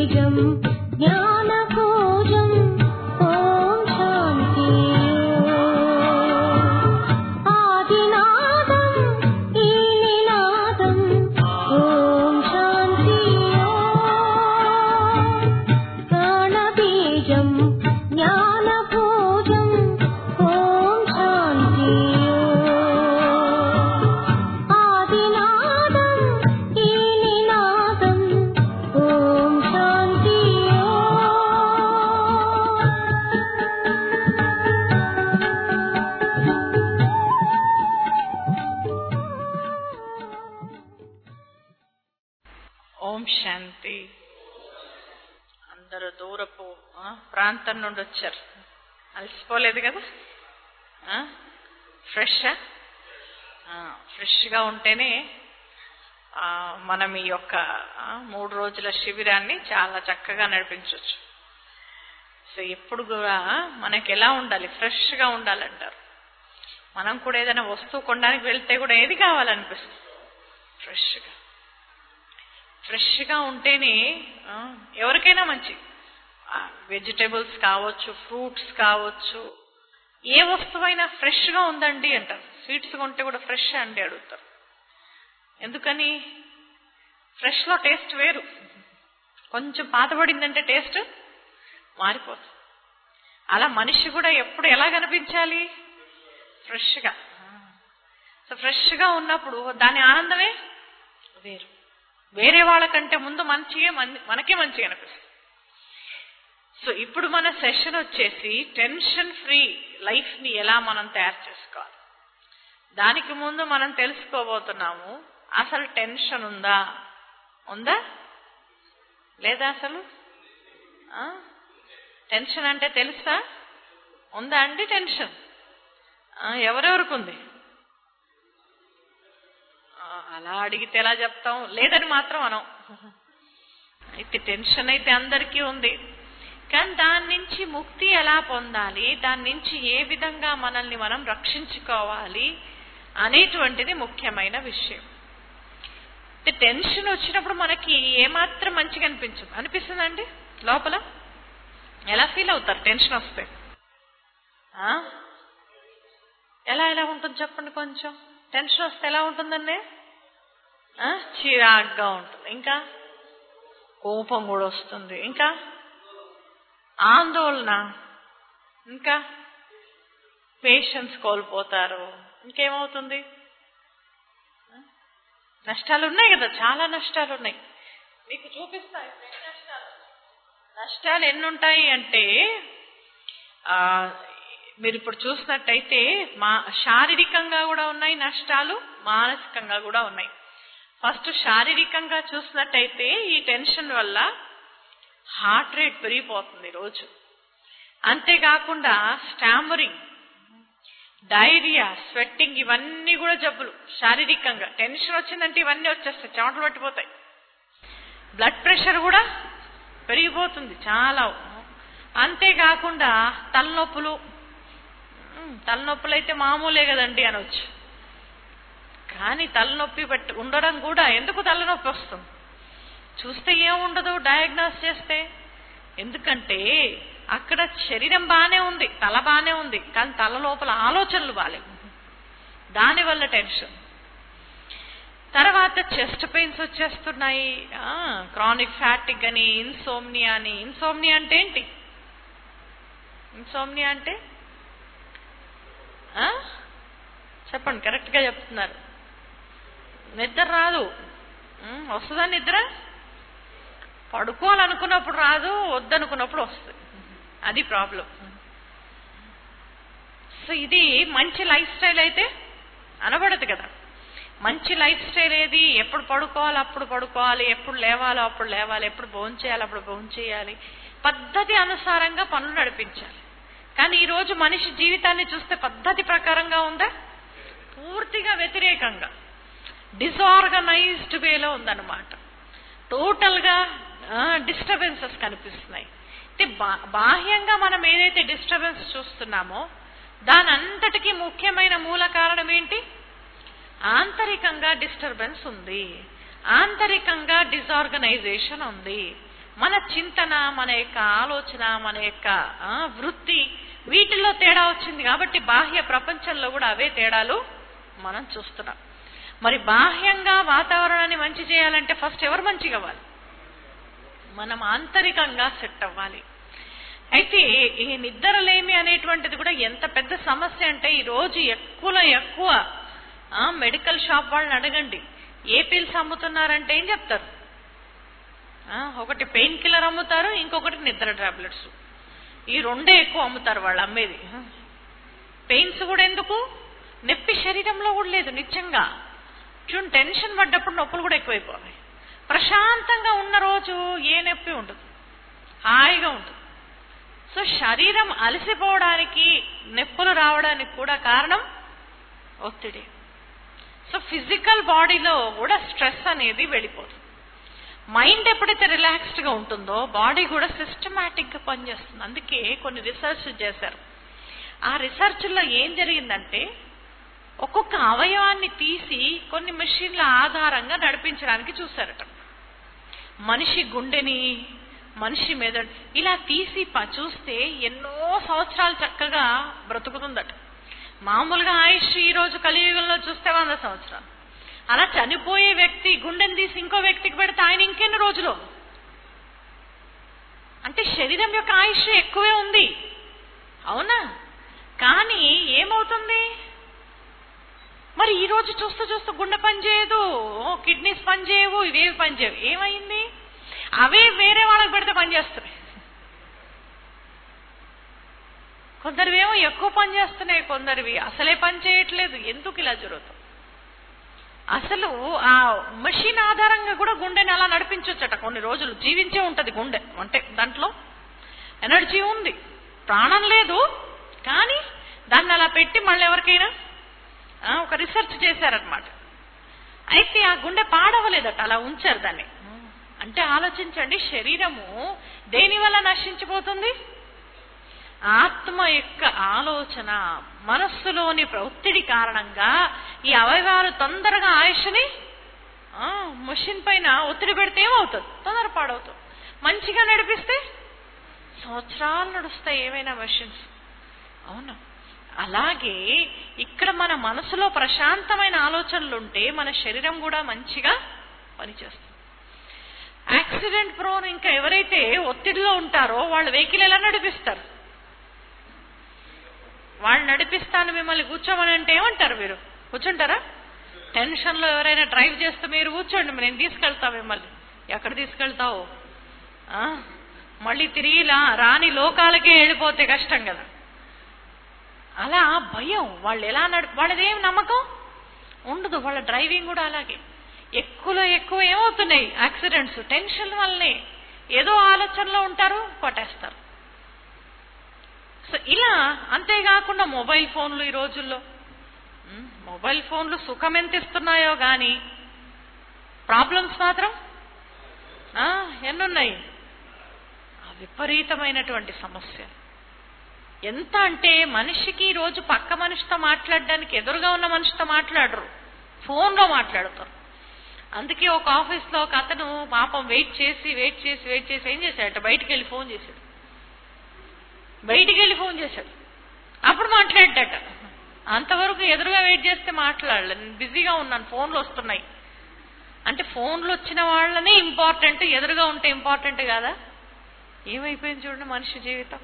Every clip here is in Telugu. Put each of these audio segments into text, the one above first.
బీజం జ్ఞానకోజం ఓం శాంతి ఆదినాదం ఈ నినాదం ఓం శాంతి ప్రాణబీజం జ్ఞానభోజం ఓం శాంతి ఆదినాదం ఈ నినాదం ఓం శాంతి ఓం శాంతి అందరూ దూరపు ఆ, ప్రాంతం నుండి వచ్చారు అలసిపోలేదు కదా ఫ్రెష్ ఫ్రెష్గా ఉంటేనే ఆ, మనం ఈ యొక్క ఆ, మూడు రోజుల శిబిరాన్ని చాలా చక్కగా నడిపించవచ్చు సో ఎప్పుడు కూడా మనకి ఎలా ఉండాలి ఫ్రెష్గా ఉండాలంటారు మనం కూడా ఏదైనా వస్తువు కొనడానికి వెళ్తే కూడా ఏది కావాలనిపిస్తుంది ఫ్రెష్గా ఫ్రెష్గా ఉంటేనే ఆ, ఎవరికైనా మంచి వెజిటేబుల్స్ కావచ్చు ఫ్రూట్స్ కావచ్చు ఏ వస్తువైనా ఫ్రెష్గా ఉందండి అంటారు స్వీట్స్ కొంటే కూడా ఫ్రెష్ అండి అడుగుతారు ఎందుకని ఫ్రెష్లో టేస్ట్ వేరు కొంచెం పాతబడిందంటే టేస్ట్ మారిపోతుంది అలా మనిషి కూడా ఎప్పుడు ఎలా కనిపించాలి ఫ్రెష్గా సో ఫ్రెష్గా ఉన్నప్పుడు దాని ఆనందమే వేరు వేరే వాళ్ళకంటే ముందు మంచిగా మన- మనకే మంచిగా అనిపిస్తుంది సో ఇప్పుడు మన సెషన్ వచ్చేసి టెన్షన్ ఫ్రీ లైఫ్ ని ఎలా మనం తయారు చేసుకోవాలి దానికి ముందు మనం తెలుసుకోబోతున్నాము అసలు టెన్షన్ ఉందా ఉందా లేదా అసలు ఆ? టెన్షన్ అంటే తెలుసా ఉందా అండి టెన్షన్ ఆ, ఎవరెవరికి ఉంది ఆ, అలా అడిగితే ఎలా చెప్తాం లేదని మాత్రం అనం అయితే టెన్షన్ అయితే అందరికీ ఉంది కానీ దాని నుంచి ముక్తి ఎలా పొందాలి దాని నుంచి ఏ విధంగా మనల్ని మనం రక్షించుకోవాలి అనేటువంటిది ముఖ్యమైన విషయం అయితే టెన్షన్ వచ్చినప్పుడు మనకి ఏమాత్రం మంచిగా అనిపించదు అనిపిస్తుందండి లోపల ఎలా ఫీల్ అవుతారు టెన్షన్ వస్తే ఆ? ఎలా ఎలా ఉంటుంది చెప్పండి కొంచెం టెన్షన్ వస్తే ఎలా ఉంటుందండి ఆ? చిరాగ్గా ఉంటుంది ఇంకా కోపం కూడా వస్తుంది ఇంకా ఆందోళన ఇంకా పేషెన్స్ కోల్పోతారు ఇంకేమవుతుంది ఆ? నష్టాలు ఉన్నాయి కదా చాలా నష్టాలు ఉన్నాయి మీకు చూపిస్తాయి ఎన్ని నష్టాలు నష్టాలు ఎన్ని ఉంటాయి అంటే ఆ, మీరు ఇప్పుడు చూసినట్టయితే మా శారీరకంగా కూడా ఉన్నాయి నష్టాలు మానసికంగా కూడా ఉన్నాయి ఫస్ట్ శారీరకంగా చూసినట్టయితే ఈ టెన్షన్ వల్ల హార్ట్ రేట్ పెరిగిపోతుంది రోజు అంతేకాకుండా స్టామరింగ్ డైరియా స్వెట్టింగ్ ఇవన్నీ కూడా జబ్బులు శారీరకంగా టెన్షన్ వచ్చిందంటే ఇవన్నీ వచ్చేస్తాయి చెమటలు పట్టిపోతాయి బ్లడ్ ప్రెషర్ కూడా పెరిగిపోతుంది చాలా అంతేకాకుండా తలనొప్పులు ఉమ్, తలనొప్పులు అయితే మామూలే కదండి అనొచ్చు కానీ తలనొప్పి పెట్టి ఉండడం కూడా ఎందుకు తలనొప్పి వస్తుంది చూస్తే ఏముండదు డయాగ్నోస్ చేస్తే ఎందుకంటే అక్కడ శరీరం బాగానే ఉంది తల బాగానే ఉంది కానీ తల లోపల ఆలోచనలు బాగాలేవు దానివల్ల టెన్షన్ తర్వాత చెస్ట్ పెయిన్స్ వచ్చేస్తున్నాయి క్రానిక్ ఫ్యాటిక్ అని ఇన్సోమ్నియా అని ఇన్సోమ్నియా అంటే ఏంటి ఇన్సోమ్నియా అంటే ఆ? చెప్పండి కరెక్ట్గా చెప్తున్నారు నిద్ర రాదు ఉమ్, వస్తుందా నిద్ర పడుకోవాలనుకున్నప్పుడు రాదు వద్దనుకున్నప్పుడు వస్తుంది అది ప్రాబ్లం సో ఇది మంచి లైఫ్ స్టైల్ అయితే అనబడదు కదా మంచి లైఫ్ స్టైల్ ఏది ఎప్పుడు పడుకోవాలి అప్పుడు పడుకోవాలి ఎప్పుడు లేవాలో అప్పుడు లేవాలి ఎప్పుడు భోజనం చేయాలి అప్పుడు భోజనం చేయాలి పద్ధతి అనుసారంగా పనులు నడిపించాలి కానీ ఈ రోజు మనిషి జీవితాన్ని చూస్తే పద్ధతి ప్రకారంగా ఉందా పూర్తిగా వ్యతిరేకంగా డిజార్గనైజ్డ్ వేలో ఉందన్నమాట టోటల్గా డిస్టర్బెన్సెస్ కనిపిస్తున్నాయి అంటే బా- బాహ్యంగా మనం ఏదైతే డిస్టర్బెన్స్ చూస్తున్నామో దాని అంతటికీ ముఖ్యమైన మూల కారణం ఏంటి ఆంతరికంగా డిస్టర్బెన్స్ ఉంది ఆంతరికంగా డిజార్గనైజేషన్ ఉంది మన చింతన మన యొక్క ఆలోచన మన యొక్క ఆ, వృత్తి వీటిల్లో తేడా వచ్చింది కాబట్టి బాహ్య ప్రపంచంలో కూడా అవే తేడాలు మనం చూస్తున్నాం మరి బాహ్యంగా వాతావరణాన్ని మంచి చేయాలంటే ఫస్ట్ ఎవరు మంచిగా అవ్వాలి మనం ఆంతరికంగా సెట్ అవ్వాలి అయితే ఈ నిద్రలేమి అనేటువంటిది కూడా ఎంత పెద్ద సమస్య అంటే ఈ రోజు ఎక్కువలో ఎక్కువ ఆ, మెడికల్ షాప్ వాళ్ళని అడగండి ఏ పిల్స్ అమ్ముతున్నారంటే ఏం చెప్తారు ఆ, ఒకటి పెయిన్ కిల్లర్ అమ్ముతారు ఇంకొకటి నిద్ర టాబ్లెట్స్ ఈ రెండే ఎక్కువ అమ్ముతారు వాళ్ళు అమ్మేది పెయిన్స్ కూడా ఎందుకు నొప్పి శరీరంలో కూడా లేదు నిజంగా చూడండి టెన్షన్ పడ్డప్పుడు నొప్పులు కూడా ఎక్కువైపోవాలి ప్రశాంతంగా ఉన్న రోజు ఏ నొప్పి ఉండదు హాయిగా ఉంటుంది సో శరీరం అలసిపోవడానికి నొప్పులు రావడానికి కూడా కారణం ఒత్తిడి సో ఫిజికల్ బాడీలో కూడా స్ట్రెస్ అనేది వెళ్ళిపోతుంది మైండ్ ఎప్పుడైతే రిలాక్స్డ్ గా ఉంటుందో బాడీ కూడా సిస్టమేటిక్ గా పనిచేస్తుంది అందుకే కొన్ని రీసెర్చ్ చేశారు ఆ రీసెర్చ్ లో ఏం జరిగిందంటే ఒక్కొక్క అవయవాన్ని తీసి కొన్ని మెషిన్ల ఆధారంగా నడిపించడానికి చూశారట మనిషి గుండెని మనిషి మీద ఇలా తీసి ప- చూస్తే ఎన్నో సంవత్సరాలు చక్కగా బ్రతుకుతుందట మామూలుగా ఆయుష్ ఈ రోజు కలియుగంలో చూస్తే వంద సంవత్సరాలు అలా చనిపోయే వ్యక్తి గుండెని తీసి ఇంకో వ్యక్తికి పెడితే ఆయన ఇంకెన్ని రోజులు అంటే శరీరం యొక్క ఆయుష్ ఎక్కువే ఉంది అవునా కానీ ఏమవుతుంది మరి ఈ రోజు చూస్తూ చూస్తూ గుండె పని చేయదు కిడ్నీస్ పని చేయవు ఇవేవి పని చేయవు ఏమైంది అవే వేరే వాళ్ళకి పెడితే పని చేస్తున్నాయి కొందరివేమో ఎక్కువ పని చేస్తున్నాయి కొందరివి అసలే పని చేయట్లేదు ఎందుకు ఇలా జరుగుతుంది అసలు ఆ మషిన్ ఆధారంగా కూడా గుండెని అలా నడిపించొచ్చట కొన్ని రోజులు జీవించే ఉంటది గుండె అంటే దాంట్లో ఎనర్జీ ఉంది ప్రాణం లేదు కానీ దాన్ని అలా పెట్టి మళ్ళీ ఎవరికైనా ఆ, ఒక రీసెర్చ్ చేశారనమాట అయితే ఆ గుండె పాడవలేదట అలా ఉంచారు దాన్ని అంటే ఆలోచించండి శరీరము దేని వల్ల నశించిపోతుంది ఆత్మ యొక్క ఆలోచన మనస్సులోని ఒత్తిడి కారణంగా ఈ అవయవాలు తొందరగా ఆయుష్ని ఆ, మషిన్ పైన ఒత్తిడి పెడితే ఏమవుతుంది తొందర పాడవుతుంది మంచిగా నడిపిస్తే సంవత్సరాలు నడుస్తాయి ఏమైనా మషిన్స్ అవును అలాగే ఇక్కడ మన మనసులో ప్రశాంతమైన ఆలోచనలు ఉంటే మన శరీరం కూడా మంచిగా పనిచేస్తుంది యాక్సిడెంట్ ప్రోన్ ఇంకా ఎవరైతే ఒత్తిడిలో ఉంటారో వాళ్ళు వెహికల్ ఎలా నడిపిస్తారు వాళ్ళు నడిపిస్తాను మిమ్మల్ని కూర్చోమని అంటే ఏమంటారు మీరు కూర్చుంటారా టెన్షన్ లో ఎవరైనా డ్రైవ్ చేస్తే మీరు కూర్చోండి నేను తీసుకెళ్తా మిమ్మల్ని ఎక్కడ తీసుకెళ్తావు ఆ? మళ్ళీ తిరిగి లా- రాని లోకాలకే వెళ్ళిపోతే కష్టం కదా అలా భయం వాళ్ళు ఎలా నడి వాళ్ళదేం నమ్మకం ఉండదు వాళ్ళ డ్రైవింగ్ కూడా అలాగే ఎక్కువలో ఎక్కువ ఏమవుతున్నాయి యాక్సిడెంట్స్ టెన్షన్ వల్లనే ఏదో ఆలోచనలో ఉంటారు కొట్టేస్తారు సో ఇలా అంతేకాకుండా మొబైల్ ఫోన్లు ఈ రోజుల్లో ఉమ్, మొబైల్ ఫోన్లు సుఖం ఎంత ఇస్తున్నాయో గాని ప్రాబ్లమ్స్ మాత్రం ఆ, ఎన్నున్నాయి ఆ విపరీతమైనటువంటి సమస్య ఎంత అంటే మనిషికి ఈ రోజు పక్క మనిషితో మాట్లాడడానికి ఎదురుగా ఉన్న మనిషితో మాట్లాడరు ఫోన్లో మాట్లాడతారు అందుకే ఒక ఆఫీస్లో ఒక అతను పాపం వెయిట్ చేసి వెయిట్ చేసి వెయిట్ చేసి ఏం చేశాడట బయటికి వెళ్ళి ఫోన్ చేశాడు బయటికి వెళ్ళి ఫోన్ చేశాడు అప్పుడు మాట్లాడ్డట అంతవరకు ఎదురుగా వెయిట్ చేస్తే మాట్లాడలే నేను బిజీగా ఉన్నాను ఫోన్లు వస్తున్నాయి అంటే ఫోన్లు వచ్చిన వాళ్ళనే ఇంపార్టెంట్ ఎదురుగా ఉంటే ఇంపార్టెంట్ కాదా ఏమైపోయింది చూడండి మనిషి జీవితం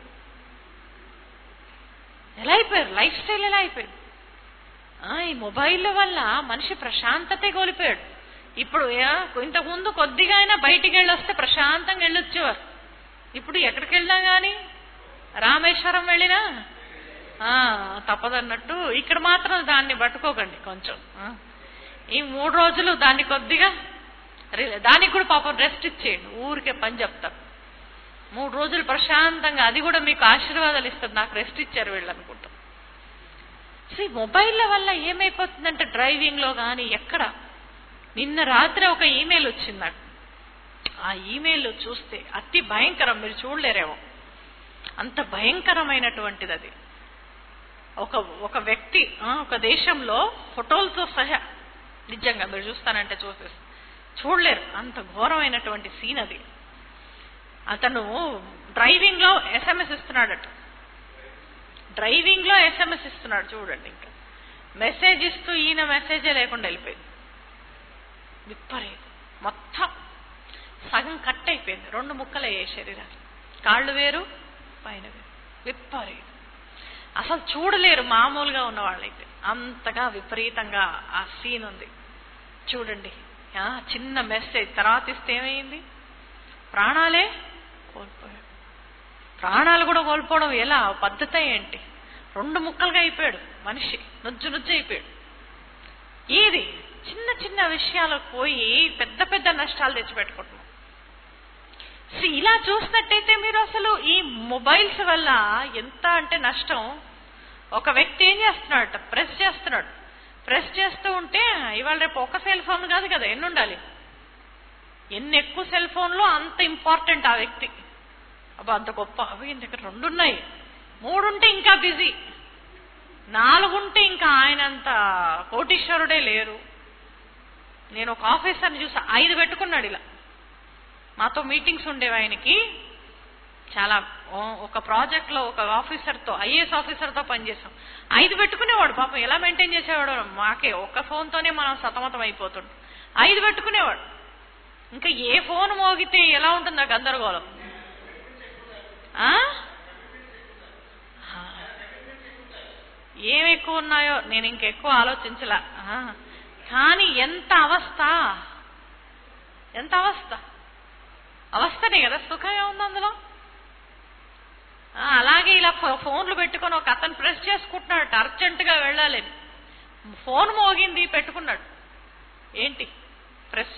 ఎలా అయిపోయారు లైఫ్ స్టైల్ ఎలా అయిపోయింది ఆ, ఈ మొబైల్ వల్ల మనిషి ప్రశాంతతే కోల్పోయాడు ఇప్పుడు ఏ- ఇంతకుముందు కొద్దిగా అయినా బయటికి వెళ్ళొస్తే ప్రశాంతంగా వెళ్ళొచ్చేవారు ఇప్పుడు ఎక్కడికి వెళ్ళినా గాని రామేశ్వరం వెళ్ళినా ఆ, తప్పదన్నట్టు ఇక్కడ మాత్రం దాన్ని పట్టుకోకండి కొంచెం ఆ. ఈ మూడు రోజులు దాన్ని కొద్దిగా రి- దానికి కూడా పాపం రెస్ట్ ఇచ్చేయండి ఊరికే పని చెప్తారు మూడు రోజులు ప్రశాంతంగా అది కూడా మీకు ఆశీర్వాదాలు ఇస్తుంది నాకు రెస్ట్ ఇచ్చారు వీళ్ళు అనుకుంటాం సో ఈ మొబైల్ల వల్ల ఏమైపోతుందంటే డ్రైవింగ్ లో కానీ ఎక్కడ నిన్న రాత్రి ఒక ఈమెయిల్ వచ్చింది నాకు ఆ ఈమెయిల్ చూస్తే అతి భయంకరం మీరు చూడలేరేమో అంత భయంకరమైనటువంటిది అది ఒక ఒక వ్యక్తి ఆ, ఒక దేశంలో ఫోటోలతో సహా నిజంగా మీరు చూస్తానంటే చూసేసి చూడలేరు అంత ఘోరమైనటువంటి సీన్ అది అతను డ్రైవింగ్ లో ఎస్ఎంఎస్ ఇస్తున్నాడట డ్రైవింగ్ లో ఎస్ఎంఎస్ ఇస్తున్నాడు చూడండి ఇంకా మెసేజ్ ఇస్తూ ఈయన మెసేజే లేకుండా వెళ్ళిపోయింది విప్పరేది మొత్తం సగం కట్ అయిపోయింది రెండు ముక్కలు అయ్యాయి శరీరాలు కాళ్ళు వేరు పైన వేరు విప్పరేది అసలు చూడలేరు మామూలుగా ఉన్న వాళ్ళైతే అంతగా విపరీతంగా ఆ సీన్ ఉంది చూడండి ఆ, చిన్న మెసేజ్ తర్వాత ఇస్తే ఏమైంది ప్రాణాలే కోల్పోయాడు ప్రాణాలు కూడా కోల్పోవడం ఎలా పద్ధతి ఏంటి రెండు ముక్కలుగా అయిపోయాడు మనిషి నుజ్జు నుజ్జు అయిపోయాడు ఏది చిన్న చిన్న విషయాలకు పోయి పెద్ద పెద్ద నష్టాలు తెచ్చిపెట్టుకుంటున్నాం సో ఇలా చూసినట్టయితే మీరు అసలు ఈ మొబైల్స్ వల్ల ఎంత అంటే నష్టం ఒక వ్యక్తి ఏం చేస్తున్నాడట ప్రెస్ చేస్తున్నాడు ప్రెస్ చేస్తూ ఉంటే ఇవాళ రేపు ఒక సెల్ ఫోన్ కాదు కదా ఎన్ని ఉండాలి ఎన్ని ఎక్కువ సెల్ ఫోన్లు అంత ఇంపార్టెంట్ ఆ వ్యక్తి అబ్బా అంత గొప్ప అవి ఈయన దగ్గర రెండు ఉన్నాయి మూడుంటే ఇంకా బిజీ నాలుగుంటే ఇంకా ఆయనంత కోటీశ్వరుడే లేరు నేను ఒక ఆఫీసర్ని చూసా ఐదు పెట్టుకున్నాడు ఇలా మాతో మీటింగ్స్ ఉండేవి ఆయనకి చాలా ఓ- ఒక ప్రాజెక్ట్ లో ఒక ఆఫీసర్ తో ఐఏఎస్ ఆఫీసర్ తో పనిచేసాం ఐదు పెట్టుకునేవాడు పాపం ఎలా మెయింటైన్ చేసేవాడు మాకే ఒక ఫోన్ తోనే మనం సతమతం అయిపోతుంటాం ఐదు పెట్టుకునేవాడు ఇంకా ఏ ఫోన్ మోగితే ఎలా ఉంటుందో గందరగోళం ఆ? ఆ. ఏం ఎక్కువ ఉన్నాయో నేను ఇంకెక్కువ ఆలోచించలా ఆ. కానీ ఎంత అవస్థ ఎంత అవస్థ అవస్థనే కదా సుఖమే ఉంది అందులో ఆ, అలాగే ఇలా ఫో- ఫోన్లు పెట్టుకొని ఒక అతను ప్రెస్ చేసుకుంటున్నాడు అర్జెంట్ గా వెళ్ళాలి ఫోన్ మోగింది పెట్టుకున్నాడు ఏంటి ప్రెస్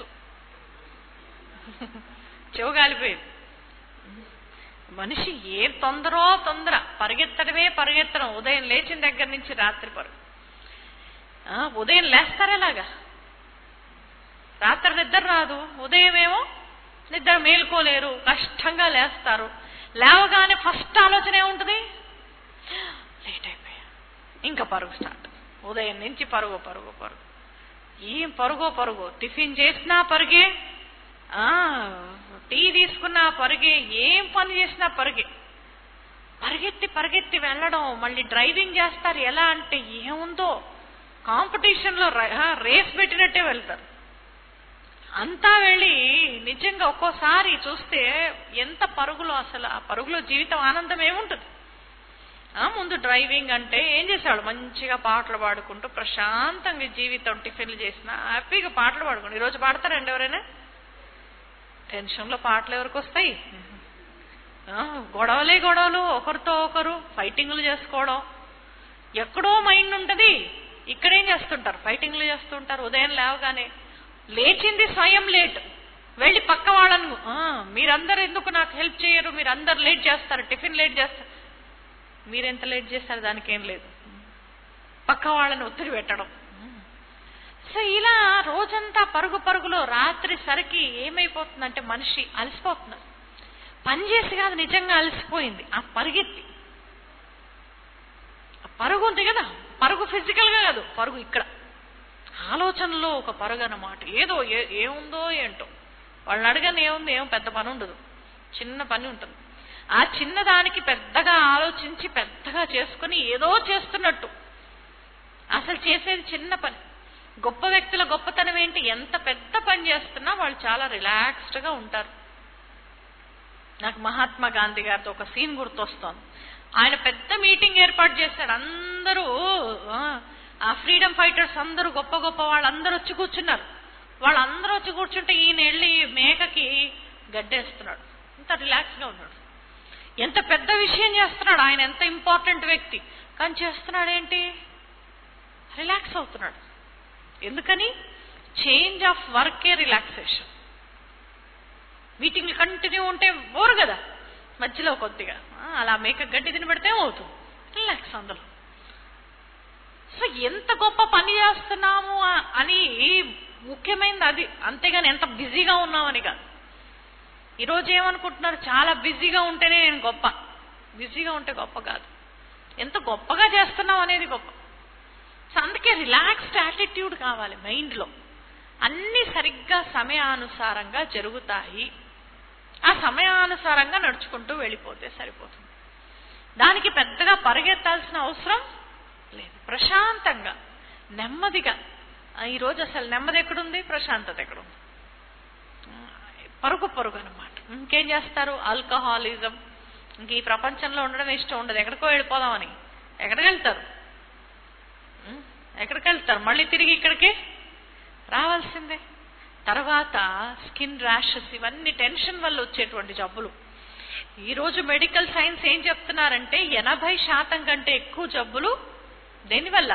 చెవుగాలిపోయింది మనిషి ఏ తొందరో తొందర పరిగెత్తడమే పరిగెత్తడం ఉదయం లేచిన దగ్గర నుంచి రాత్రి పరుగు ఆ, ఉదయం లేస్తారేలాగా రాత్రి నిద్ర రాదు ఉదయం ఏమో నిద్ర మేలుకోలేరు కష్టంగా లేస్తారు లేవగానే ఫస్ట్ ఆలోచన ఏముంటుంది లేట్ అయిపోయా ఇంకా పరుగు స్టార్ట్ ఉదయం నుంచి పరుగు పరుగు పరుగు ఏం పరుగో పరుగో టిఫిన్ చేసినా పరుగే ఆ, టీ తీసుకున్నా పరుగే ఏం పని చేసినా పరుగే పరిగెత్తి పరిగెత్తి వెళ్ళడం మళ్ళీ డ్రైవింగ్ చేస్తారు ఎలా అంటే ఏముందో కాంపిటీషన్ లో రేస్ పెట్టినట్టే వెళ్తారు అంతా వెళ్ళి నిజంగా ఒక్కోసారి చూస్తే ఎంత పరుగులో అసలు ఆ పరుగులో జీవితం ఆనందం ఏముంటుంది ఆ ముందు డ్రైవింగ్ అంటే ఏం చేసేవాడు మంచిగా పాటలు పాడుకుంటూ ప్రశాంతంగా జీవితం టిఫిన్లు చేసిన హ్యాపీగా పాటలు పాడుకుంటూ ఈరోజు పాడతారండి ఎవరైనా టెన్షన్లో పాటలు ఎవరికి వస్తాయి ఆ, గొడవలే గొడవలు ఒకరితో ఒకరు ఫైటింగ్లు చేసుకోవడం ఎక్కడో మైండ్ ఉంటది ఇక్కడేం చేస్తుంటారు ఫైటింగ్లు చేస్తుంటారు ఉదయం లేవగానే లేచింది స్వయం లేట్ వెళ్ళి పక్క వాళ్ళను "ఆ, మీరందరూ ఎందుకు నాకు హెల్ప్ చేయరు మీరందరూ లేట్ చేస్తారు టిఫిన్ లేట్ చేస్తారు మీరెంత లేట్ చేస్తారు దానికి ఏం లేదు పక్క వాళ్ళని ఒత్తిడి పెట్టడం సో ఇలా రోజంతా పరుగు పరుగులో రాత్రి సరికి ఏమైపోతుందంటే మనిషి అలసిపోతున్నారు పని చేసి కాదు నిజంగా అలసిపోయింది ఆ పరిగెత్తి ఆ పరుగు ఉంది కదా పరుగు ఫిజికల్ గా కాదు పరుగు ఇక్కడ ఆలోచనలో ఒక పరుగు అన్నమాట ఏదో ఏ- ఏముందో ఏంటో వాళ్ళని అడగని ఏముంది ఏం పెద్ద పని ఉండదు చిన్న పని ఉంటుంది ఆ చిన్న దానికి పెద్దగా ఆలోచించి పెద్దగా చేసుకుని ఏదో చేస్తున్నట్టు అసలు చేసేది చిన్న పని గొప్ప వ్యక్తుల గొప్పతనం ఏంటి ఎంత పెద్ద పని చేస్తున్నా వాళ్ళు చాలా రిలాక్స్డ్ గా ఉంటారు నాకు మహాత్మా గాంధీ గారితో ఒక సీన్ గుర్తొస్తోంది ఆయన పెద్ద మీటింగ్ ఏర్పాటు చేశాడు అందరూ ఆ, ఆ ఫ్రీడమ్ ఫైటర్స్ అందరూ గొప్ప గొప్ప వాళ్ళందరూ వచ్చి కూర్చున్నారు వాళ్ళందరూ వచ్చి కూర్చుంటే ఈయన వెళ్ళి మేకకి గడ్డేస్తున్నాడు ఇంత రిలాక్స్ గా ఉన్నాడు ఎంత పెద్ద విషయం చేస్తున్నాడు ఆయన ఎంత ఇంపార్టెంట్ వ్యక్తి కానీ చేస్తున్నాడు ఏంటి రిలాక్స్ అవుతున్నాడు ఎందుకని చేంజ్ ఆఫ్ వర్కే రిలాక్సేషన్ మీటింగ్లు కంటిన్యూ ఉంటే బోరు కదా మధ్యలో కొద్దిగా ఆ, అలా మేక గడ్డి తిని పెడితే అవుతుంది రిలాక్స్ అందులో సో ఎంత గొప్ప పని చేస్తున్నాము ఆ- అని ముఖ్యమైనది అది అంతేగాని ఎంత బిజీగా ఉన్నామని కాదు ఈరోజు ఏమనుకుంటున్నారు చాలా బిజీగా ఉంటేనే నేను గొప్ప బిజీగా ఉంటే గొప్ప కాదు ఎంత గొప్పగా చేస్తున్నాం అనేది గొప్ప సో అందుకే రిలాక్స్డ్ యాటిట్యూడ్ కావాలి మైండ్లో అన్ని సరిగ్గా సమయానుసారంగా జరుగుతాయి ఆ సమయానుసారంగా నడుచుకుంటూ వెళ్ళిపోతే సరిపోతుంది దానికి పెద్దగా పరిగెత్తాల్సిన అవసరం లేదు ప్రశాంతంగా నెమ్మదిగా ఆ, ఈరోజు అసలు నెమ్మది ఎక్కడుంది ప్రశాంతత ఎక్కడుంది ఆ, పరుగు పరుగు అనమాట ఇంకేం చేస్తారు ఆల్కహాలిజం ఇంక ఈ ప్రపంచంలో ఉండడం ఇష్టం ఉండదు ఎక్కడికో వెళ్ళిపోదామని ఎక్కడికి వెళ్తారు ఉం? ఎక్కడికి వెళ్తారు మళ్ళీ తిరిగి ఇక్కడికి రావాల్సిందే తర్వాత స్కిన్ ర్యాషెస్ ఇవన్నీ టెన్షన్ వల్ల వచ్చేటువంటి జబ్బులు ఈ రోజు మెడికల్ సైన్స్ ఏం చెప్తున్నారంటే ఎనభై శాతం కంటే ఎక్కువ జబ్బులు దేనివల్ల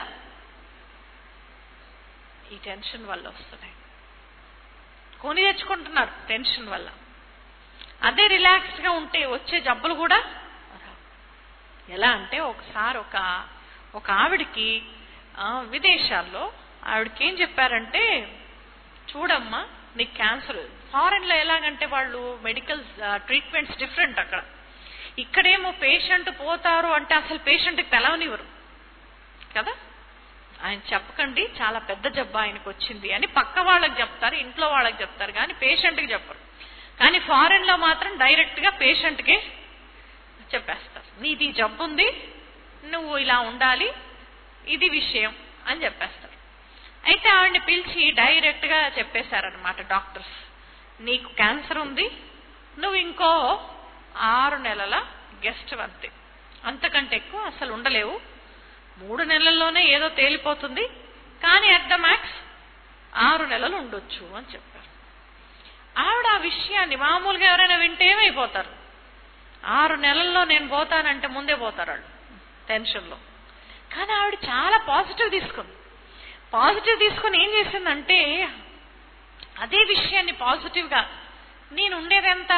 ఈ టెన్షన్ వల్ల వస్తున్నాయి కొని తెచ్చుకుంటున్నారు టెన్షన్ వల్ల అదే రిలాక్స్డ్ గా ఉంటే వచ్చే జబ్బులు కూడా రావు. ఎలా అంటే ఒకసారి ఒక ఒక ఆవిడికి ఆ, విదేశాల్లో ఆవిడకి ఏం చెప్పారంటే చూడమ్మా నీకు క్యాన్సర్ ఫారెన్ లో ఎలాగంటే వాళ్ళు మెడికల్ ట్రీట్మెంట్స్ డిఫరెంట్ అక్కడ ఇక్కడేమో పేషెంట్ పోతారు అంటే అసలు పేషెంట్కి తెలవనివ్వరు కదా ఆయన చెప్పకండి చాలా పెద్ద జబ్బు ఆయనకు వచ్చింది అని పక్క వాళ్ళకి చెప్తారు ఇంట్లో వాళ్ళకి చెప్తారు కానీ పేషెంట్కి చెప్పరు కానీ ఫారెన్ లో మాత్రం డైరెక్ట్ గా పేషెంట్కి చెప్పేస్తారు నీది ఈ జబ్బు ఉంది నువ్వు ఇలా ఉండాలి ఇది విషయం అని చెప్పేస్తారు అయితే ఆవిడని పిలిచి డైరెక్ట్ గా చెప్పేశారనమాట డాక్టర్స్ నీకు క్యాన్సర్ ఉంది నువ్వు ఇంకో ఆరు నెలల గెస్ట్ అంతే అంతకంటే ఎక్కువ అసలు ఉండలేవు మూడు నెలల్లోనే ఏదో తేలిపోతుంది కానీ అట్ ద మ్యాక్స్ ఆరు నెలలు ఉండొచ్చు అని చెప్పారు ఆవిడ ఆ విషయాన్ని మామూలుగా ఎవరైనా వింటే ఏమైపోతారు ఆరు నెలల్లో నేను పోతానంటే ముందే పోతారు వాళ్ళు టెన్షన్లో కానీ ఆవిడ చాలా పాజిటివ్ తీసుకుంది పాజిటివ్ తీసుకుని ఏం చేసిందంటే అదే విషయాన్ని పాజిటివ్గా నేను ఉండేది ఎంత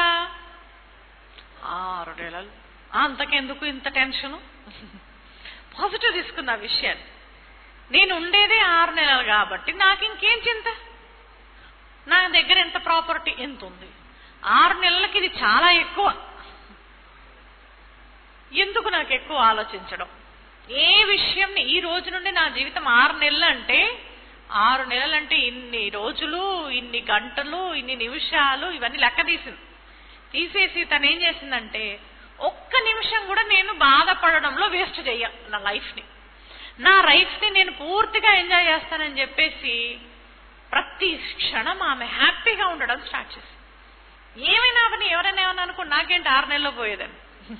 ఆరు నెలలు ఆ, అంతకెందుకు ఇంత టెన్షను పాజిటివ్ తీసుకుంది ఆ విషయాన్ని నేను ఉండేదే ఆరు నెలలు కాబట్టి నాకు ఇంకేం చింత నా దగ్గర ఎంత ప్రాపర్టీ ఎంత ఉంది ఆరు నెలలకి ఇది చాలా ఎక్కువ ఎందుకు నాకు ఎక్కువ ఆలోచించడం ఏ విషయంని ఈ రోజు నుండి నా జీవితం ఆరు నెలలు అంటే ఆరు నెలలు అంటే ఇన్ని రోజులు ఇన్ని గంటలు ఇన్ని నిమిషాలు ఇవన్నీ లెక్క తీసింది తీసేసి తను ఏం చేసిందంటే ఒక్క నిమిషం కూడా నేను బాధపడడంలో వేస్ట్ చెయ్య నా లైఫ్ని నా లైఫ్ని నేను పూర్తిగా ఎంజాయ్ చేస్తానని చెప్పేసి ప్రతి క్షణం ఆమె హ్యాపీగా ఉండడం స్టార్ట్ చేసింది ఏమైనా అవని ఎవరైనా ఏమన్నా అనుకో నాకేంటి ఆరు నెలల్లో పోయేదని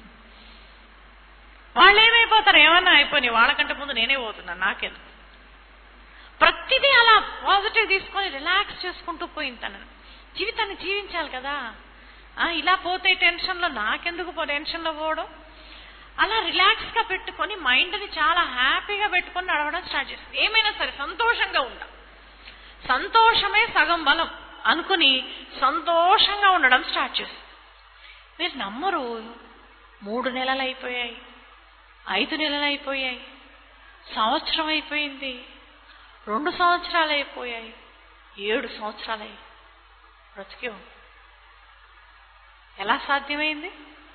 వాళ్ళు ఏమైపోతారు ఏమన్నా అయిపోయి వాళ్ళకంటే ముందు నేనే పోతున్నాను నాకెందుకు ప్రతిదీ అలా పాజిటివ్ తీసుకొని రిలాక్స్ చేసుకుంటూ పోయింది తను జీవితాన్ని జీవించాలి కదా ఆ, ఇలా పోతే టెన్షన్లో నాకెందుకు పో టెన్షన్లో పోవడం అలా రిలాక్స్ గా పెట్టుకొని మైండ్ని చాలా హ్యాపీగా పెట్టుకొని నడవడం స్టార్ట్ చేస్తుంది ఏమైనా సరే సంతోషంగా ఉండ సంతోషమే సగం బలం అనుకుని సంతోషంగా ఉండడం స్టార్ట్ చేస్తుంది మీరు నమ్మరు మూడు నెలలు అయిపోయాయి ఐదు నెలలు అయిపోయాయి సంవత్సరం అయిపోయింది రెండు సంవత్సరాలు అయిపోయాయి ఏడు సంవత్సరాలు బ్రతికే ఉంది ఎలా సాధ్యమైంది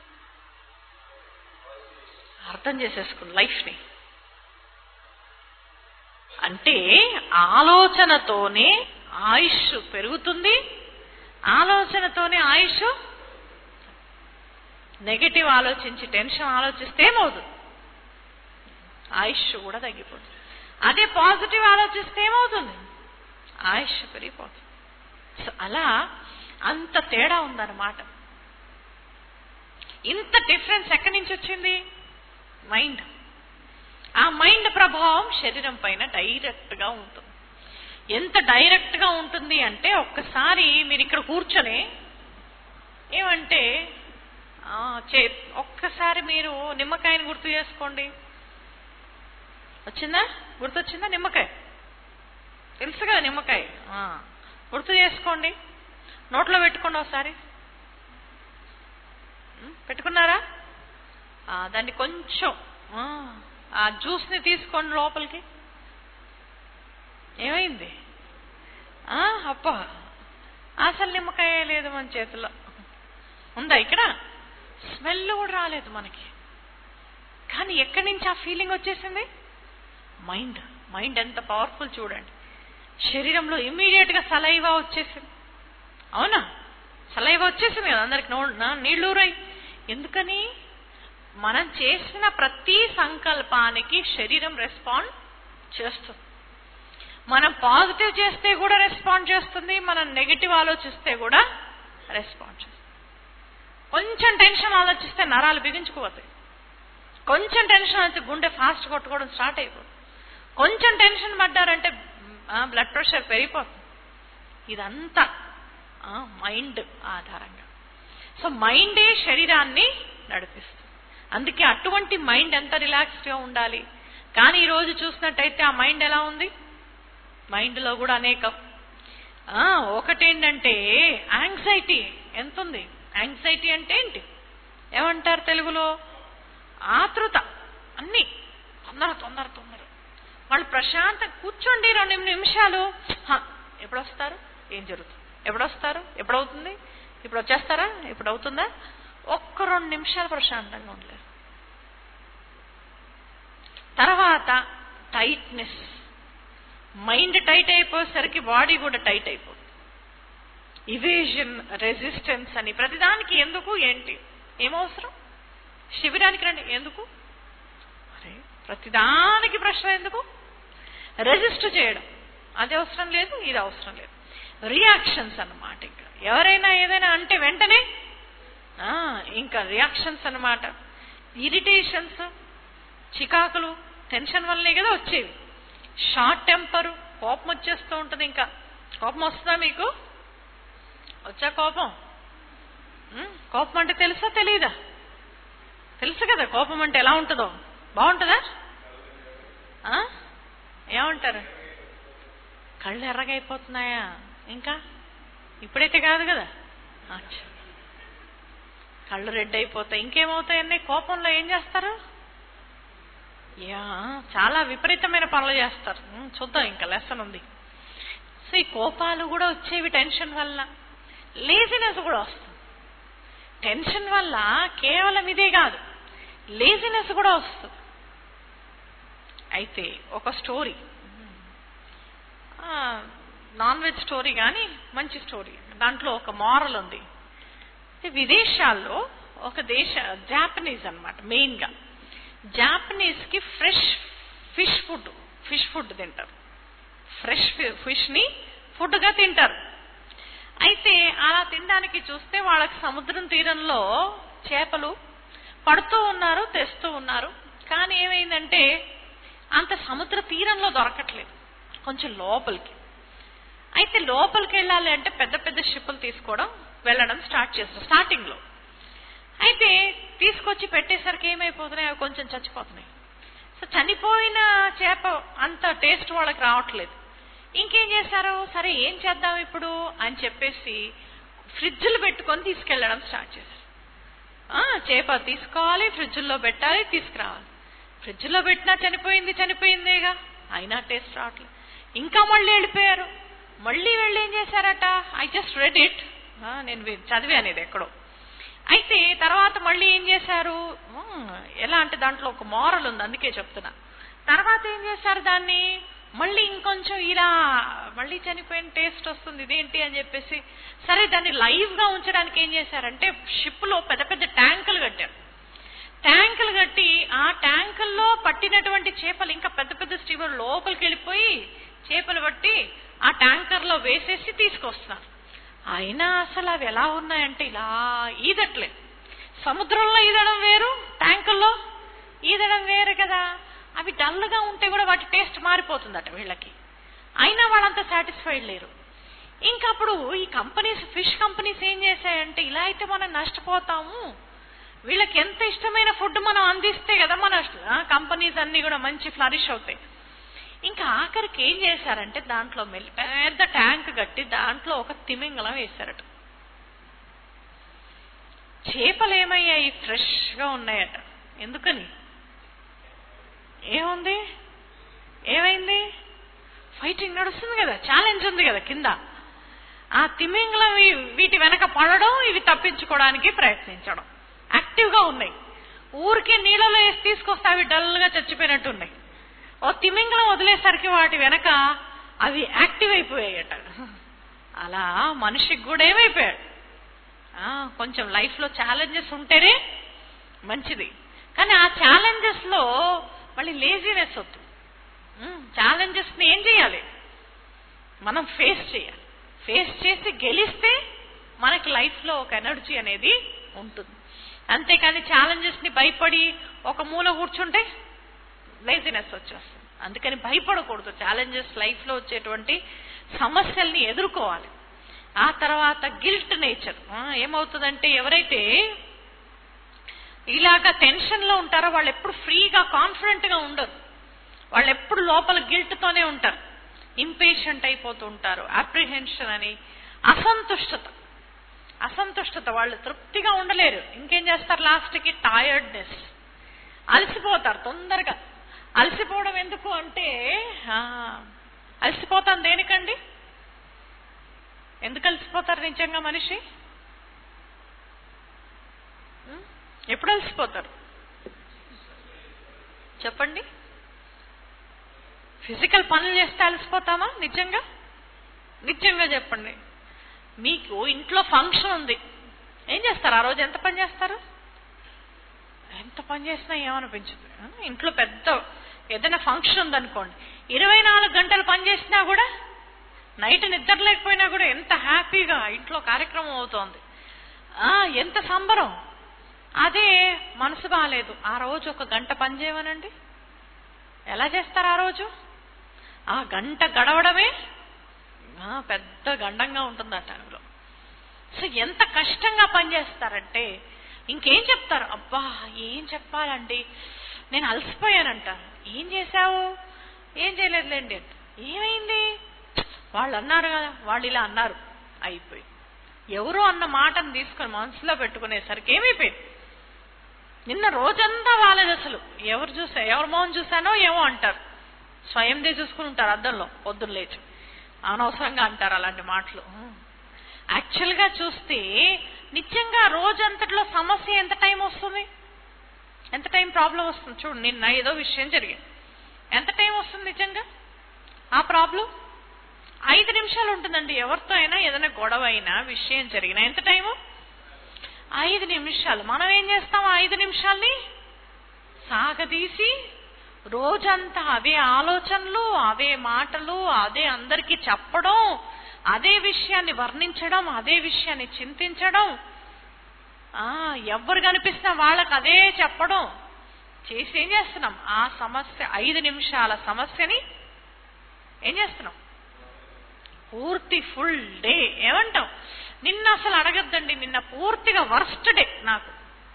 అర్థం చేసేసుకుని లైఫ్ని అంటే ఆలోచనతోనే ఆయుష్ పెరుగుతుంది ఆలోచనతోనే ఆయుష్ నెగటివ్ ఆలోచించి టెన్షన్ ఆలోచిస్తే ఏమవుతుంది ఆయుష్ కూడా తగ్గిపోతుంది అదే పాజిటివ్ ఆలోచిస్తే ఏమవుతుంది ఆయుష్ పెరిగిపోతుంది సో అలా అంత తేడా ఉందన్నమాట ఇంత డిఫరెన్స్ ఎక్కడి నుంచి వచ్చింది మైండ్ ఆ మైండ్ ప్రభావం శరీరం పైన డైరెక్ట్ గా ఉంటుంది ఎంత డైరెక్ట్ గా ఉంటుంది అంటే ఒక్కసారి మీరు ఇక్కడ కూర్చొని ఏమంటే ఆ, చే- ఒక్కసారి మీరు నిమ్మకాయని గుర్తు చేసుకోండి వచ్చిందా గుర్తొచ్చిందా నిమ్మకాయ తెలుసు కదా నిమ్మకాయ ఆ, గుర్తు చేసుకోండి నోట్లో పెట్టుకోండి ఒకసారి ఉం, పెట్టుకున్నారా ఆ, దాన్ని కొంచెం ఆ, ఆ జ్యూస్ని తీసుకోండి లోపలికి ఏమైంది ఆ, అబ్బా అసలు నిమ్మకాయ లేదు మన చేతిలో ఉందా ఇక్కడ స్మెల్ కూడా రాలేదు మనకి కానీ ఎక్కడి నుంచి ఆ ఫీలింగ్ వచ్చేసింది మైండ్ మైండ్ ఎంత పవర్ఫుల్ చూడండి శరీరంలో ఇమ్మీడియట్ గా సలైవా వచ్చేసింది అవునా సలైవ వచ్చేసింది కదా అందరికి నో నా- నీళ్లు ఊరాయి ఎందుకని మనం చేసిన ప్రతి సంకల్పానికి శరీరం రెస్పాండ్ చేస్తుంది మనం పాజిటివ్ చేస్తే కూడా రెస్పాండ్ చేస్తుంది మనం నెగిటివ్ ఆలోచిస్తే కూడా రెస్పాండ్ చేస్తుంది కొంచెం టెన్షన్ ఆలోచిస్తే నరాలు బిగించుకుపోతాయి కొంచెం టెన్షన్ అయితే గుండె ఫాస్ట్ కొట్టుకోవడం స్టార్ట్ అయిపోతుంది కొంచెం టెన్షన్ పడ్డారంటే బ్లడ్ ప్రెషర్ పెరిగిపోతుంది ఇదంతా మైండ్ ఆధారంగా సో మైండే శరీరాన్ని నడిపిస్తుంది అందుకే అటువంటి మైండ్ ఎంత రిలాక్స్డ్గా ఉండాలి కానీ ఈ రోజు చూసినట్టయితే ఆ మైండ్ ఎలా ఉంది మైండ్లో కూడా అనేకం ఆ, ఒకటేంటంటే యాంగ్జైటీ ఎంత ఉంది యాంగ్జైటీ అంటే ఏంటి ఏమంటారు తెలుగులో ఆతృత అన్ని తొందర తొందర తొందర వాళ్ళు ప్రశాంతం కూర్చోండి రెండు నిమిషాలు హ, ఎప్పుడు వస్తారు ఏం జరుగుతుంది ఎప్పుడు వస్తారు ఎప్పుడవుతుంది ఇప్పుడు వచ్చేస్తారా ఇప్పుడు అవుతుందా ఒక్క రెండు నిమిషాలు ప్రశాంతంగా ఉండలేరు తర్వాత టైట్నెస్ మైండ్ టైట్ అయిపోయేసరికి బాడీ కూడా టైట్ అయిపోతుంది ఇవేజన్ రెసిస్టెన్స్ అని ప్రతిదానికి ఎందుకు ఏంటి ఏమవసరం శిబిరానికి రండి ఎందుకు అరే ప్రతిదానికి ప్రశ్న ఎందుకు రెజిస్ట్ చేయడం అది అవసరం లేదు ఇది అవసరం లేదు రియాక్షన్స్ అన్నమాట ఇంకా ఎవరైనా ఏదైనా అంటే వెంటనే ఆ, ఇంకా రియాక్షన్స్ అన్నమాట ఇరిటేషన్స్ చికాకులు టెన్షన్ వల్లనే కదా వచ్చేవి షార్ట్ టెంపరు కోపం వచ్చేస్తూ ఉంటుంది ఇంకా కోపం వస్తుందా మీకు వచ్చా కోపం ఉం? కోపం అంటే తెలుసా తెలియదా తెలుసు కదా కోపం అంటే ఎలా ఉంటుందో బాగుంటుందా ఆ? ఏమంటారు కళ్ళు ఎర్రగైపోతున్నాయా ఇంకా ఇప్పుడైతే కాదు కదా అచ్చా కళ్ళు రెడ్ అయిపోతాయి ఇంకేమవుతాయన్నీ కోపంలో ఏం చేస్తారు యా చాలా విపరీతమైన పనులు చేస్తారు ఉం, చూద్దాం ఇంకా లెసన్ ఉంది సో ఈ కోపాలు కూడా వచ్చేవి టెన్షన్ వల్ల లేజినెస్ కూడా వస్తుంది టెన్షన్ వల్ల కేవలం ఇదే కాదు లేజినెస్ కూడా వస్తుంది అయితే ఒక స్టోరీ నాన్ వెజ్ స్టోరీ కానీ మంచి స్టోరీ దాంట్లో ఒక మారల్ ఉంది అయితే విదేశాల్లో ఒక దేశ జాపనీస్ అన్నమాట మెయిన్ గా జాపనీస్ కి fresh fish food fish food తింటారు ఫ్రెష్ ఫిష్ ని ఫుడ్ గా తింటారు అయితే అలా తినడానికి చూస్తే వాళ్ళకి సముద్రం తీరంలో చేపలు పడుతూ ఉన్నారు తెస్తూ ఉన్నారు కానీ ఏమైందంటే అంత సముద్ర తీరంలో దొరకట్లేదు కొంచెం లోపలికి అయితే లోపలికి వెళ్ళాలి అంటే పెద్ద పెద్ద షిప్పులు తీసుకోవడం వెళ్ళడం స్టార్ట్ చేస్తారు స్టార్టింగ్ లో అయితే తీసుకొచ్చి పెట్టేసరికి ఏమైపోతున్నాయి అవి కొంచెం చచ్చిపోతున్నాయి సో చనిపోయిన చేప అంత టేస్ట్ వాళ్ళకి రావట్లేదు ఇంకేం చేశారు సరే ఏం చేద్దాం ఇప్పుడు అని చెప్పేసి ఫ్రిడ్జ్లు పెట్టుకొని తీసుకెళ్లడం స్టార్ట్ చేశారు ఆ, చేప తీసుకోవాలి ఫ్రిడ్జ్లో పెట్టాలి తీసుకురావాలి ఫ్రిడ్జ్లో పెట్టినా చనిపోయింది చనిపోయిందేగా అయినా టేస్ట్ రావట్లేదు ఇంకా మళ్ళీ వెళ్ళిపోయారు మళ్ళీ వెళ్ళి ఏం చేశారట ఐ జస్ట్ రెడ్ ఇట్ నేను వి- చదివాను ఇది ఎక్కడో అయితే తర్వాత మళ్ళీ ఏం చేశారు ఉమ్, ఎలా అంటే దాంట్లో ఒక మోరల్ ఉంది అందుకే చెప్తున్నా తర్వాత ఏం చేశారు దాన్ని మళ్ళీ ఇంకొంచెం ఇలా మళ్ళీ చనిపోయిన టేస్ట్ వస్తుంది ఇదేంటి అని చెప్పేసి సరే దాన్ని లైవ్ గా ఉంచడానికి ఏం చేశారంటే షిప్ లో పెద్ద పెద్ద ట్యాంకులు కట్టారు ట్యాంకులు కట్టి ఆ ట్యాంకుల్లో పట్టినటువంటి చేపలు ఇంకా పెద్ద పెద్ద స్టీమర్ లోపలికి వెళ్ళిపోయి చేపలు పట్టి ఆ ట్యాంకర్ లో వేసేసి తీసుకొస్తున్నారు అయినా అసలు అవి ఎలా ఉన్నాయంటే ఇలా ఈదట్లేదు సముద్రంలో ఈదడం వేరు ట్యాంకుల్లో ఈదడం వేరు కదా అవి డల్గా ఉంటే కూడా వాటి టేస్ట్ మారిపోతుందట వీళ్ళకి అయినా వాళ్ళంత సాటిస్ఫైడ్ లేరు ఇంకా అప్పుడు ఈ కంపెనీస్ ఫిష్ కంపెనీస్ ఏం చేశాయంటే ఇలా అయితే మనం నష్టపోతాము వీళ్ళకి ఎంత ఇష్టమైన ఫుడ్ మనం అందిస్తే కదా మన కంపెనీస్ అన్ని కూడా మంచి ఫ్లరిష్ అవుతాయి ఇంకా ఆఖరికి ఏం చేశారంటే దాంట్లో మెల్లి పెద్ద ట్యాంక్ కట్టి దాంట్లో ఒక తిమింగలం వేశారట చేపలు ఏమయ్యాయి ఫ్రెష్ గా ఉన్నాయట ఎందుకని ఏముంది ఏమైంది ఫైటింగ్ నడుస్తుంది కదా ఛాలెంజ్ ఉంది కదా కింద ఆ తిమింగలం వీ- వీటి వెనక పడడం ఇవి తప్పించుకోవడానికి ప్రయత్నించడం యాక్టివ్ గా ఉన్నాయి ఊరికే నీళ్ళలో వేసి తీసుకొస్తే అవి డల్ గా చచ్చిపోయినట్టు ఉన్నాయి ఓ తిమింగలం వదిలేసరికి వాటి వెనక అవి యాక్టివ్ అయిపోయాయట అలా మనిషికి కూడా ఏమైపోయాడు ఆ, కొంచెం లైఫ్లో ఛాలెంజెస్ ఉంటేనే మంచిది కానీ ఆ ఛాలెంజెస్ లో మళ్ళీ లేజినెస్ వద్దు ఛాలెంజెస్ ని ఏం చేయాలి మనం ఫేస్ చేయాలి ఫేస్ చేసి గెలిస్తే మనకి లైఫ్ లో ఒక ఎనర్జీ అనేది ఉంటుంది అంతేకాని ఛాలెంజెస్ ని భయపడి ఒక మూల కూర్చుంటే లేజినెస్ వచ్చేస్తుంది అందుకని భయపడకూడదు ఛాలెంజెస్ లైఫ్ లో వచ్చేటువంటి సమస్యల్ని ఎదుర్కోవాలి ఆ తర్వాత గిల్ట్ నేచర్ ఏమవుతుందంటే ఎవరైతే ఇలాగా టెన్షన్ లో ఉంటారో వాళ్ళు ఎప్పుడు ఫ్రీగా కాన్ఫిడెంట్ గా ఉండరు వాళ్ళు ఎప్పుడు లోపల గిల్ట్ తోనే ఉంటారు ఇంపేషెంట్ అయిపోతూ ఉంటారు అప్రిహెన్షన్ అని అసంతుష్టత అసంతుష్టత వాళ్ళు తృప్తిగా ఉండలేరు ఇంకేం చేస్తారు లాస్ట్ కి టైర్డ్నెస్ అలసిపోతారు తొందరగా అలసిపోవడం ఎందుకు అంటే ఆ, అలసిపోతాం దేనికండి ఎందుకు అలసిపోతారు నిజంగా మనిషి ఉం? ఎప్పుడు అలసిపోతారు చెప్పండి ఫిజికల్ పనులు చేస్తే అలసిపోతామా నిజంగా నిజంగా చెప్పండి మీకు ఇంట్లో ఫంక్షన్ ఉంది ఏం చేస్తారు ఆ రోజు ఎంత పని చేస్తారు ఎంత పని చేసినా ఏమనిపించదు ఆ, ఇంట్లో పెద్ద ఏదైనా ఫంక్షన్ ఉందనుకోండి ఇరవై నాలుగు గంటలు పని చేసినా కూడా నైట్ నిద్ర లేకపోయినా కూడా ఎంత హ్యాపీగా ఇంట్లో కార్యక్రమం అవుతోంది ఆ, ఎంత సంబరం అదే మనసు బాగాలేదు ఆ రోజు ఒక గంట పని చేయమనండి ఎలా చేస్తారు ఆ రోజు ఆ గంట గడవడమే ఆ, పెద్ద గండంగా ఉంటుంది ఆ టైంలో సో ఎంత కష్టంగా పనిచేస్తారంటే ఇంకేం చెప్తారు అబ్బా ఏం చెప్పాలండి నేను అలసిపోయానంటారు ఏం చేశావు ఏం చేయలేదులేండి అంట. ఏమైంది వాళ్ళు అన్నారు కదా వాళ్ళు ఇలా అన్నారు అయిపోయి ఎవరో అన్న మాటను తీసుకొని మనసులో పెట్టుకునేసరికి ఏమైపోయింది నిన్న రోజంతా వాళ్ళది అసలు ఎవరు చూసా ఎవరి మొహం చూసానో ఏమో అంటారు స్వయందే చూసుకుని ఉంటారు అద్దంలో పొద్దున్న లేచి అనవసరంగా అంటారు అలాంటి మాటలు యాక్చువల్ గా చూస్తే నిజంగా రోజంతట్లో సమస్య ఎంత టైం వస్తుంది ఎంత టైం ప్రాబ్లం వస్తుంది చూడు నిన్న ఏదో విషయం జరిగింది ఎంత టైం వస్తుంది నిజంగా ఆ ప్రాబ్లం ఐదు నిమిషాలు ఉంటుందండి ఎవరితో అయినా ఏదైనా గొడవ అయినా విషయం జరిగినా ఎంత టైము ఐదు నిమిషాలు మనం ఏం చేస్తాం ఆ ఐదు నిమిషాల్ని సాగదీసి రోజంతా అవే ఆలోచనలు అవే మాటలు అదే అందరికీ చెప్పడం అదే విషయాన్ని వర్ణించడం అదే విషయాన్ని చింతించడం ఆ ఎవరు కనిపిస్తున్నా వాళ్ళకి అదే చెప్పడం చేసి ఏం చేస్తున్నాం ఆ సమస్య ఐదు నిమిషాల సమస్యని ఏం చేస్తున్నాం పూర్తి ఫుల్ డే ఏమంటాం నిన్న అసలు అడగద్దండి నిన్న పూర్తిగా వర్స్ట్ డే నాకు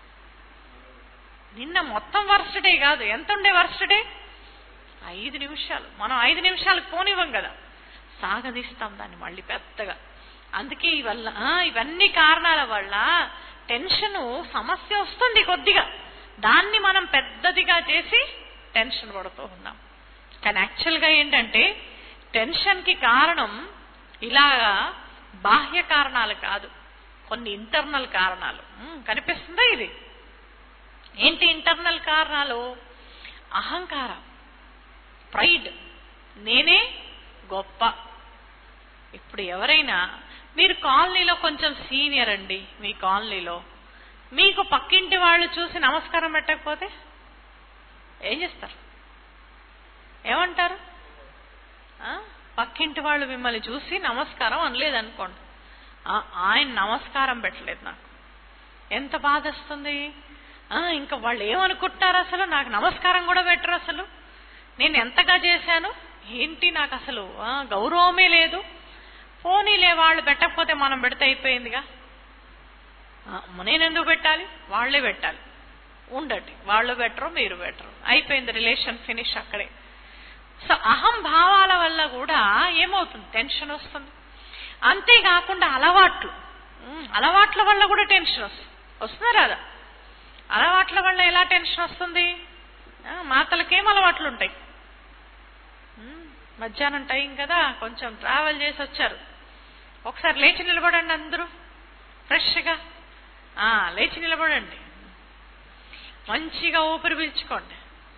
నిన్న మొత్తం వర్స్ట్ డే కాదు ఎంత ఉండే వర్స్ట్ డే ఐదు నిమిషాలు మనం ఐదు నిమిషాలకు పోనివ్వం కదా సాగదీస్తాం దాన్ని మళ్ళీ పెద్దగా అందుకే ఇవల్ల ఆ, ఇవన్నీ కారణాల వల్ల టెన్షన్ సమస్య వస్తుంది కొద్దిగా దాన్ని మనం పెద్దదిగా చేసి టెన్షన్ పడుతూ ఉన్నాం కానీ యాక్చువల్గా ఏంటంటే టెన్షన్కి కారణం ఇలాగా బాహ్య కారణాలు కాదు కొన్ని ఇంటర్నల్ కారణాలు ఉమ్, కనిపిస్తుందా ఇది ఏంటి ఇంటర్నల్ కారణాలు అహంకారం ప్రైడ్ నేనే గొప్ప ఇప్పుడు ఎవరైనా మీరు కాలనీలో కొంచెం సీనియర్ అండి మీ కాలనీలో మీకు పక్కింటి వాళ్ళు చూసి నమస్కారం పెట్టకపోతే ఏం చేస్తారు ఏమంటారు ఆ? పక్కింటి వాళ్ళు మిమ్మల్ని చూసి నమస్కారం అనలేదనుకోండి ఆ, ఆయన నమస్కారం పెట్టలేదు నాకు ఎంత బాధ వస్తుంది ఆ, ఇంకా వాళ్ళు ఏమనుకుంటారు అసలు నాకు నమస్కారం కూడా పెట్టరు అసలు నేను ఎంతగా చేశాను ఏంటి నాకు అసలు ఆ, గౌరవమే లేదు పోనీలే వాళ్ళు పెట్టకపోతే మనం పెడితే అయిపోయిందిగా ఆ, నేను ఎందుకు పెట్టాలి వాళ్ళే పెట్టాలి ఉండండి వాళ్ళు బెటరు మీరు బెటరు అయిపోయింది రిలేషన్ ఫినిష్ అక్కడే సో అహం భావాల వల్ల కూడా ఏమవుతుంది టెన్షన్ వస్తుంది అంతేకాకుండా అలవాట్లు ఉమ్, అలవాట్ల వల్ల కూడా టెన్షన్ వస్తుంది వస్తుందా రాదా అలవాట్ల వల్ల ఎలా టెన్షన్ వస్తుంది ఆ, మాతలకేం అలవాట్లు ఉంటాయి ఉమ్, మధ్యాహ్నం టైం కదా కొంచెం ట్రావెల్ చేసి వచ్చారు ఒకసారి లేచి నిలబడండి అందరూ ఫ్రెష్గా ఆ, లేచి నిలబడండి మంచిగా ఊపిరి పీల్చుకోండి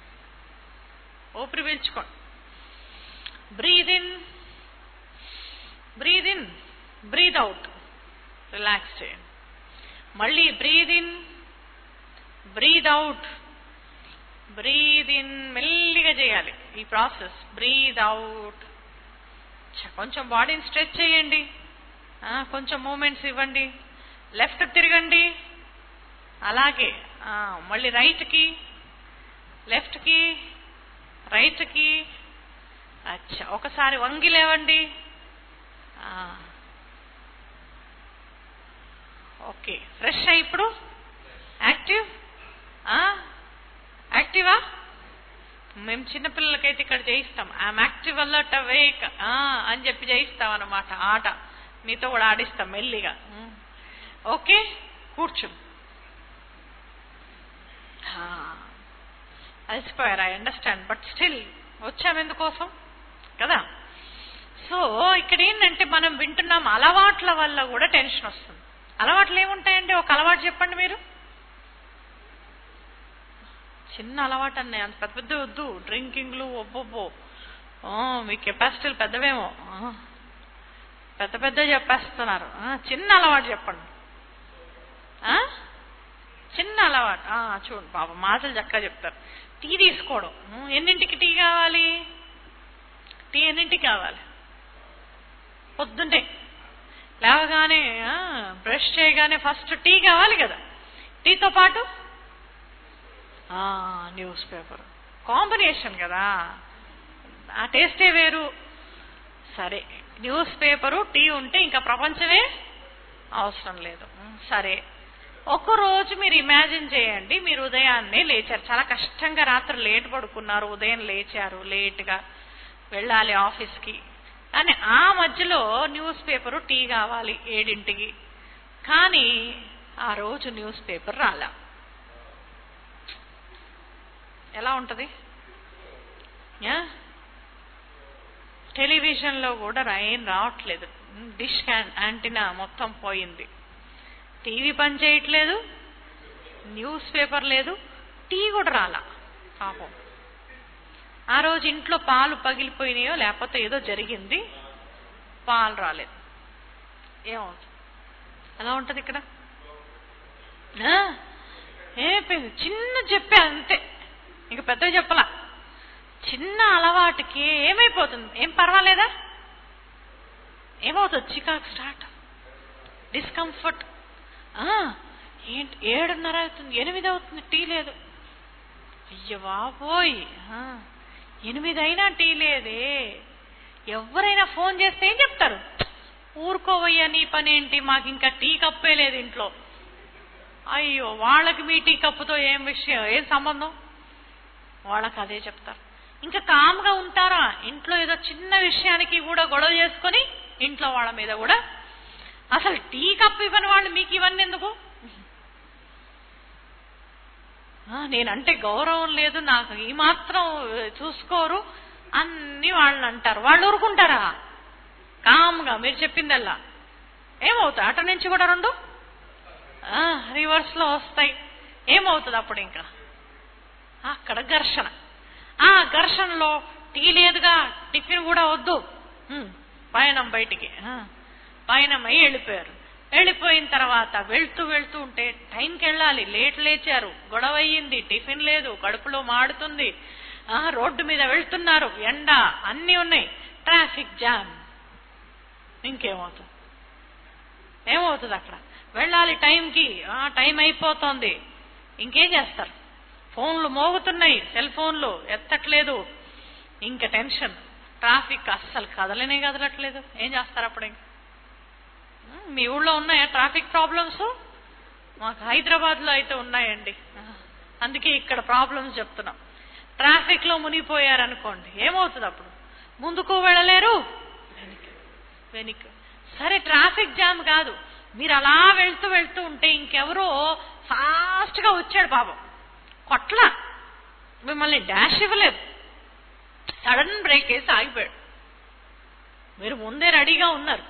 ఊపిరి పీల్చుకోండి breathe in breathe in breathe out relax చేయండి మళ్ళీ breathe in breathe out breathe in మెల్లిగా చేయాలి ఈ ప్రాసెస్ బ్రీద్ అవుట్ కొంచెం బాడీని స్ట్రెచ్ చేయండి ఆ, కొంచెం మూమెంట్స్ ఇవ్వండి లెఫ్ట్ తిరగండి అలాగే ఆ, మళ్ళీ రైట్కి లెఫ్ట్కి రైట్కి అచ్చా ఒకసారి వంగి లేవండి ఆ. ఓకే ఫ్రెష్ అయ్యి ఇప్పుడు యాక్టివ్ యాక్టివా మేము చిన్నపిల్లలకైతే ఇక్కడ చేయిస్తాం ఐఎమ్ యాక్టివ్ అల్లట్ అవేక్ అని చెప్పి చేయిస్తాం అన్నమాట ఆట మీతో కూడా ఆడిస్తాం మెల్లిగా ఉమ్. ఓకే కూర్చో ఆ. అలసిపోయారు ఐ అండర్స్టాండ్ బట్ స్టిల్ వచ్చాం ఎందుకోసం కదా సో ఇక్కడ ఏంటంటే మనం వింటున్నాం అలవాట్ల వల్ల కూడా టెన్షన్ వస్తుంది అలవాట్లు ఏముంటాయండి ఒక అలవాటు చెప్పండి మీరు చిన్న అలవాటు అన్నాయి అంత పెద్ద పెద్ద వద్దు డ్రింకింగ్లు ఒబ్బొబ్బో ఆ, మీ కెపాసిటీలు పెద్దవేమో ఆ, పెద్ద పెద్ద చెప్పేస్తున్నారు ఆ, చిన్న అలవాటు చెప్పండి ఆ? చిన్న అలవాటు ఆ, చూడండి పాప మాటలు చక్కగా చెప్తారు టీ తీసుకోవడం ఉం, ఎన్నింటికి టీ కావాలి టీ ఎన్నింటికి కావాలి పొద్దున్నే లేవగానే ఆ, బ్రష్ చేయగానే ఫస్ట్ టీ కావాలి కదా టీతో పాటు ఆ, న్యూస్ పేపర్ కాంబినేషన్ కదా ఆ టేస్టే వేరు సరే న్యూస్ పేపరు టీ ఉంటే ఇంకా ప్రపంచమే అవసరం లేదు ఉం, సరే ఒక రోజు మీరు ఇమాజిన్ చేయండి మీరు ఉదయాన్నే లేచారు చాలా కష్టంగా రాత్రి లేట్ పడుకున్నారు ఉదయం లేచారు లేట్గా వెళ్ళాలి ఆఫీస్కి కానీ ఆ మధ్యలో న్యూస్ పేపరు టీ కావాలి ఏడింటికి కానీ ఆ రోజు న్యూస్ పేపర్ రాలా ఎలా ఉంటుంది యా? టెలివిజన్లో కూడా రా- ఏం రావట్లేదు డిష్ యాంటీనా మొత్తం పోయింది టీవీ పని చేయట్లేదు న్యూస్ పేపర్ లేదు టీ కూడా రాలా పాపం ఆ రోజు ఇంట్లో పాలు పగిలిపోయినాయో లేకపోతే ఏదో జరిగింది పాలు రాలేదు ఏమవుతుంది ఎలా ఉంటుంది ఇక్కడ ఆ, ఏమైపోయింది చిన్న చెప్పే అంతే ఇంక పెద్ద చెప్పలా చిన్న అలవాటుకి ఏమైపోతుంది ఏం పర్వాలేదా ఏమవుతుంది చికాకు స్టార్ట్ డిస్కంఫర్ట్ ఏంటి ఏడున్నర అవుతుంది ఎనిమిది అవుతుంది టీ లేదు అయ్య బాబోయ్ ఆ, ఎనిమిది అయినా టీ లేదే ఎవరైనా ఫోన్ చేస్తే ఏం చెప్తారు ఊరుకోవయ్యా నీ పనేంటి మాకు ఇంకా టీ కప్పే లేదు ఇంట్లో అయ్యో వాళ్ళకి మీ టీ కప్పుతో ఏం విషయం ఏం సంబంధం వాళ్ళకి అదే చెప్తారు ఇంకా కామ్గా ఉంటారా ఇంట్లో ఏదో చిన్న విషయానికి కూడా గొడవ చేసుకొని ఇంట్లో వాళ్ళ మీద కూడా అసలు టీ కప్పు ఇవ్వని వాళ్ళు మీకు ఇవన్నీ ఎందుకు ఆ, నేనంటే గౌరవం లేదు నాకు ఈ మాత్రం చూసుకోరు అన్ని వాళ్ళని అంటారు వాళ్ళు ఊరుకుంటారా కామ్గా మీరు చెప్పిందల్లా ఏమవుతాయి అటు నుంచి కూడా రెండు రివర్స్ లో వస్తాయి ఏమవుతుంది అప్పుడు ఇంకా అక్కడ ఘర్షణ ఆ ఘర్షణలో టీ లేదుగా టిఫిన్ కూడా వద్దు ఉమ్, పయనం బయటికి ఆ, పయనం అయ్యి వెళ్ళిపోయారు వెళ్ళిపోయిన తర్వాత వెళ్తూ వెళ్తూ ఉంటే టైంకి వెళ్ళాలి లేట్ లేచారు గొడవ అయ్యింది టిఫిన్ లేదు కడుపులో మాడుతుంది ఆ, రోడ్డు మీద వెళ్తున్నారు ఎండ అన్నీ ఉన్నాయి ట్రాఫిక్ జామ్ ఇంకేమవుతుంది ఏమవుతుంది అక్కడ వెళ్ళాలి టైంకి ఆ, టైం అయిపోతోంది ఇంకేం చేస్తారు ఫోన్లు మోగుతున్నాయి సెల్ ఫోన్లు ఎత్తట్లేదు ఇంకా టెన్షన్ ట్రాఫిక్ అస్సలు కదలనే కదలట్లేదు ఏం చేస్తారు అప్పుడు ఇంక ఉమ్, మీ ఊళ్ళో ఉన్నాయా ట్రాఫిక్ ప్రాబ్లమ్స్ మాకు హైదరాబాద్లో అయితే ఉన్నాయండి ఆ, అందుకే ఇక్కడ ప్రాబ్లమ్స్ చెప్తున్నాం ట్రాఫిక్ లో మునిగిపోయారనుకోండి ఏమవుతుంది అప్పుడు ముందుకు వెళ్ళలేరు వెనక్కి వెనక్కి సరే ట్రాఫిక్ జామ్ కాదు మీరు అలా వెళ్తూ వెళ్తూ ఉంటే ఇంకెవరో ఫాస్ట్ గా వచ్చాడు పాపం కొట్ల మిమ్మల్ని డాష్ ఇవ్వలేదు సడన్ బ్రేక్ వేసి ఆగిపోయాడు మీరు ముందే రెడీగా ఉన్నారు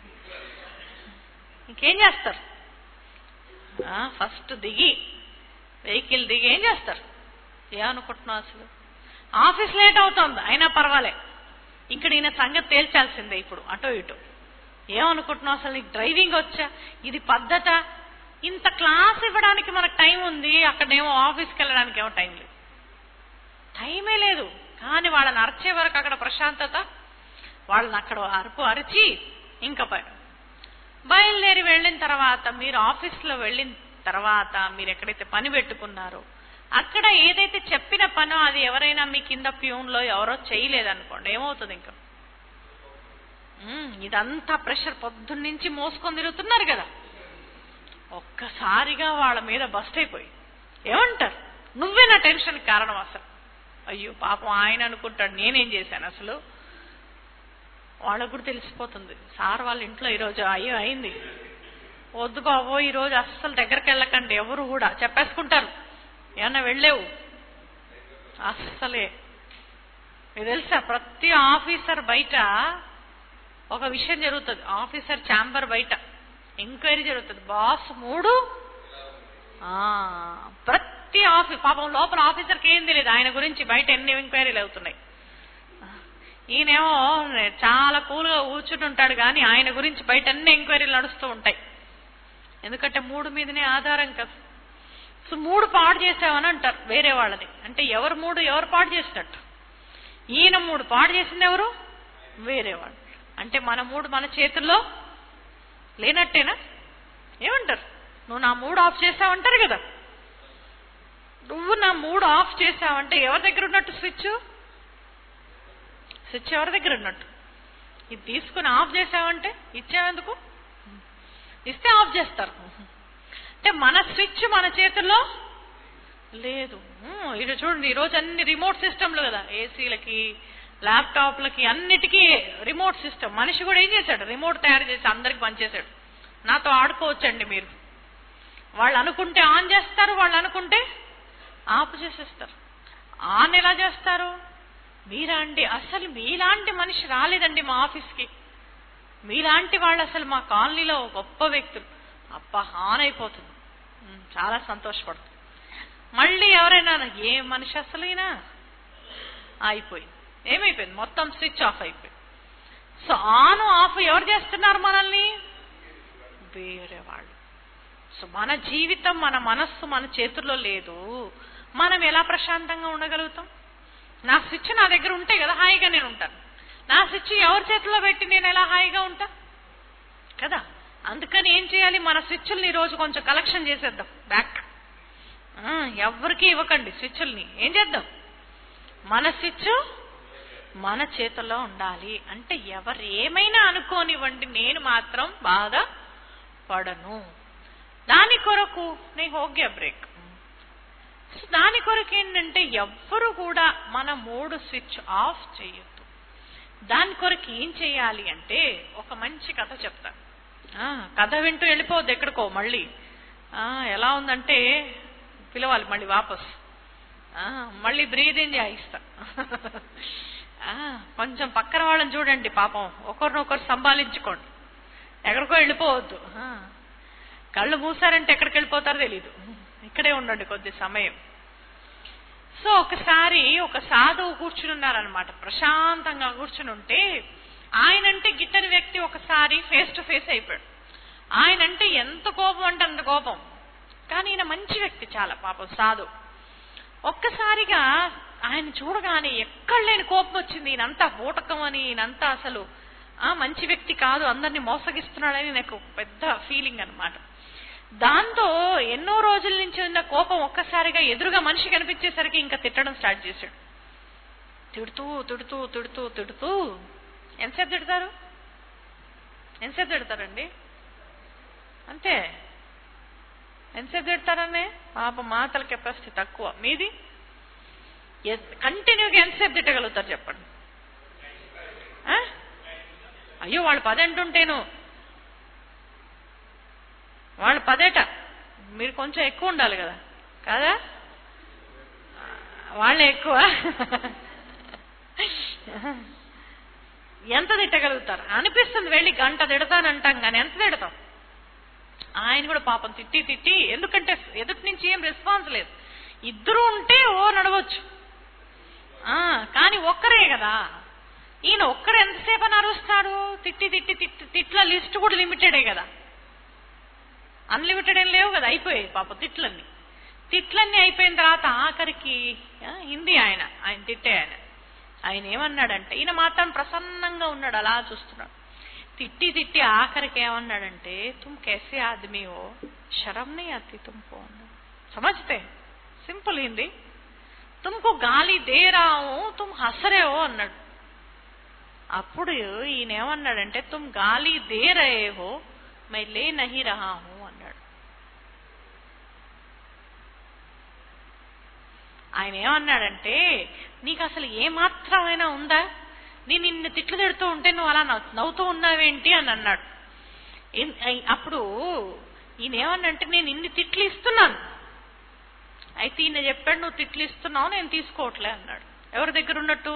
ఇంకేం చేస్తారు ఫస్ట్ దిగి వెహికల్ దిగి ఏం చేస్తారు ఏమనుకుంటున్నావు అసలు ఆఫీస్ లేట్ అవుతోంది అయినా పర్వాలే ఇక్కడ ఈయన సంగతి తేల్చాల్సిందే ఇప్పుడు అటో ఇటో ఏమనుకుంటున్నావు అసలు నీకు డ్రైవింగ్ వచ్చా ఇది పద్ధత ఇంత క్లాస్ ఇవ్వడానికి మనకు టైం ఉంది అక్కడేమో ఆఫీస్కి వెళ్ళడానికి ఏమో టైం లేదు టైమే లేదు కానీ వాళ్ళని అరిచే వరకు అక్కడ ప్రశాంతత వాళ్ళని అక్కడ అరుపు అరిచి ఇంకా బయ- బయలుదేరి వెళ్ళిన తర్వాత మీరు ఆఫీస్లో వెళ్ళిన తర్వాత మీరు ఎక్కడైతే పని పెట్టుకున్నారో అక్కడ ఏదైతే చెప్పిన పనో అది ఎవరైనా మీ కింద ప్యూన్లో ఎవరో చేయలేదనుకోండి ఏమవుతుంది ఇంకా ఉమ్, ఇదంతా ప్రెషర్ పొద్దున్నుంచి మోసుకొని తిరుగుతున్నారు కదా ఒక్కసారిగా వాళ్ళ మీద బస్ట్ అయిపోయి ఏమంటారు నువ్వే నా టెన్షన్ కారణం అసలు అయ్యో పాపం ఆయన అనుకుంటాడు నేనేం చేశాను అసలు వాళ్ళకు కూడా తెలిసిపోతుంది సార్ వాళ్ళ ఇంట్లో ఈరోజు అయ్యో అయింది వద్దు బాబో ఈరోజు అస్సలు దగ్గరికి వెళ్ళకండి ఎవరు కూడా చెప్పేసుకుంటారు ఏమన్నా వెళ్ళేవు అస్సలే మీకు తెలుసా ప్రతి ఆఫీసర్ బయట ఒక విషయం జరుగుతుంది ఆఫీసర్ ఛాంబర్ బయట ఎంక్వైరీ జరుగుతుంది బాస్ మూడు ఆ, ప్రతి ఆఫీస్ పాపం లోపల ఆఫీసర్కి ఏం తెలియదు ఆయన గురించి బయట ఎన్ని ఎంక్వైరీలు అవుతున్నాయి ఈయనేమో చాలా కూల్గా కూర్చుని ఉంటాడు కానీ ఆయన గురించి బయట అన్ని ఎంక్వైరీలు నడుస్తూ ఉంటాయి ఎందుకంటే మూడు మీదనే ఆధారం కదా సో మూడు పాడు చేసావని అంటారు వేరే వాళ్ళది అంటే ఎవరు మూడు ఎవరు పాడు చేసినట్టు ఈయన మూడు పాడు చేసింది ఎవరు వేరే వాళ్ళు అంటే మన మూడు మన చేతుల్లో లేనట్టేనా ఏమంటారు నువ్వు నా మూడు ఆఫ్ చేసావంటారు కదా నువ్వు నా మూడు ఆఫ్ చేసావంటే ఎవరి దగ్గర ఉన్నట్టు స్విచ్ స్విచ్ ఎవరి దగ్గర ఉన్నట్టు ఇది తీసుకుని ఆఫ్ చేసావంటే ఇచ్చావెందుకు ఇస్తే ఆఫ్ చేస్తారు అంటే మన స్విచ్ మన చేతుల్లో లేదు ఉమ్, ఇది చూడండి ఈరోజు అన్ని రిమోట్ సిస్టమ్లు కదా ఏసీలకి ల్యాప్టాప్లకి అన్నిటికీ రిమోట్ సిస్టమ్ మనిషి కూడా ఏం చేశాడు రిమోట్ తయారు చేసి అందరికి పనిచేశాడు నాతో ఆడుకోవచ్చండి మీరు వాళ్ళు అనుకుంటే ఆన్ చేస్తారు వాళ్ళు అనుకుంటే ఆఫ్ చేసేస్తారు ఆన్ ఎలా చేస్తారు మీరా అండి అసలు మీలాంటి మనిషి రాలేదండి మా ఆఫీస్కి మీలాంటి వాళ్ళు అసలు మా కాలనీలో గొప్ప వ్యక్తులు అబ్బా ఆన్ అయిపోతుంది ఉమ్, చాలా సంతోషపడుతుంది మళ్ళీ ఎవరైనా ఏ మనిషి అసలైనా అయిపోయింది ఏమైపోయింది మొత్తం స్విచ్ ఆఫ్ అయిపోయింది సో ఆన్ ఆఫ్ ఎవరు చేస్తున్నారు మనల్ని వేరే వాళ్ళు సో మన జీవితం మన మనస్సు మన చేతుల్లో లేదు మనం ఎలా ప్రశాంతంగా ఉండగలుగుతాం నా స్విచ్ నా దగ్గర ఉంటే కదా హాయిగా నేను ఉంటాను నా స్విచ్ ఎవరి చేతిలో పెట్టి నేను ఎలా హాయిగా ఉంటా కదా అందుకని ఏం చేయాలి మన స్విచ్ల్ని ఈ రోజు కొంచెం కలెక్షన్ చేసేద్దాం బ్యాక్ ఆ, ఎవ్వరికి ఇవ్వకండి స్విచ్ల్ని ఏం చేద్దాం మన స్విచ్ మన చేతుల్లో ఉండాలి అంటే ఎవరు ఏమైనా అనుకోనివ్వండి నేను మాత్రం బాధ పడను దాని కొరకు నీ హోగ్య బ్రేక్ సో దాని కొరకు ఏంటంటే ఎవ్వరు కూడా మన మూడు స్విచ్ ఆఫ్ చేయొద్దు దాని కొరకు ఏం చేయాలి అంటే ఒక మంచి కథ చెప్తాను ఆ, కథ వింటూ వెళ్ళిపోవద్దు ఎక్కడికో మళ్ళీ ఆ, ఎలా ఉందంటే పిలవాలి మళ్ళీ వాపస్ ఆ, మళ్ళీ బ్రీదింగ్ చేయిస్తా ఆ, కొంచెం పక్కన వాళ్ళని చూడండి పాపం ఒకరినొకరు సంభాలించుకోండి ఎక్కడికో వెళ్ళిపోవద్దు ఆ, కళ్ళు మూసారంటే ఎక్కడికి వెళ్ళిపోతారో తెలీదు ఇక్కడే ఉండండి కొద్ది సమయం సో ఒకసారి ఒక సాధువు కూర్చుని ఉన్నారనమాట ప్రశాంతంగా కూర్చుని ఉంటే ఆయనంటే గిట్టని వ్యక్తి ఒకసారి ఫేస్ టు ఫేస్ అయిపోయాడు ఆయనంటే ఎంత కోపం అంటే అంత కోపం కానీ ఈయన మంచి వ్యక్తి చాలా పాపం సాధు ఒక్కసారిగా ఆయన చూడగానే ఎక్కడ లేని కోపం వచ్చింది ఈయనంతా బూటకం అని ఈయనంతా అసలు ఆ మంచి వ్యక్తి కాదు అందరిని మోసగిస్తున్నాడని నాకు పెద్ద ఫీలింగ్ అన్నమాట దాంతో ఎన్నో రోజుల నుంచి ఉన్న కోపం ఒక్కసారిగా ఎదురుగా మనిషి కనిపించేసరికి ఇంకా తిట్టడం స్టార్ట్ చేశాడు తిడుతూ తిడుతూ తిడుతూ తిడుతూ ఎంతసేపు తిడతారు ఎంతసేపు తిడతారండి అంతే ఎంతసేపు తిడతారనే పాప మాటల కెపాసిటీ తక్కువ మీది కంటిన్యూగా ఎంతసేపు తిట్టగలుగుతారు చెప్పండి ఆ? అయ్యో వాళ్ళు పది అంటుంటేను వాళ్ళు పదేట మీరు కొంచెం ఎక్కువ ఉండాలి కదా కాదా వాళ్ళే ఎక్కువ ఎంత తిట్టగలుగుతారు అనిపిస్తుంది వెళ్ళి గంట తిడతానంటాం కానీ ఎంత తిడతాం ఆయన కూడా పాపం తిట్టి తిట్టి ఎందుకంటే ఎదుటి నుంచి ఏం రెస్పాన్స్ లేదు ఇద్దరు ఉంటే ఓ నడవచ్చు ఆ, కానీ ఒక్కరే కదా ఈయన ఒక్కరు ఎంతసేపు అని అరుస్తాడు తిట్టి తిట్టి తిట్టి తిట్ల లిస్ట్ కూడా లిమిటెడే కదా అన్లిమిటెడ్ ఏం లేవు కదా అయిపోయాయి పాప తిట్లన్నీ తిట్లన్నీ అయిపోయిన తర్వాత ఆఖరికి ఆ, హిందీ ఆయన ఆయన తిట్టే ఆయన ఆయన ఏమన్నాడంటే ఈయన మాత్రం ప్రసన్నంగా ఉన్నాడు అలా చూస్తున్నాడు తిట్టి తిట్టి ఆఖరికి ఏమన్నాడంటే తుమ్ कैसे आदमी हो शर्म नहीं आती तुमको समझते సింపుల్ హిందీ తుమ్కు గాలి దే రहा हूं तुम हंस रहे हो అన్నాడు అప్పుడు ఈయన ఏమన్నాడంటే తుమ్ గాలి దే రహే హో మై లే నహి రహా హూ అన్నాడు ఆయన ఏమన్నాడంటే నీకు అసలు ఏ మాత్రమైనా ఉందా నేను నిన్ను తిట్లు తిడుతూ ఉంటే నువ్వు అలా నవ్వు- నవ్వుతూ ఉన్నావేంటి అని అన్నాడు ఇన్- ఐ- అప్పుడు ఈయన ఏమన్నంటే నేను ఇన్ని తిట్లు ఇస్తున్నాను అయితే ఈయన చెప్పాడు నువ్వు తిట్లు ఇస్తున్నావు నేను తీసుకోవట్లే అన్నాడు ఎవరి దగ్గర ఉన్నట్టు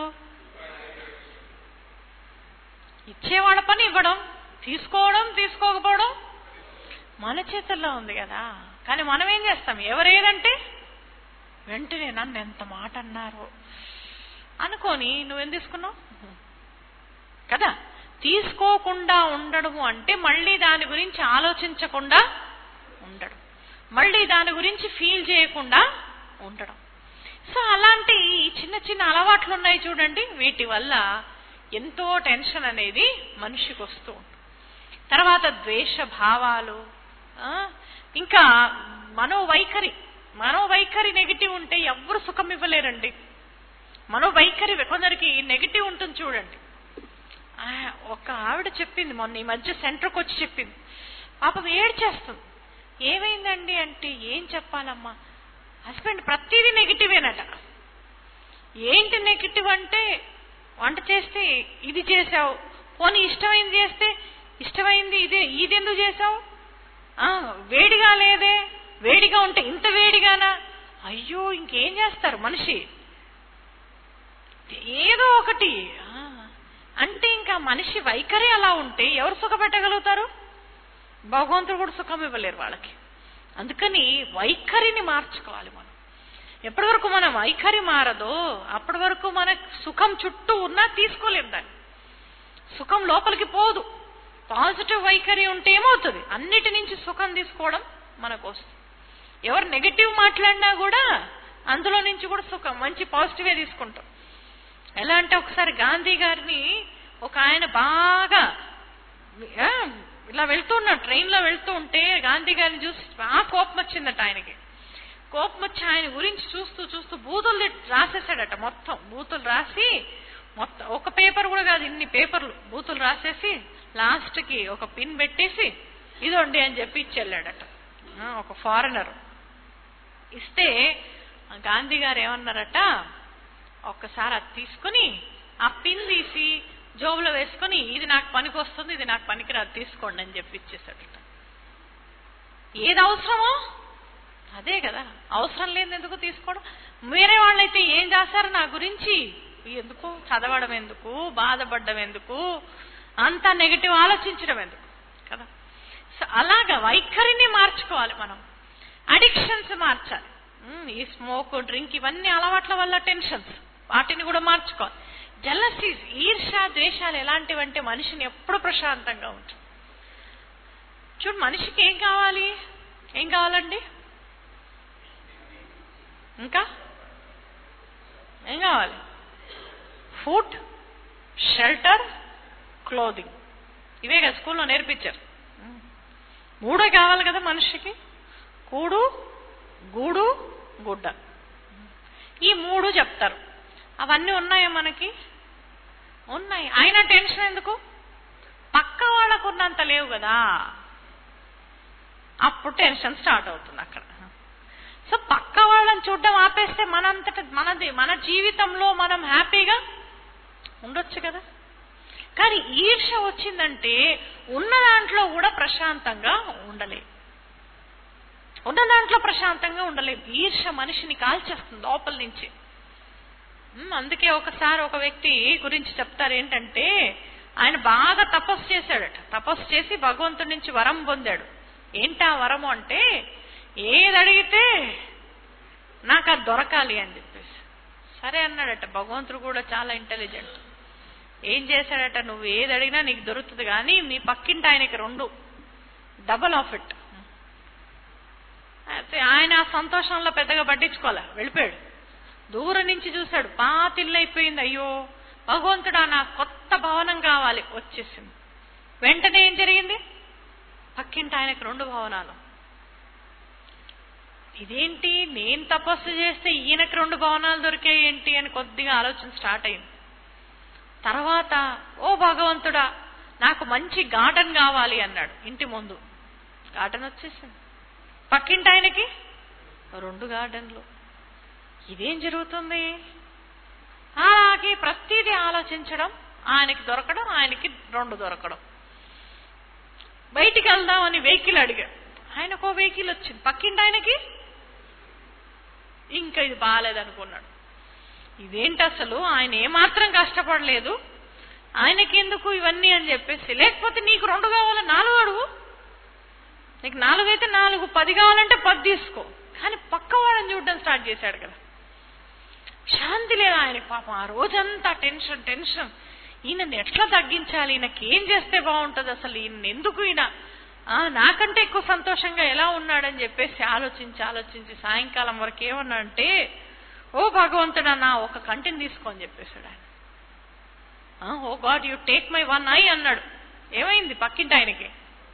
ఇచ్చేవాళ్ళ పని ఇవ్వడం తీసుకోవడం తీసుకోకపోవడం మన చేతుల్లో ఉంది కదా కానీ మనం ఏం చేస్తాం ఎవరేదంటే వెంటనే నన్ను ఎంత మాట అన్నారు అనుకొని నువ్వేం తీసుకున్నావు కదా తీసుకోకుండా ఉండడము అంటే మళ్ళీ దాని గురించి ఆలోచించకుండా ఉండడం మళ్ళీ దాని గురించి ఫీల్ చేయకుండా ఉండడం సో అలాంటి ఈ చిన్న చిన్న అలవాట్లు ఉన్నాయి చూడండి వీటి వల్ల ఎంతో టెన్షన్ అనేది మనిషికి వస్తూ ఉంటుంది తర్వాత ద్వేష భావాలు ఆ, ఇంకా మనోవైఖరి మనోవైఖరి నెగిటివ్ ఉంటే ఎవ్వరు సుఖం ఇవ్వలేరండి మనోవైఖరి కొందరికి నెగిటివ్ ఉంటుంది చూడండి ఆ, ఒక ఆవిడ చెప్పింది మొన్న ఈ మధ్య సెంటర్కి వచ్చి చెప్పింది పాపం ఏడ్చేస్తుంది ఏమైందండి అంటే ఏం చెప్పాలమ్మా హస్బెండ్ ప్రతిదీ నెగిటివేనట ఏంటి నెగిటివ్ అంటే వంట చేస్తే ఇది చేసావు పోనీ ఇష్టమైంది చేస్తే ఇష్టమైంది ఇదే ఇది ఎందుకు చేసావు ఆ, వేడిగా లేదే వేడిగా ఉంటే ఇంత వేడిగానా అయ్యో ఇంకేం చేస్తారు మనిషి ఏదో ఒకటి ఆ, అంటే ఇంకా మనిషి వైఖరి అలా ఉంటే ఎవరు సుఖపెట్టగలుగుతారు భగవంతుడు కూడా సుఖం ఇవ్వలేరు వాళ్ళకి అందుకని వైఖరిని మార్చుకోవాలి మనం ఎప్పటి వరకు మన వైఖరి మారదో అప్పటి వరకు మన సుఖం చుట్టూ ఉన్నా తీసుకోలేం దాన్ని సుఖం లోపలికి పోదు పాజిటివ్ వైఖరి ఉంటే ఏమవుతుంది అన్నిటి నుంచి సుఖం తీసుకోవడం మనకు వస్తుంది ఎవరు నెగిటివ్ మాట్లాడినా కూడా అందులో నుంచి కూడా సుఖం మంచి పాజిటివే తీసుకుంటాం ఎలా అంటే ఒకసారి గాంధీ గారిని ఒక ఆయన బాగా ఆ, ఇలా వెళ్తున్నాడు ట్రైన్ లో వెళ్తూ ఉంటే గాంధీ గారిని చూసి బాగా కోపం వచ్చిందట ఆయనకి కోపం వచ్చి ఆయన గురించి చూస్తూ చూస్తూ బూతులు తిట్- రాసేసాడట మొత్తం బూతులు రాసి మొత్తం ఒక పేపర్ కూడా కాదు ఇన్ని పేపర్లు బూతులు రాసేసి లాస్ట్ కి ఒక పిన్ పెట్టేసి ఇదోండి అని చెప్పి ఇచ్చి వెళ్ళాడట ఆ, ఒక ఫారినర్ ఇస్తే ఆ గాంధీ గారు ఏమన్నారట ఒక్కసారి అది తీసుకుని ఆ పిన్ తీసి జోబులో వేసుకుని ఇది నాకు పనికి వస్తుంది ఇది నాకు పనికిరాదు తీసుకోండి అని చెప్పి ఇచ్చేసాడట ఏది అవసరమో అదే కదా అవసరం లేని ఎందుకు తీసుకోవడం వేరే వాళ్ళైతే ఏం చేస్తారు నా గురించి ఎందుకు చదవడం ఎందుకు బాధపడడం ఎందుకు అంత నెగిటివ్ ఆలోచించడం ఎందుకు కదా సో అలాగా వైఖరిని మార్చుకోవాలి మనం అడిక్షన్స్ మార్చాలి ఉమ్, ఈ స్మోక్ డ్రింక్ ఇవన్నీ అలవాట్ల వల్ల టెన్షన్స్ వాటిని కూడా మార్చుకోవాలి జలసీస్ ఈర్ష ద్వేషాలు ఎలాంటివంటే మనిషిని ఎప్పుడు ప్రశాంతంగా ఉంటుంది చూడు మనిషికి ఏం కావాలి ఏం కావాలండి ఇంకా ఏం కావాలి ఫుడ్ షెల్టర్ క్లోదింగ్ ఇవే కదా స్కూల్లో నేర్పించారు మూడే కావాలి కదా మనిషికి కూడు గూడు గుడ్డ ఈ మూడు చెప్తారు అవన్నీ ఉన్నాయా మనకి ఉన్నాయి అయినా టెన్షన్ ఎందుకు పక్క వాళ్ళకు ఉన్నంత లేవు కదా అప్పుడు టెన్షన్ స్టార్ట్ అవుతుంది అక్కడ సో పక్క వాళ్ళని చూడడం ఆపేస్తే మనంతట మనది మన జీవితంలో మనం హ్యాపీగా ఉండొచ్చు కదా కానీ ఈర్ష వచ్చిందంటే ఉన్న దాంట్లో కూడా ప్రశాంతంగా ఉండలేం ఉన్న దాంట్లో ప్రశాంతంగా ఉండలేం ఈర్ష మనిషిని కాల్చేస్తుంది లోపల నుంచి ఉమ్, అందుకే ఒకసారి ఒక వ్యక్తి గురించి చెప్తారు ఏంటంటే ఆయన బాగా తపస్సు చేశాడట తపస్సు చేసి భగవంతుడి నుంచి వరం పొందాడు ఏంటా వరము అంటే ఏది అడిగితే నాకు అది దొరకాలి అని చెప్పేసి సరే అన్నాడట భగవంతుడు కూడా చాలా ఇంటెలిజెంట్ ఏం చేశాడట నువ్వు ఏది అడిగినా నీకు దొరుకుతుంది కానీ నీ పక్కింటి ఆయనకి రెండు డబల్ ఆఫ్ ఇట్ అయితే ఆయన ఆ సంతోషంలో పెద్దగా పట్టించుకోలే వెళ్ళిపోయాడు దూరం నుంచి చూశాడు పాతిల్లు అయిపోయింది అయ్యో భగవంతుడా నాకు కొత్త భవనం కావాలి వచ్చేసింది వెంటనే ఏం జరిగింది పక్కింటి ఆయనకు రెండు భవనాలు ఇదేంటి నేను తపస్సు చేస్తే ఈయనకు రెండు భవనాలు దొరికాయి ఏంటి అని కొద్దిగా ఆలోచన స్టార్ట్ అయింది తర్వాత ఓ భగవంతుడా నాకు మంచి గార్డెన్ కావాలి అన్నాడు ఇంటి ముందు గార్డెన్ వచ్చేసింది పక్కింటి ఆయనకి రెండు గార్డెన్లు ఇదేం జరుగుతుంది అలాగే ప్రతిదీ ఆలోచించడం ఆయనకి దొరకడం ఆయనకి రెండు దొరకడం బయటికి వెళ్దామని వెహికల్ అడిగాడు ఆయనకు వెహికల్ వచ్చింది పక్కింటి ఆయనకి ఇంకా ఇది బాగాలేదనుకున్నాడు ఇదేంటి అసలు ఆయన ఏమాత్రం కష్టపడలేదు ఆయనకి ఎందుకు ఇవన్నీ అని చెప్పేసి లేకపోతే నీకు రెండు కావాలి నాలుగు అడుగు నీకు నాలుగు అయితే నాలుగు పది కావాలంటే పది తీసుకో కానీ పక్క వాళ్ళని చూడడం స్టార్ట్ చేశాడు కదా శాంతి లేదు ఆయనకి పాపం ఆ రోజంతా టెన్షన్ టెన్షన్ ఈయనని ఎట్లా తగ్గించాలి ఈయనకి ఏం చేస్తే బాగుంటుంది అసలు ఈయన ఎందుకు ఈయన ఆ, నాకంటే ఎక్కువ సంతోషంగా ఎలా ఉన్నాడని చెప్పేసి ఆలోచించి ఆలోచించి సాయంకాలం వరకు ఏమన్నాడంటే ఓ భగవంతుడా నా ఒక కంటిని తీసుకొని చెప్పేశాడు ఆయన ఆ, oh God you take my one eye అన్నాడు ఏమైంది పక్కింటి ఆయనకి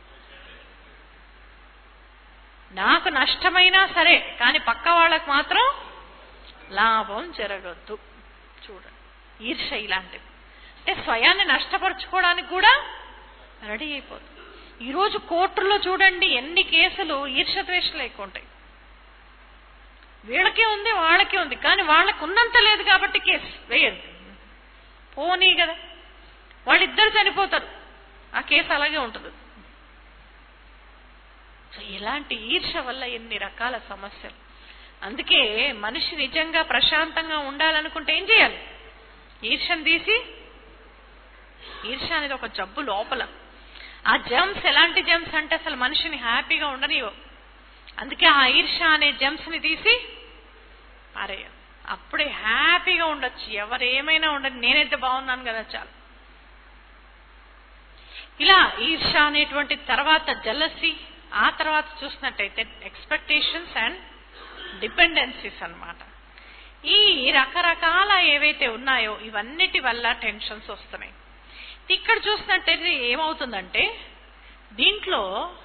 నాకు నష్టమైనా సరే కానీ పక్క వాళ్ళకి మాత్రం లాభం జరగద్దు చూడండి ఈర్ష ఇలాంటిది అంటే స్వయాన్ని నష్టపరుచుకోవడానికి కూడా రెడీ అయిపోతుంది ఈరోజు కోర్టులో చూడండి ఎన్ని కేసులు ఈర్షద్వేషాలు ఎక్కువ ఉంటాయి వీళ్ళకే ఉంది వాళ్ళకే ఉంది కానీ వాళ్ళకు ఉన్నంత లేదు కాబట్టి కేసు వేయదు పోనీ కదా వాళ్ళిద్దరు చనిపోతారు ఆ కేసు అలాగే ఉంటుంది సో ఇలాంటి ఈర్ష వల్ల ఎన్ని రకాల సమస్యలు అందుకే మనిషి నిజంగా ప్రశాంతంగా ఉండాలనుకుంటే ఏం చేయాలి ఈర్షను తీసి ఈర్ష అనేది ఒక జబ్బు లోపల ఆ జమ్స్ ఎలాంటి జమ్స్ అంటే అసలు మనిషిని హ్యాపీగా ఉండనివ్వు అందుకే ఆ ఈర్ష అనే జమ్స్ ని తీసి పారేయ అప్పుడే హ్యాపీగా ఉండొచ్చు ఎవరు ఏమైనా ఉండదు నేనైతే బాగున్నాను కదా చాలు ఇలా ఈర్ష అనేటువంటి తర్వాత జలసి ఆ తర్వాత చూసినట్టయితే ఎక్స్పెక్టేషన్స్ అండ్ డిపెండెన్సీస్ అన్నమాట ఈ రకరకాల ఏవైతే ఉన్నాయో ఇవన్నిటి వల్ల టెన్షన్స్ వస్తున్నాయి ఇక్కడ చూసినట్టయితే ఏమవుతుందంటే దీంట్లో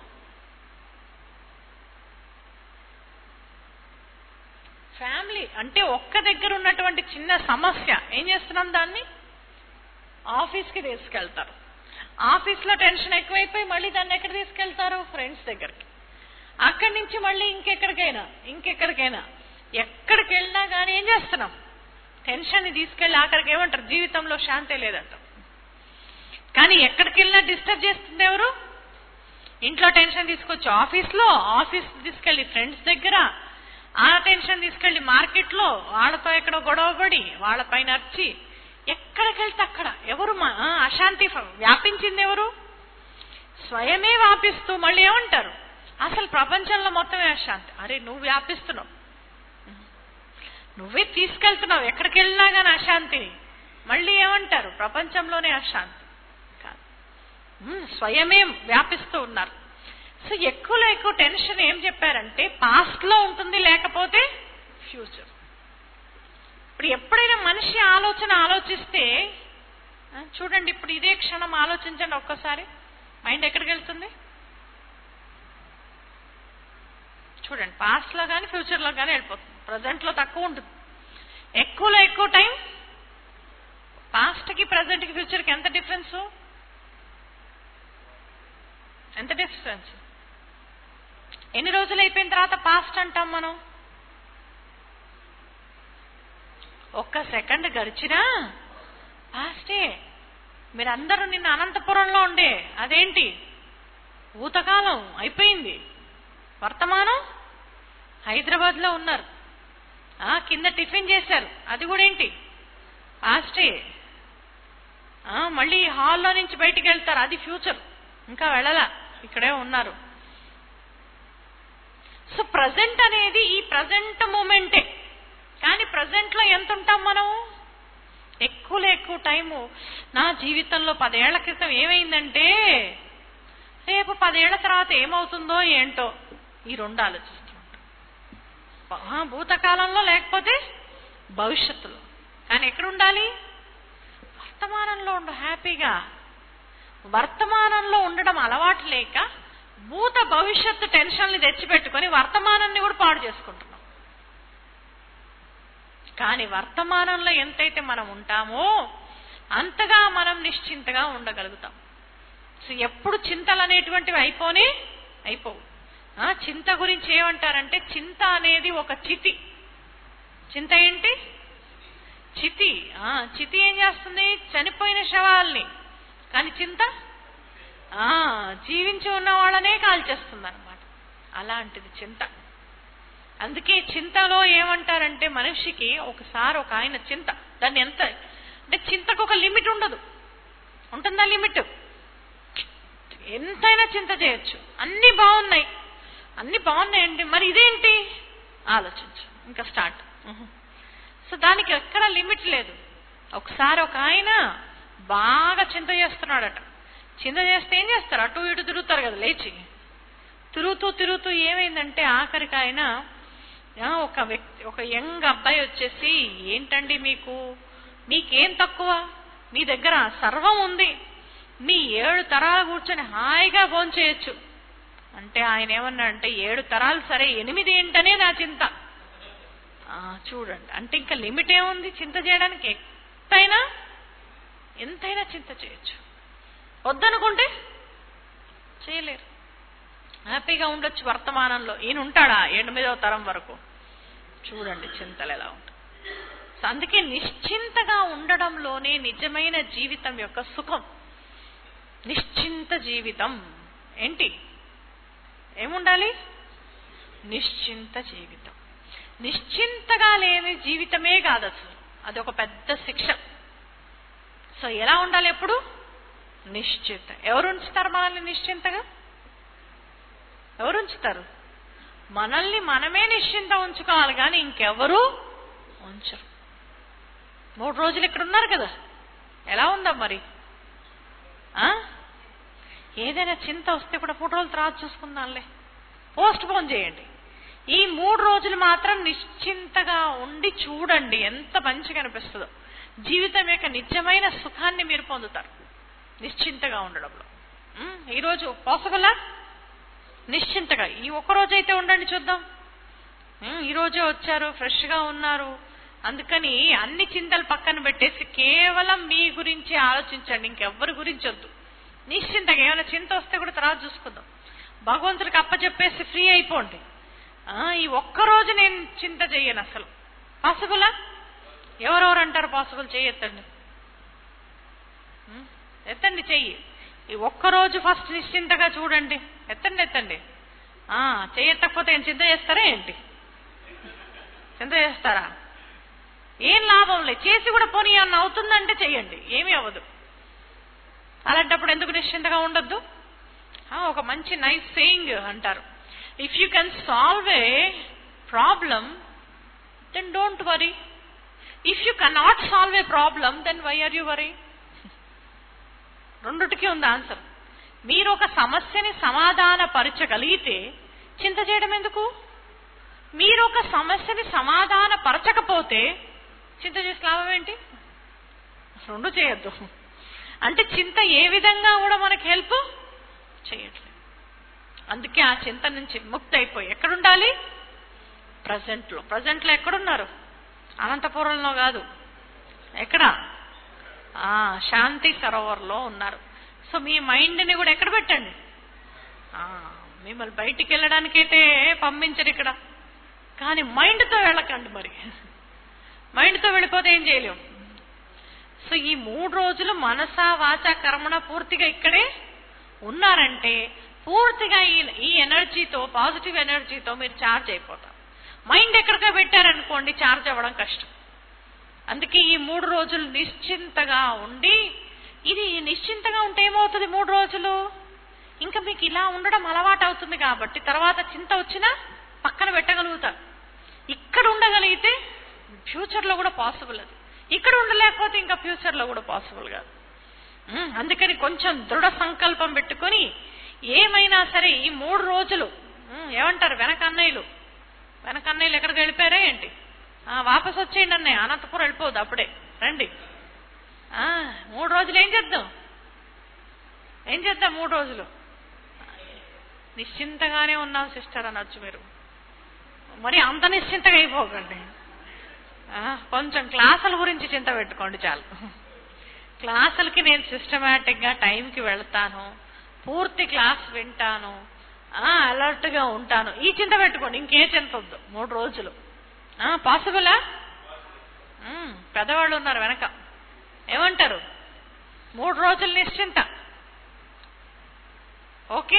ఫ్యామిలీ అంటే ఒక్క దగ్గర ఉన్నటువంటి చిన్న సమస్య ఏం చేస్తున్నాం దాన్ని ఆఫీస్కి తీసుకెళ్తారు ఆఫీస్లో టెన్షన్ ఎక్కువైపోయి మళ్ళీ దాన్ని ఎక్కడ తీసుకెళ్తారు ఫ్రెండ్స్ దగ్గరికి అక్కడి నుంచి మళ్ళీ ఇంకెక్కడికైనా ఇంకెక్కడికైనా ఎక్కడికి వెళ్ళినా కానీ ఏం చేస్తున్నాం టెన్షన్ని తీసుకెళ్ళి ఆఖరికి ఏమంటారు జీవితంలో శాంతే లేదంటారు కానీ ఎక్కడికి వెళ్ళినా డిస్టర్బ్ చేస్తుంది ఎవరు ఇంట్లో టెన్షన్ తీసుకొచ్చి ఆఫీస్లో ఆఫీస్ తీసుకెళ్ళి ఫ్రెండ్స్ దగ్గర ఆ టెన్షన్ తీసుకెళ్ళి మార్కెట్లో వాళ్ళతో ఎక్కడో గొడవపడి వాళ్ళపైన అర్చి ఎక్కడికి వెళ్తే అక్కడ ఎవరు మా- ఆ, అశాంతి ఫ- వ్యాపించింది ఎవరు స్వయమే వ్యాపిస్తూ మళ్ళీ ఏమంటారు అసలు ప్రపంచంలో మొత్తమే అశాంతి అరే నువ్వు వ్యాపిస్తున్నావు నువ్వే తీసుకెళ్తున్నావు ఎక్కడికి వెళ్ళినా కానీ అశాంతిని మళ్ళీ ఏమంటారు ప్రపంచంలోనే అశాంతి కాదు ఉమ్, స్వయమే వ్యాపిస్తూ ఉన్నారు సో ఎక్కువలో ఎక్కువ టెన్షన్ ఏం చెప్పారంటే పాస్ట్ లో ఉంటుంది లేకపోతే ఫ్యూచర్ ఇప్పుడు ఎప్పుడైనా మనిషి ఆలోచన ఆలోచిస్తే ఆ, చూడండి ఇప్పుడు ఇదే క్షణం ఆలోచించండి ఒక్కసారి మైండ్ ఎక్కడికి వెళ్తుంది చూడండి పాస్ట్ లో కానీ ఫ్యూచర్ లో కానీ వెళ్ళిపోతుంది ప్రజెంట్ లో తక్కువ ఉంటుంది ఎక్కువలో ఎక్కువ టైం పాస్ట్ కి ప్రజెంట్ కి ఫ్యూచర్ కి ఎంత డిఫరెన్స్ ఎంత డిఫరెన్స్ ఎన్ని రోజులు అయిపోయిన తర్వాత పాస్ట్ అంటాం మనం ఒక్క సెకండ్ గడిచినా పాస్టే మీరందరూ నిన్న అనంతపురంలో ఉండే అదేంటి భూతకాలం అయిపోయింది వర్తమానం హైదరాబాద్ లో ఉన్నారు ఆ కింద టిఫిన్ చేశారు అది కూడా ఏంటి పాస్టే ఆ, మళ్ళీ హాల్లో నుంచి బయటికి వెళ్తారు అది ఫ్యూచర్ ఇంకా వెళ్ళలా ఇక్కడే ఉన్నారు సో ప్రజెంట్ అనేది ఈ ప్రజెంట్ మూమెంటే కానీ ప్రజెంట్ లో ఎంత ఉంటాం మనం ఎక్కువలో ఎక్కువ టైము నా జీవితంలో పదేళ్ల క్రితం ఏమైందంటే రేపు పదేళ్ల తర్వాత ఏమవుతుందో ఏంటో ఈ రెండు ఆలోచిస్తూ ఉంటాం ఆ, భూతకాలంలో లేకపోతే భవిష్యత్తులో కానీ ఎక్కడ ఉండాలి వర్తమానంలో ఉండు హ్యాపీగా వర్తమానంలో ఉండడం అలవాటు లేక భూత భవిష్యత్తు టెన్షన్లు తెచ్చిపెట్టుకొని వర్తమానాన్ని కూడా పాడు చేసుకుంటున్నాం కానీ వర్తమానంలో ఎంతైతే మనం ఉంటామో అంతగా మనం నిశ్చింతగా ఉండగలుగుతాం సో ఎప్పుడు చింతలు అనేటువంటివి అయిపోనే అయిపోవు ఆ, చింత గురించి ఏమంటారంటే చింత అనేది ఒక చితి చింత ఏంటి చితి ఆ, చితి ఏం చేస్తుంది చనిపోయిన శవాల్ని కానీ చింత ఆ, జీవించి ఉన్న వాళ్ళనే కాల్చేస్తుంది అనమాట అలాంటిది చింత అందుకే చింతలో ఏమంటారంటే మనిషికి ఒకసారి ఒక ఆయన చింత దాన్ని ఎంత అంటే చింతకు ఒక లిమిట్ ఉండదు ఉంటుందా లిమిట్ ఎంతైనా చింత చేయొచ్చు అన్ని బాగున్నాయి అన్ని బాగున్నాయండి మరి ఇదేంటి ఆలోచించు ఇంకా స్టార్ట్ సో దానికి ఎక్కడ లిమిట్ లేదు ఒకసారి ఒక ఆయన బాగా చింత చేస్తున్నాడట చింత చేస్తే ఏం చేస్తారు అటు ఇటు తిరుగుతారు కదా లేచి తిరుగుతూ తిరుగుతూ ఏమైందంటే ఆఖరికి ఆయన ఆ, ఒక వ్యక్తి ఒక యంగ్ అబ్బాయి వచ్చేసి ఏంటండి మీకు మీకేం తక్కువ మీ దగ్గర సర్వం ఉంది మీ ఏడు తరాలు కూర్చొని హాయిగా భోంచేయచ్చు అంటే ఆయన ఏమన్నా అంటే ఏడు తరాలు సరే ఎనిమిది ఏంటనే నా చింత ఆ, చూడండి అంటే ఇంకా లిమిట్ ఏముంది చింత చేయడానికి ఎంతైనా ఎంతైనా చింత చేయొచ్చు వద్దనుకుంటే చేయలేరు హ్యాపీగా ఉండొచ్చు వర్తమానంలో ఈయన ఉంటాడా ఎనిమిదవ తరం వరకు చూడండి చింతలు ఎలా ఉంటాయి సో అందుకే నిశ్చింతగా ఉండడంలోనే నిజమైన జీవితం యొక్క సుఖం నిశ్చింత జీవితం ఏంటి ఏముండాలి నిశ్చింత జీవితం నిశ్చింతగా లేని జీవితమే కాదు అసలు అది ఒక పెద్ద శిక్ష సో ఎలా ఉండాలి ఎప్పుడు నిశ్చింత ఎవరు ఉంచుతారు మనల్ని నిశ్చింతగా ఎవరు ఉంచుతారు మనల్ని మనమే నిశ్చింత ఉంచుకోవాలి కానీ ఇంకెవరు ఉంచరు మూడు రోజులు ఇక్కడ ఉన్నారు కదా ఎలా ఉందా మరి ఆ? ఏదైనా చింత వస్తే కూడా మూడు రోజులు తర్వాత చూసుకుందాంలే పోస్ట్ పోన్ చేయండి ఈ మూడు రోజులు మాత్రం నిశ్చింతగా ఉండి చూడండి ఎంత మంచిగా అనిపిస్తుందో జీవితం యొక్క నిజమైన సుఖాన్ని మీరు పొందుతారు నిశ్చింతగా ఉండడంలో ఉమ్, ఈరోజు పాసిబులా నిశ్చింతగా ఈ ఒక్క రోజు అయితే ఉండండి చూద్దాం ఉమ్, ఈ రోజే వచ్చారు ఫ్రెష్ గా ఉన్నారు అందుకని అన్ని చింతలు పక్కన పెట్టేసి కేవలం మీ గురించి ఆలోచించండి ఇంకెవ్వరి గురించి వద్దు నిశ్చింతగా ఏమైనా చింత వస్తే కూడా తర్వాత చూసుకుందాం భగవంతుడికి అప్పచెప్పేసి ఫ్రీ అయిపోండి ఆ, ఈ ఒక్క రోజు నేను చింత చెయ్యను అసలు పాసిబులా ఎవరెవరు అంటారు పాసిబుల్ చెయ్యి ఎత్తండి ఉమ్, ఎత్తండి చెయ్యి ఈ ఒక్క రోజు ఫస్ట్ నిశ్చింతగా చూడండి ఎత్తండి ఎత్తండి ఆ, చెయ్యి ఎత్తకపోతే ఏం చింత చేస్తారా ఏంటి చింత చేస్తారా ఏం లాభం లేదు చేసి కూడా పోనీ ఏమన్నా అవుతుందంటే చెయ్యండి ఏమీ అవ్వదు అలాంటప్పుడు ఎందుకు నిశ్చింతగా ఉండొద్దు ఆ, ఒక మంచి నైస్ సేయింగ్ అంటారు if you can solve a problem then don't worry if you cannot solve a problem then why are you worry రెండుటికి ఉంది ఆన్సర్ మీరు ఒక సమస్యని సమాధానపరచగలిగితే చింత చేయడం ఎందుకు మీరు ఒక సమస్యని సమాధానపరచకపోతే చింత చేసే లాభం ఏంటి రెండు చేయొద్దు అంటే చింత ఏ విధంగా కూడా మనకి హెల్ప్ చేయట్లేదు అందుకే ఆ చింత నుంచి ముక్తి అయిపోయి ఎక్కడుండాలి ప్రజెంట్ లో ప్రజెంట్ లో ఎక్కడున్నారు అనంతపురంలో కాదు ఎక్కడ ఆ శాంతి సరోవర్లో ఉన్నారు సో మీ మైండ్ని కూడా ఎక్కడ పెట్టండి ఆ, మిమ్మల్ని బయటికి వెళ్ళడానికైతే పంపించరు ఇక్కడ కానీ మైండ్తో వెళ్ళకండి మరి మైండ్తో వెళ్ళిపోతే ఏం చేయలేం సో ఈ మూడు రోజులు మనస వాచ కర్మణ పూర్తిగా ఇక్కడే ఉన్నారంటే పూర్తిగా ఈ ఈ ఎనర్జీతో పాజిటివ్ ఎనర్జీతో మీరు ఛార్జ్ అయిపోతారు మైండ్ ఎక్కడికో పెట్టారనుకోండి ఛార్జ్ అవ్వడం కష్టం అందుకే ఈ మూడు రోజులు నిశ్చింతగా ఉండి ఇది నిశ్చింతగా ఉంటే ఏమవుతుంది మూడు రోజులు ఇంకా మీకు ఇలా ఉండడం అలవాటు అవుతుంది కాబట్టి తర్వాత చింత వచ్చినా పక్కన పెట్టగలుగుతారు ఇక్కడ ఉండగలిగితే ఫ్యూచర్ లో కూడా పాసిబుల్ అది ఇక్కడ ఉండలేకపోతే ఇంకా ఫ్యూచర్ లో కూడా పాసిబుల్ కాదు ఉమ్, అందుకని కొంచెం దృఢ సంకల్పం పెట్టుకొని ఏమైనా సరే ఈ మూడు రోజులు ఉమ్, ఏమంటారు వెనక అన్నయ్యలు వెనక అన్నయ్యలు ఎక్కడికి వెళ్ళిపోయారా ఏంటి ఆ, వాపస్ వచ్చేయండి అన్నయ్య అనంతపురం వెళ్ళిపోదు అప్పుడే రండి ఆ, మూడు రోజులు ఏం చేద్దాం ఏం చేద్దాం మూడు రోజులు నిశ్చింతగానే ఉన్నాం సిస్టర్ అనొచ్చు మీరు మరి అంత నిశ్చింతగా అయిపోకండి ఆ, కొంచెం క్లాసుల గురించి చింత పెట్టుకోండి చాలు క్లాసులకి నేను సిస్టమేటిక్ గా టైంకి వెళ్తాను పూర్తి క్లాస్ వింటాను అలర్ట్ గా ఉంటాను ఈ చింత పెట్టుకోండి ఇంకే చింత వద్దు మూడు రోజులు పాసిబులా పెద్దవాళ్ళు ఉన్నారు వెనక ఏమంటారు మూడు రోజులు నిశ్చింత ఓకే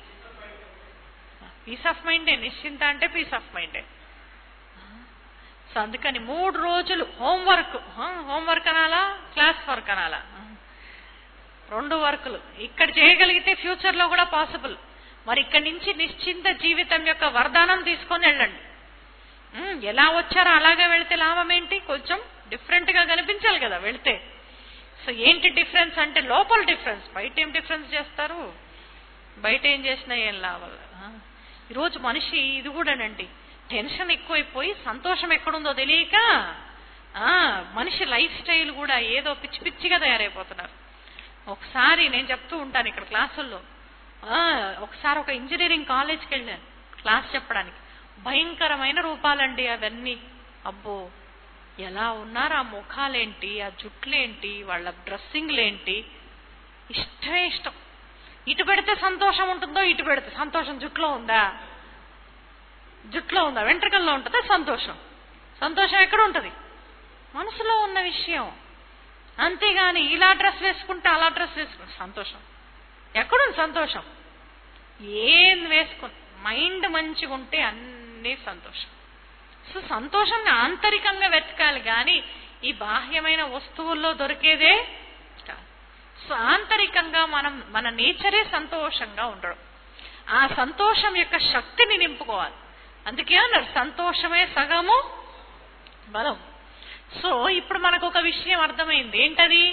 పీస్ ఆఫ్ మైండే నిశ్చింత అంటే పీస్ ఆఫ్ మైండే సో అందుకని మూడు రోజులు హోంవర్క్ హోంవర్క్ అనాలా క్లాస్ వర్క్ అనాలా రెండు వర్కులు ఇక్కడ చేయగలిగితే ఫ్యూచర్ లో కూడా పాసిబుల్ మరి ఇక్కడి నుంచి నిశ్చింత జీవితం యొక్క వరదానం తీసుకొని వెళ్ళండి ఉమ్, ఎలా వచ్చారో అలాగే వెళితే లాభం ఏంటి కొంచెం డిఫరెంట్ గా కనిపించాలి కదా వెళితే సో ఏంటి డిఫరెన్స్ అంటే లోపల డిఫరెన్స్ బయట ఏం డిఫరెన్స్ చేస్తారు బయట ఏం చేసినా ఏం లాభం ఆ, ఈరోజు మనిషి ఇది కూడానండి టెన్షన్ ఎక్కువైపోయి సంతోషం ఎక్కడుందో తెలియక ఆ మనిషి లైఫ్ స్టైల్ కూడా ఏదో పిచ్చి పిచ్చిగా తయారైపోతున్నారు ఒకసారి నేను చెప్తూ ఉంటాను ఇక్కడ క్లాసుల్లో ఆ, ఒకసారి ఒక ఇంజనీరింగ్ కాలేజ్కి వెళ్ళాను క్లాస్ చెప్పడానికి భయంకరమైన రూపాలండి అవన్నీ అబ్బో ఎలా ఉన్నారు ఆ ముఖాలేంటి ఆ జుట్లేంటి వాళ్ళ డ్రెస్సింగ్లేంటి ఇష్టమే ఇష్టం ఇటు పెడితే సంతోషం ఉంటుందో ఇటు పెడితే సంతోషం జుట్లో ఉందా జుట్లో ఉందా వెంట్రుకల్లో ఉంటుందా సంతోషం సంతోషం ఎక్కడ ఉంటుంది మనసులో ఉన్న విషయం అంతేగాని ఇలా డ్రెస్ వేసుకుంటే అలా డ్రెస్ వేసుకుంటే సంతోషం ఎక్కడుంది సంతోషం ఏం వేసుకుని మైండ్ మంచిగా ఉంటే అన్నీ సంతోషం సో సంతోషాన్ని ఆంతరికంగా వెతకాలి కానీ ఈ బాహ్యమైన వస్తువుల్లో దొరికేదే కాదు సో ఆంతరికంగా మనం మన నేచరే సంతోషంగా ఉండడం ఆ సంతోషం యొక్క శక్తిని నింపుకోవాలి అందుకే అన్నారు సంతోషమే సగము బలం సో ఇప్పుడు మనకు ఒక విషయం అర్థమైంది ఏంటది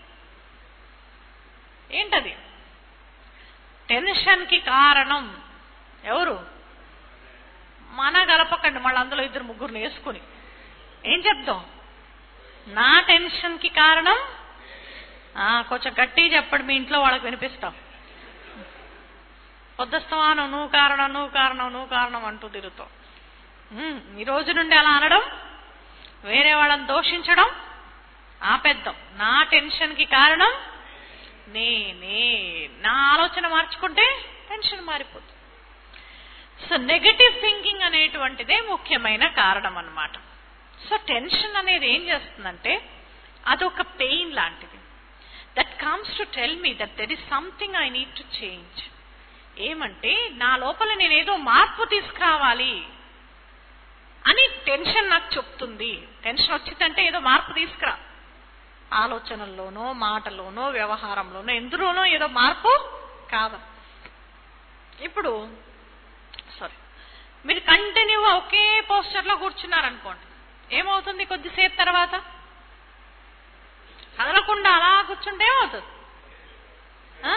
ఏంటది టెన్షన్ కి కారణం ఎవరు మన గలపకండి మళ్ళీ అందులో ఇద్దరు ముగ్గురిని వేసుకుని ఏం చెప్దాం నా టెన్షన్ కి కారణం ఆ, కొంచెం గట్టిగా చెప్పండి మీ ఇంట్లో వాళ్ళకి వినిపిస్తాం పొద్దుస్తమాను నువ్వు కారణం నువ్వు కారణం నువ్వు కారణం అంటూ తిరుగుతాం ఉమ్, ఈ రోజు నుండి అలా అనడం వేరే వాళ్ళని దోషించడం ఆపేద్దాం నా టెన్షన్ కి కారణం నేనే నా ఆలోచన మార్చుకుంటే టెన్షన్ మారిపోతుంది సో నెగటివ్ థింకింగ్ అనేటువంటిదే ముఖ్యమైన కారణం అన్నమాట సో టెన్షన్ అనేది ఏం చేస్తుందంటే అదొక పెయిన్ లాంటిది that comes to tell me that there is something I need to change ఏమంటే నా లోపల నేనేదో మార్పు తీసుకురావాలి అని టెన్షన్ నాకు చెప్తుంది టెన్షన్ వచ్చిందంటే ఏదో మార్పు తీసుకురా ఆలోచనల్లోనో మాటలోనో వ్యవహారంలోనో ఎందులోనో ఏదో మార్పు కావాలి ఇప్పుడు సారీ మీరు కంటిన్యూగా ఒకే పోస్టర్లో కూర్చున్నారనుకోండి ఏమవుతుంది కొద్దిసేపు తర్వాత కదలకుండా అలా కూర్చుంటే ఏమవుతుంది ఆ?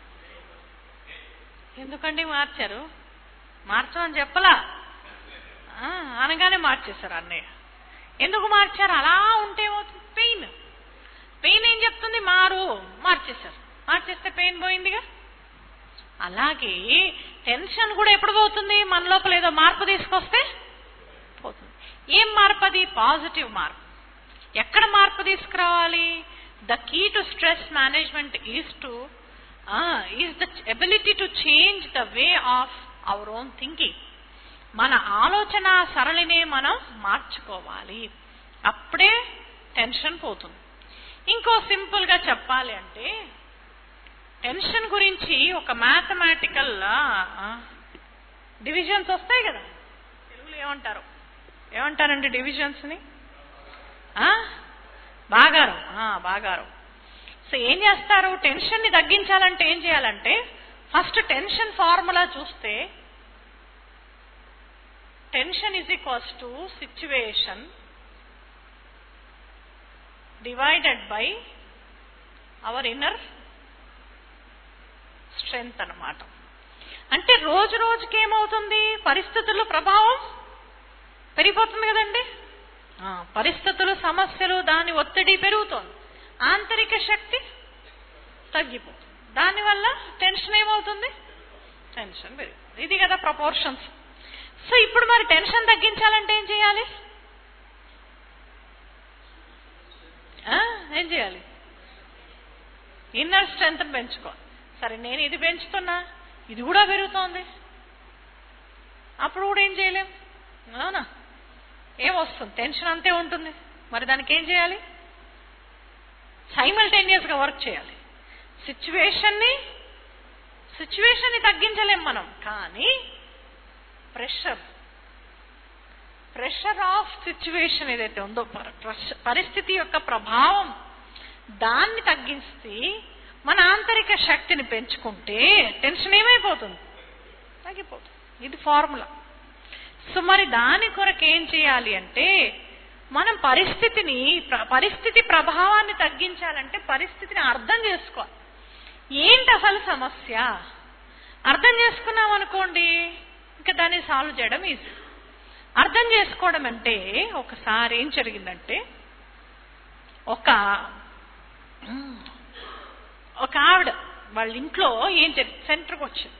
ఎందుకండి మార్చారు మార్చమని చెప్పలా ఆ, అనగానే మార్చేశారు అన్నయ్య ఎందుకు మార్చారు అలా ఉంటే ఏమవుతుంది పెయిన్ పెయిన్ ఏం చెప్తుంది మారు మార్చేశారు మార్చేస్తే పెయిన్ పోయిందిగా అలాగే టెన్షన్ కూడా ఎప్పుడు పోతుంది మన లోపల ఏదో మార్పు తీసుకొస్తే పోతుంది ఏం మార్పు అది పాజిటివ్ మార్పు ఎక్కడ మార్పు తీసుకురావాలి the key to stress management is to is the ability to change the way of our own thinking మన ఆలోచన సరళినే మనం మార్చుకోవాలి అప్పుడే టెన్షన్ పోతుంది ఇంకో సింపుల్ గా చెప్పాలి అంటే టెన్షన్ గురించి ఒక మ్యాథమెటికల్ డివిజన్స్ వస్తాయి కదా తెలుగులో ఏమంటారు ఏమంటారండి డివిజన్స్ ని ఆ? బాగారం ఆ, బాగారం సో ఏం చేస్తారు టెన్షన్ ని తగ్గించాలంటే ఏం చేయాలంటే ఫస్ట్ టెన్షన్ ఫార్ములా చూస్తే tension is equals to situation divided by our inner strength అన్నమాట అంటే రోజు రోజుకి ఏమవుతుంది పరిస్థితుల ప్రభావం పెరిగిపోతుంది కదండి ఆ, పరిస్థితులు సమస్యలు దాని ఒత్తిడి పెరుగుతోంది ఆంతరిక శక్తి తగ్గిపోతుంది దానివల్ల టెన్షన్ ఏమవుతుంది టెన్షన్ పెరుగుతుంది ఇది కదా ప్రపోర్షన్స్ సో ఇప్పుడు మరి టెన్షన్ తగ్గించాలంటే ఏం చేయాలి ఆ, ఏం చేయాలి ఇన్నర్ స్ట్రెంత్ పెంచుకో సరే నేను ఇది పెంచుతున్నా ఇది కూడా పెరుగుతోంది అప్పుడు కూడా ఏం చేయలేం అవునా ఏం వస్తుంది టెన్షన్ అంతే ఉంటుంది మరి దానికి ఏం చేయాలి సైమల్టేనియస్గా వర్క్ చేయాలి సిచ్యువేషన్ని సిచ్యువేషన్ని తగ్గించలేం మనం కానీ ప్రెషర్ ప్రెషర్ ఆఫ్ సిచ్యువేషన్ ఏదైతే ఉందో పర- ప్రెష- పరిస్థితి యొక్క ప్రభావం దాన్ని తగ్గిస్తే మన ఆంతరిక శక్తిని పెంచుకుంటే టెన్షన్ ఏమైపోతుంది తగ్గిపోతుంది ఇది ఫార్ములా సో మరి దాని కొరకు ఏం చేయాలి అంటే మనం పరిస్థితిని ప్ర- పరిస్థితి ప్రభావాన్ని తగ్గించాలంటే పరిస్థితిని అర్థం చేసుకోవాలి ఏంటి అసలు సమస్య అర్థం చేసుకున్నాం అనుకోండి ఇంకా దాన్ని సాల్వ్ చేయడం ఈజీ అర్థం చేసుకోవడం అంటే ఒకసారి ఏం జరిగిందంటే ఒక ఉమ్, ఒక ఆవిడ వాళ్ళ ఇంట్లో ఏం జరిగింది సెంటర్కి వచ్చింది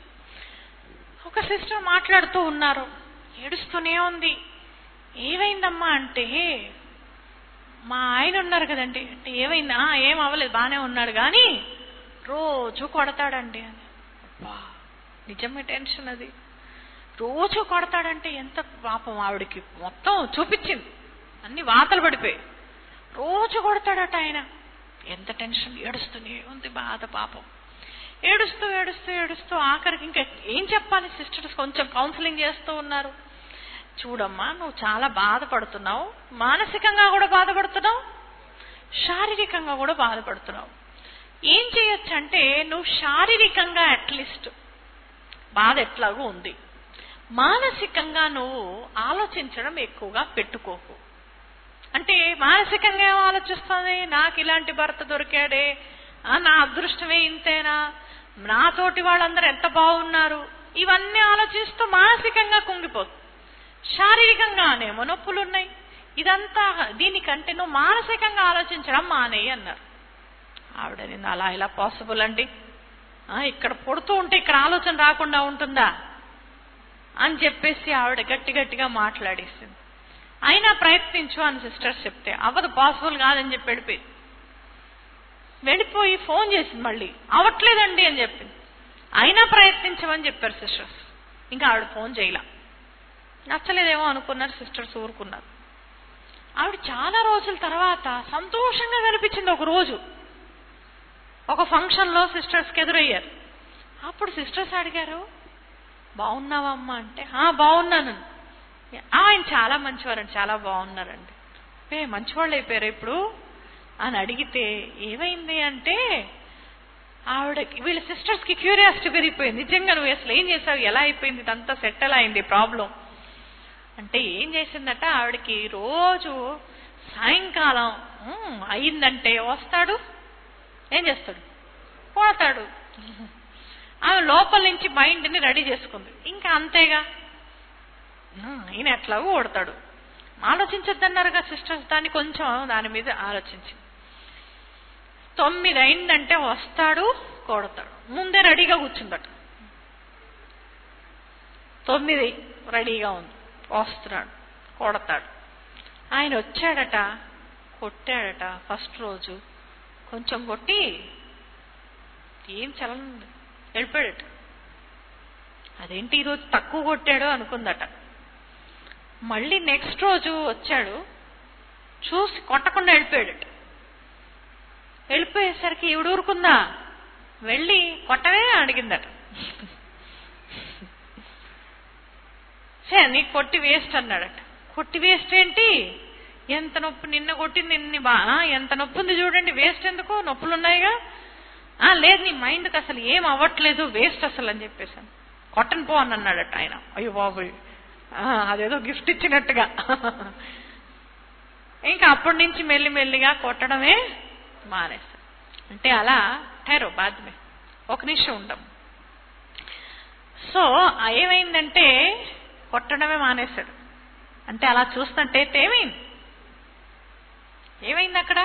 ఒక సిస్టర్ మాట్లాడుతూ ఉన్నారు ఏడుస్తూనే ఉంది ఏమైందమ్మా అంటే మా ఆయన ఉన్నారు కదండి అంటే ఏమైంది "ఆ, ఏం అవ్వలేదు బాగానే ఉన్నాడు కానీ రోజు కొడతాడండి అని అబ్బా నిజమే టెన్షన్ అది రోజు కొడతాడంటే ఎంత పాపం ఆవిడకి మొత్తం చూపించింది అన్ని వాతలు పడిపోయాయి రోజు కొడతాడట ఆయన ఎంత టెన్షన్ ఏడుస్తూనే ఉంది బాధ పాపం ఏడుస్తూ ఏడుస్తూ ఏడుస్తూ ఆఖరికి ఇంకా ఏం చెప్పాలి సిస్టర్స్ కొంచెం కౌన్సిలింగ్ చేస్తూ ఉన్నారు చూడమ్మా నువ్వు చాలా బాధపడుతున్నావు మానసికంగా కూడా బాధపడుతున్నావు శారీరకంగా కూడా బాధపడుతున్నావు ఏం చేయొచ్చు అంటే నువ్వు శారీరకంగా అట్లీస్ట్ బాధ ఎట్లాగూ ఉంది మానసికంగా నువ్వు ఆలోచించడం ఎక్కువగా పెట్టుకోకు అంటే మానసికంగా ఏం ఆలోచిస్తుంది నాకు ఇలాంటి భర్త దొరికాడే ఆ, నా అదృష్టమే ఇంతేనా నాతోటి వాళ్ళందరూ ఎంత బాగున్నారు ఇవన్నీ ఆలోచిస్తూ మానసికంగా కుంగిపోతుంది శారీరకంగానేమో నొప్పులు ఉన్నాయి ఇదంతా దీనికంటే నువ్వు మానసికంగా ఆలోచించడం మానేయి అన్నారు ఆవిడ నిన్న అలా ఇలా పాసిబుల్ అండి ఆ, ఇక్కడ పుడుతూ ఉంటే ఇక్కడ ఆలోచన రాకుండా ఉంటుందా అని చెప్పేసి ఆవిడ గట్టి గట్టిగా మాట్లాడేసింది అయినా ప్రయత్నించు అని సిస్టర్స్ చెప్తే అవ్వదు పాసిబుల్ కాదని చెప్పి వెళ్ళిపోయి వెళ్ళిపోయి ఫోన్ చేసింది మళ్ళీ అవట్లేదండి అని చెప్పింది అయినా ప్రయత్నించమని చెప్పారు సిస్టర్స్ ఇంకా ఆవిడ ఫోన్ చేయలా నచ్చలేదేమో అనుకున్నారు సిస్టర్స్ ఊరుకున్నారు ఆవిడ చాలా రోజుల తర్వాత సంతోషంగా కనిపించింది ఒక రోజు ఒక ఫంక్షన్లో సిస్టర్స్కి ఎదురయ్యారు అప్పుడు సిస్టర్స్ అడిగారు బాగున్నావా అమ్మా అంటే "ఆ, బాగున్నాను "ఆ, ఆయన చాలా మంచివారండి చాలా బాగున్నారండి ఏ మంచివాళ్ళు అయిపోయారు ఇప్పుడు అని అడిగితే ఏమైంది అంటే ఆవిడ వీళ్ళ సిస్టర్స్ కి క్యూరియాసిటీ పెరిగిపోయింది నిజంగా నువ్వు అసలు ఏం చేసావు ఎలా అయిపోయింది ఇదంతా సెటిల్ అయింది ప్రాబ్లం అంటే ఏం చేసిందట ఆవిడకి రోజు సాయంకాలం "ఉమ్, అయిందంటే వస్తాడు ఏం చేస్తాడు పోతాడు ఆమె లోపల నుంచి మైండ్ని రెడీ చేసుకుంది ఇంకా అంతేగా "ఉమ్, ఈయన ఎట్లాగో ఓడతాడు ఆలోచించొద్దన్నారుగా సిస్టర్స్ దాన్ని కొంచెం దాని మీద ఆలోచించి తొమ్మిది అయిందంటే వస్తాడు కొడతాడు ముందే రెడీగా కూర్చుందట తొమ్మిది రెడీగా ఉంది వస్తున్నాడు కొడతాడు ఆయన వచ్చాడట కొట్టాడట ఫస్ట్ రోజు కొంచెం కొట్టి ఏం చలనం వెళ్ళిపోయాడట అదేంటి ఈరోజు తక్కువ కొట్టాడు అనుకుందట మళ్ళీ నెక్స్ట్ రోజు వచ్చాడు చూసి కొట్టకుండా వెళ్ళిపోయాడట వెళ్ళిపోయేసరికి ఈవిడ ఊరుకుందా వెళ్ళి కొట్టవే అడిగిందట సే నీకు కొట్టి వేస్ట్ అన్నాడట కొట్టి వేస్ట్ ఏంటి ఎంత నొప్పి నిన్న కొట్టి నిన్ని బా ఆ, ఎంత నొప్పి ఉంది చూడండి వేస్ట్ ఎందుకు నొప్పులు ఉన్నాయిగా ఆ లేదు నీ మైండ్కి అసలు ఏం అవ్వట్లేదు వేస్ట్ అసలు అని చెప్పేసాను కొట్టను పో అని అన్నాడట ఆయన అయ్యో బాబోయ్ ఆ, అదేదో గిఫ్ట్ ఇచ్చినట్టుగా ఇంకా అప్పటి నుంచి మెల్లి మెల్లిగా కొట్టడమే మానేస్తాడు అంటే అలా ఠేరో బాధ్యమే ఒక నిమిషం ఉండం సో ఏమైందంటే కొట్టడమే మానేశాడు అంటే అలా చూస్తుంటే ఏమైంది ఏమైంది అక్కడ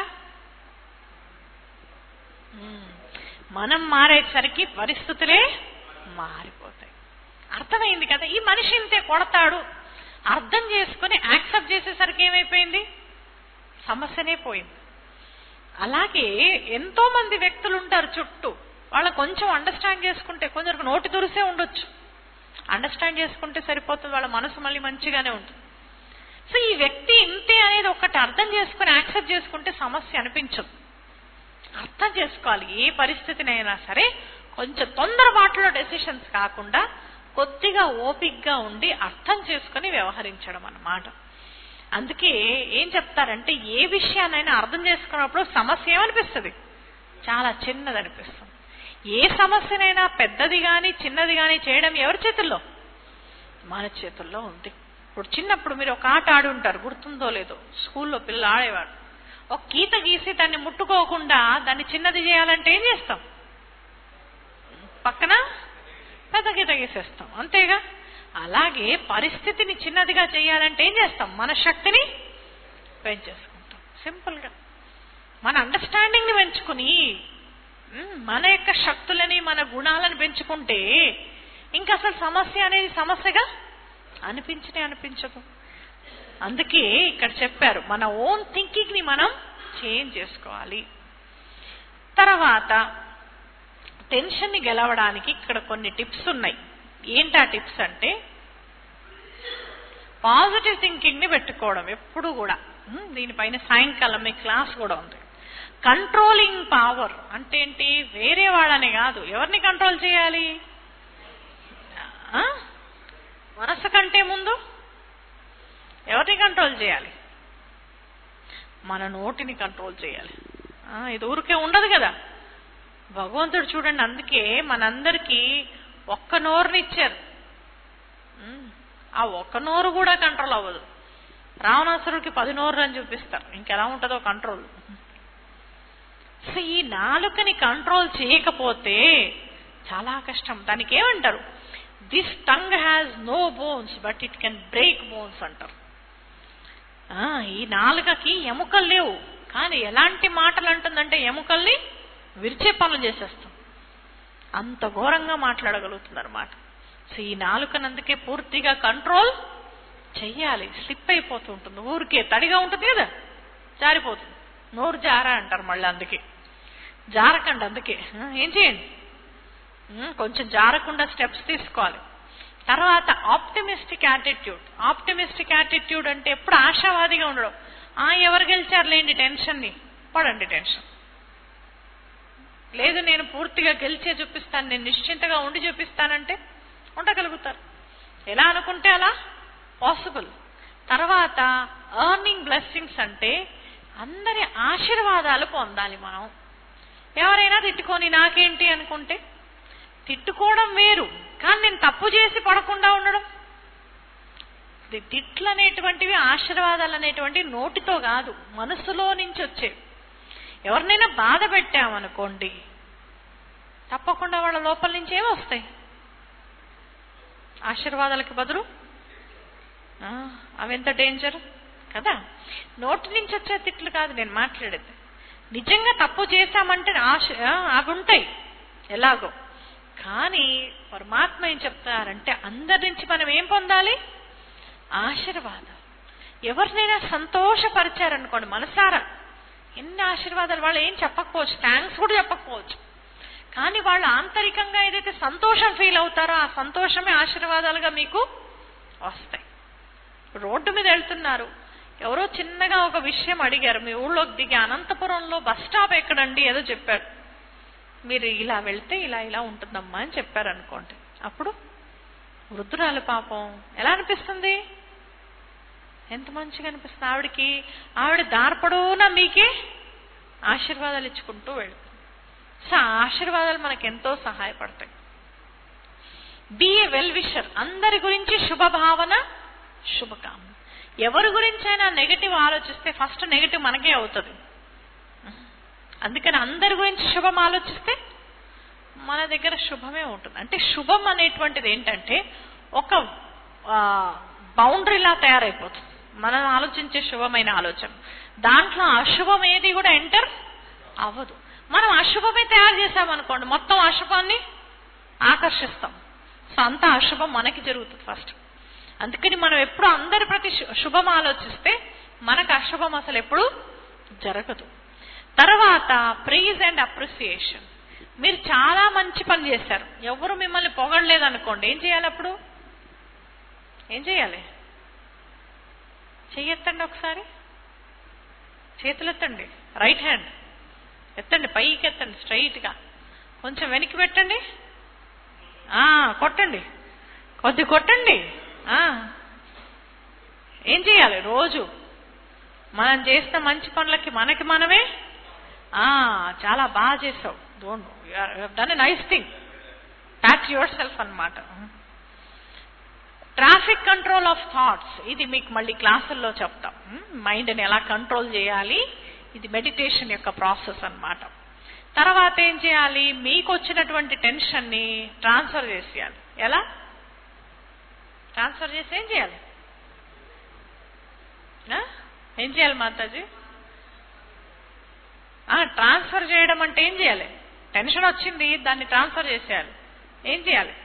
ఉమ్, మనం మారేసరికి పరిస్థితులే మారిపోతాయి అర్థమైంది కదా ఈ మనిషి ఇంతే కొడతాడు అర్థం చేసుకుని యాక్సెప్ట్ చేసేసరికి ఏమైపోయింది సమస్యనే పోయింది అలాగే ఎంతో మంది వ్యక్తులు ఉంటారు చుట్టూ వాళ్ళ కొంచెం అండర్స్టాండ్ చేసుకుంటే కొందరికి నోటి దురిసే ఉండొచ్చు అండర్స్టాండ్ చేసుకుంటే సరిపోతుంది వాళ్ళ మనసు మళ్ళీ మంచిగానే ఉంటుంది సో ఈ వ్యక్తి ఇంతే అనేది ఒకటి అర్థం చేసుకుని యాక్సెప్ట్ చేసుకుంటే సమస్య అనిపించదు అర్థం చేసుకోవాలి ఏ పరిస్థితినైనా సరే కొంచెం తొందరపాటులో డెసిషన్స్ కాకుండా కొద్దిగా ఓపిగ్గా ఉండి అర్థం చేసుకుని వ్యవహరించడం అన్నమాట అందుకే ఏం చెప్తారంటే ఏ విషయాన్నైనా అర్థం చేసుకున్నప్పుడు సమస్య ఏమనిపిస్తుంది చాలా చిన్నది అనిపిస్తుంది ఏ సమస్యనైనా పెద్దది గాని చిన్నది గాని చేయడం ఎవరి చేతుల్లో మన చేతుల్లో ఉంది ఇప్పుడు చిన్నప్పుడు మీరు ఒక ఆట ఆడి ఉంటారు గుర్తుందో లేదో స్కూల్లో పిల్లలు ఆడేవాడు ఒక గీత గీసి దాన్ని ముట్టుకోకుండా దాన్ని చిన్నది చేయాలంటే ఏం చేస్తాం పక్కన పెద్ద గీత గీసేస్తాం అంతేగా అలాగే పరిస్థితిని చిన్నదిగా చేయాలంటే ఏం చేస్తాం మన శక్తిని పెంచేసుకుంటాం సింపుల్గా మన అండర్స్టాండింగ్ ని పెంచుకుని ఉమ్, మన యొక్క శక్తులని మన గుణాలను పెంచుకుంటే ఇంకా అసలు సమస్య అనేది సమస్యగా అనిపించనే అనిపించదు అందుకే ఇక్కడ చెప్పారు మన ఓన్ థింకింగ్ ని మనం చేంజ్ చేసుకోవాలి తర్వాత టెన్షన్ ని గెలవడానికి ఇక్కడ కొన్ని టిప్స్ ఉన్నాయి ఏంటి ఆ టిప్స్ అంటే పాజిటివ్ థింకింగ్ ని పెట్టుకోవడం ఎప్పుడు కూడా ఉమ్, దీనిపైన సాయంకాలం మీ క్లాస్ కూడా ఉంది కంట్రోలింగ్ పవర్ అంటే ఏంటి వేరే వాళ్ళని కాదు ఎవరిని కంట్రోల్ చేయాలి ఆ? మనసు కంటే ముందు ఎవరిని కంట్రోల్ చేయాలి మన నోటిని కంట్రోల్ చేయాలి ఆ, ఇది ఊరికే ఉండదు కదా భగవంతుడు చూడండి అందుకే మనందరికీ ఒక్క నోరుని ఇచ్చారు ఉమ్, ఆ ఒక్క నోరు కూడా కంట్రోల్ అవ్వదు రావణాసురుడికి పది నోరు అని చూపిస్తారు ఇంకెలా ఉంటుందో కంట్రోల్ సో ఈ నాలుకని కంట్రోల్ చేయకపోతే చాలా కష్టం దానికి ఏమంటారు this tongue has no bones but it can break bones అంటారు ఆ, ఈ నాలుకకి ఎముకలు లేవు కానీ ఎలాంటి మాటలు అంటుందంటే ఎముకల్ని విరిచే పనులు చేసేస్తాం అంత ఘోరంగా మాట్లాడగలుగుతుంది అనమాట సో ఈ నాలుకను అందుకే పూర్తిగా కంట్రోల్ చెయ్యాలి స్లిప్ అయిపోతూ ఉంటుంది ఊరికే తడిగా ఉంటుంది కదా జారిపోతుంది నోరు జారా అంటారు మళ్ళీ అందుకే జారకండి అందుకే ఆ, ఏం చేయండి ఉమ్, కొంచెం జారకుండా స్టెప్స్ తీసుకోవాలి తర్వాత ఆప్టిమిస్టిక్ యాటిట్యూడ్ ఆప్టిమిస్టిక్ యాటిట్యూడ్ అంటే ఎప్పుడు ఆశావాదిగా ఉండడం ఆ ఎవరు గెలిచారు లేండి టెన్షన్ని పడండి టెన్షన్ లేదు నేను పూర్తిగా గెలిచే చూపిస్తాను నేను నిశ్చింతగా ఉండి చూపిస్తానంటే ఉండగలుగుతారు ఎలా అనుకుంటే అలా పాసిబుల్ తర్వాత ఎర్నింగ్ బ్లెస్సింగ్స్ అంటే అందరి ఆశీర్వాదాలు పొందాలి మనం ఎవరైనా తిట్టుకొని నాకేంటి అనుకుంటే తిట్టుకోవడం వేరు కానీ నేను తప్పు చేసి పడకుండా ఉండడం ఇది తిట్లు అనేటువంటివి ఆశీర్వాదాలు అనేటువంటివి నోటితో కాదు మనసులో నుంచి వచ్చేవి ఎవరినైనా బాధ పెట్టామనుకోండి తప్పకుండా వాళ్ళ లోపల నుంచి ఏమి వస్తాయి ఆశీర్వాదాలకు బదులు ఆ, అవెంత డేంజర్ కదా నోటి నుంచి వచ్చే తిట్లు కాదు నేను మాట్లాడేది నిజంగా తప్పు చేశామంటే ఆశ ఆ, అవి ఉంటాయి ఎలాగో కానీ పరమాత్మ ఏం చెప్తారంటే అందరి నుంచి మనం ఏం పొందాలి ఆశీర్వాదం ఎవరినైనా సంతోషపరిచారనుకోండి మనసారా ఎన్ని ఆశీర్వాదాలు వాళ్ళు ఏం చెప్పకపోవచ్చు థ్యాంక్స్ కూడా చెప్పకపోవచ్చు కానీ వాళ్ళు ఆంతరికంగా ఏదైతే సంతోషం ఫీల్ అవుతారో ఆ సంతోషమే ఆశీర్వాదాలుగా మీకు వస్తాయి రోడ్డు మీద వెళ్తున్నారు ఎవరో చిన్నగా ఒక విషయం అడిగారు మీ ఊళ్ళోకి దిగి అనంతపురంలో బస్ స్టాప్ ఎక్కడండి ఏదో చెప్పారు మీరు ఇలా వెళ్తే ఇలా ఇలా ఉంటుందమ్మా అని చెప్పారు అనుకోండి అప్పుడు వృద్ధురాలు పాపం ఎలా అనిపిస్తుంది ఎంత మంచిగా అనిపిస్తుంది ఆవిడకి ఆవిడ దారిపడవునా మీకే ఆశీర్వాదాలు ఇచ్చుకుంటూ వెళ్తుంది సో ఆ ఆశీర్వాదాలు మనకు ఎంతో సహాయపడతాయి బి ఏ వెల్ విషర్ అందరి గురించి శుభభావన శుభకామన ఎవరి గురించైనా నెగటివ్ ఆలోచిస్తే ఫస్ట్ నెగటివ్ మనకే అవుతుంది అందుకని అందరి గురించి శుభం ఆలోచిస్తే మన దగ్గర శుభమే ఉంటుంది అంటే శుభం అనేటువంటిది ఏంటంటే ఒక బౌండరీలా తయారైపోతుంది మనం ఆలోచించే శుభమైన ఆలోచన దాంట్లో అశుభం ఏది కూడా ఎంటర్ అవ్వదు మనం అశుభమే తయారు చేసామనుకోండి మొత్తం అశుభాన్ని ఆకర్షిస్తాం సో అంత అశుభం మనకి జరుగుతుంది ఫస్ట్ అందుకని మనం ఎప్పుడు అందరి ప్రతి శు- శుభం ఆలోచిస్తే మనకు అశుభం అసలు ఎప్పుడు జరగదు తర్వాత ప్రైజ్ అండ్ అప్రిసియేషన్ మీరు చాలా మంచి పని చేశారు ఎవరు మిమ్మల్ని పొగడలేదు అనుకోండి ఏం చేయాలి అప్పుడు ఏం చేయాలి చెయ్యెత్తండి ఒకసారి చేతులు ఎత్తండి రైట్ హ్యాండ్ ఎత్తండి పైకి ఎత్తండి స్ట్రైట్ గా కొంచెం వెనక్కి పెట్టండి ఆ కొట్టండి కొద్ది కొట్టండి ఆ ఏం చేయాలి రోజు మనం చేసిన మంచి పనులకి మనకి మనమే ఆ చాలా బాగా చేసావు don't done a nice thing pat yourself అనమాట ట్రాఫిక్ కంట్రోల్ ఆఫ్ థాట్స్ ఇది మీకు మళ్ళీ క్లాసుల్లో చెప్తాం మైండ్ని ఎలా కంట్రోల్ చేయాలి ఇది మెడిటేషన్ యొక్క ప్రాసెస్ అన్నమాట తర్వాత ఏం చేయాలి మీకు వచ్చినటువంటి టెన్షన్ని ట్రాన్స్ఫర్ చేసేయాలి ఎలా ట్రాన్స్ఫర్ చేసి ఏం చేయాలి ఆ? ఏం చేయాలి మాతాజీ ట్రాన్స్ఫర్ చేయడం అంటే ఏం చేయాలి టెన్షన్ వచ్చింది దాన్ని ట్రాన్స్ఫర్ చేసేయాలి ఏం చేయాలి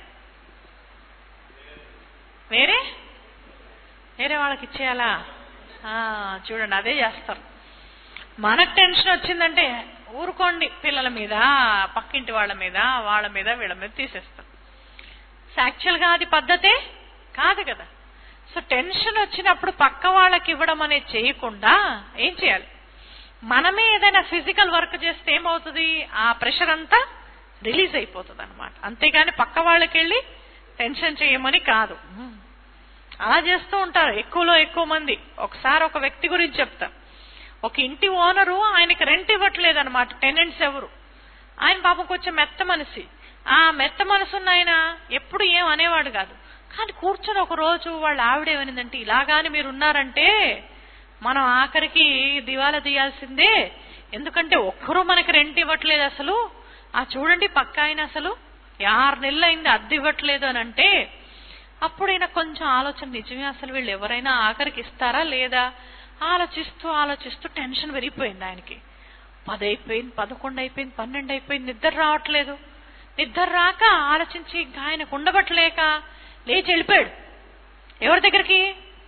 వేరే వేరే వాళ్ళకి ఇచ్చేయాలా ఆ, చూడండి అదే చేస్తారు మనకు టెన్షన్ వచ్చిందంటే ఊరుకోండి పిల్లల మీద పక్కింటి వాళ్ళ మీద వాళ్ళ మీద వీళ్ళ మీద తీసేస్తారు యాక్చువల్గా అది పద్ధతే కాదు కదా సో టెన్షన్ వచ్చినప్పుడు పక్క వాళ్ళకి ఇవ్వడం అనేది చేయకుండా ఏం చేయాలి మనమే ఏదైనా ఫిజికల్ వర్క్ చేస్తే ఏమవుతుంది ఆ ప్రెషర్ అంతా రిలీజ్ అయిపోతుంది అనమాట అంతేగాని పక్క వాళ్ళకి వెళ్ళి టెన్షన్ చేయమని కాదు అలా చేస్తూ ఉంటారు ఎక్కువలో ఎక్కువ మంది ఒకసారి ఒక వ్యక్తి గురించి చెప్తా ఒక ఇంటి ఓనరు ఆయనకి రెంట్ ఇవ్వట్లేదు అనమాట టెనెంట్స్ ఎవరు ఆయన పాపం కొంచెం మెత్త మనిషి ఆ మెత్త మనసున్న ఆయన ఎప్పుడు ఏం అనేవాడు కాదు కానీ కూర్చొని ఒక రోజు వాళ్ళ ఆవిడేమనిందంటే ఇలాగాని మీరు ఉన్నారంటే మనం ఆఖరికి దివాలా తీయాల్సిందే ఎందుకంటే ఒక్కరూ మనకి రెంట్ ఇవ్వట్లేదు అసలు ఆ చూడండి పక్క ఆయన అసలు ఆరు నెలలు అయింది అద్దె ఇవ్వట్లేదు అని అంటే అప్పుడు ఈయన కొంచెం ఆలోచన నిజమే అసలు వీళ్ళు ఎవరైనా ఆఖరికి ఇస్తారా లేదా ఆలోచిస్తూ ఆలోచిస్తూ టెన్షన్ పెరిగిపోయింది ఆయనకి పది అయిపోయింది పదకొండు అయిపోయింది పన్నెండు అయిపోయింది నిద్ర రావట్లేదు నిద్ర రాక ఆలోచించి ఇంకా ఆయనకు ఉండబట్టలేక లేచి వెళ్ళిపోయాడు ఎవరి దగ్గరికి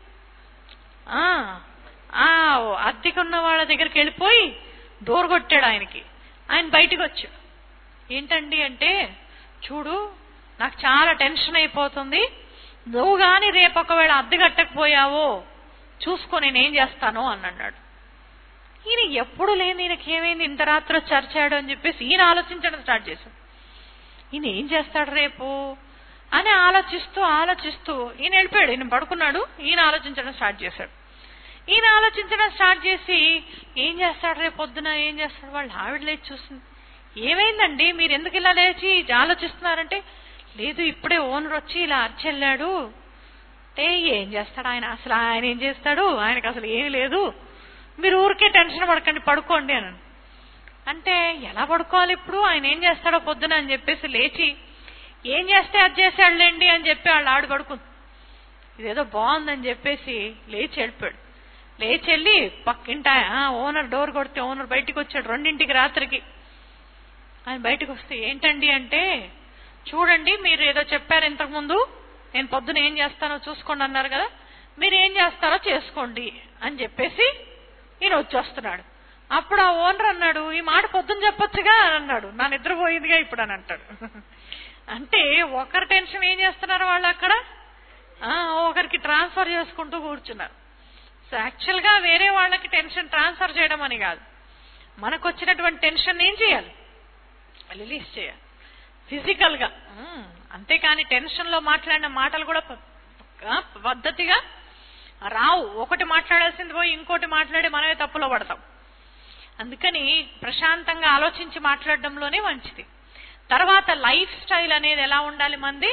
ఆ ఆ అద్దెకున్న వాళ్ళ దగ్గరికి వెళ్ళిపోయి డోర్ కొట్టాడు ఆయనకి ఆయన బయటికి వచ్చాడు ఏంటండి అంటే చూడు నాకు చాలా టెన్షన్ అయిపోతుంది నువ్వు గాని రేపు ఒకవేళ అద్దె కట్టకపోయావో చూసుకో నేనేం చేస్తాను అని అన్నాడు ఈయన ఎప్పుడు లేని ఈయనకి ఏమైంది ఇంత రాత్రి వచ్చి అరిచాడు అని చెప్పేసి ఈయన ఆలోచించడం స్టార్ట్ చేశాడు ఈయన ఏం చేస్తాడు రేపు అని ఆలోచిస్తూ ఆలోచిస్తూ ఈయన వెళ్ళిపోయాడు ఈయన పడుకున్నాడు ఈయన ఆలోచించడం స్టార్ట్ చేశాడు ఈయన ఆలోచించడం స్టార్ట్ చేసి ఏం చేస్తాడు రేపు పొద్దున ఏం చేస్తాడు వాళ్ళు ఆవిడ లేచి చూస్తుంది ఏమైందండి మీరు ఎందుకు ఇలా లేచి ఆలోచిస్తున్నారంటే లేదు ఇప్పుడే ఓనర్ వచ్చి ఇలా అరిచెళ్ళాడు అంటే ఏం చేస్తాడు ఆయన అసలు ఆయన ఏం చేస్తాడు ఆయనకు అసలు ఏమీ లేదు మీరు ఊరికే టెన్షన్ పడకండి పడుకోండి అని అంటే ఎలా పడుకోవాలి ఇప్పుడు ఆయన ఏం చేస్తాడో పొద్దున అని చెప్పేసి లేచి ఏం చేస్తే అది చేశాడులేండి అని చెప్పి వాళ్ళు ఆడు పడుకుంది ఇదేదో బాగుందని చెప్పేసి లేచి వెళ్ళిపోయాడు లేచి వెళ్ళి పక్కింట ఓనర్ డోర్ కొడితే ఓనర్ బయటికి వచ్చాడు రెండింటికి రాత్రికి ఆయన బయటకు వస్తే ఏంటండి అంటే చూడండి మీరు ఏదో చెప్పారు ఇంతకు ముందు నేను పొద్దున ఏం చేస్తానో చూసుకోండి అన్నారు కదా మీరు ఏం చేస్తారో చేసుకోండి అని చెప్పేసి ఈయన వచ్చేస్తున్నాడు అప్పుడు ఆ ఓనర్ అన్నాడు ఈ మాట పొద్దున చెప్పొచ్చుగా అని అన్నాడు నా నిద్ర పోయిందిగా ఇప్పుడు అని అంటాడు అంటే ఒకరి టెన్షన్ ఏం చేస్తున్నారు వాళ్ళు అక్కడ ఆ, ఒకరికి ట్రాన్స్ఫర్ చేసుకుంటూ కూర్చున్నారు సో యాక్చువల్ గా వేరే వాళ్ళకి టెన్షన్ ట్రాన్స్ఫర్ చేయడం అని కాదు మనకు వచ్చినటువంటి టెన్షన్ ఏం చేయాలి రిలీజ్ చేయాలి ఫిజికల్ గా ఉమ్, అంతేకాని టెన్షన్ లో మాట్లాడిన మాటలు కూడా ప- ఆ, పద్ధతిగా రావు ఒకటి మాట్లాడాల్సింది పోయి ఇంకోటి మాట్లాడి మనమే తప్పులో పడతాం అందుకని ప్రశాంతంగా ఆలోచించి మాట్లాడడంలోనే మంచిది తర్వాత లైఫ్ స్టైల్ అనేది ఎలా ఉండాలి మంది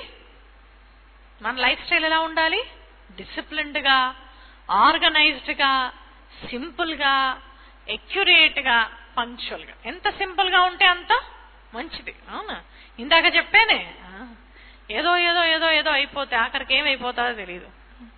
మన లైఫ్ స్టైల్ ఎలా ఉండాలి డిసిప్లిన్డ్ గా ఆర్గనైజ్డ్ గా సింపుల్ గా ఎక్యురేట్ గా పంక్చువల్ గా ఎంత సింపుల్ గా ఉంటే అంత మంచిది అవునా ఇందాక చెప్పానే ఆ, ఏదో ఏదో ఏదో ఏదో అయిపోతే ఆఖరికి ఏమైపోతుందో తెలియదు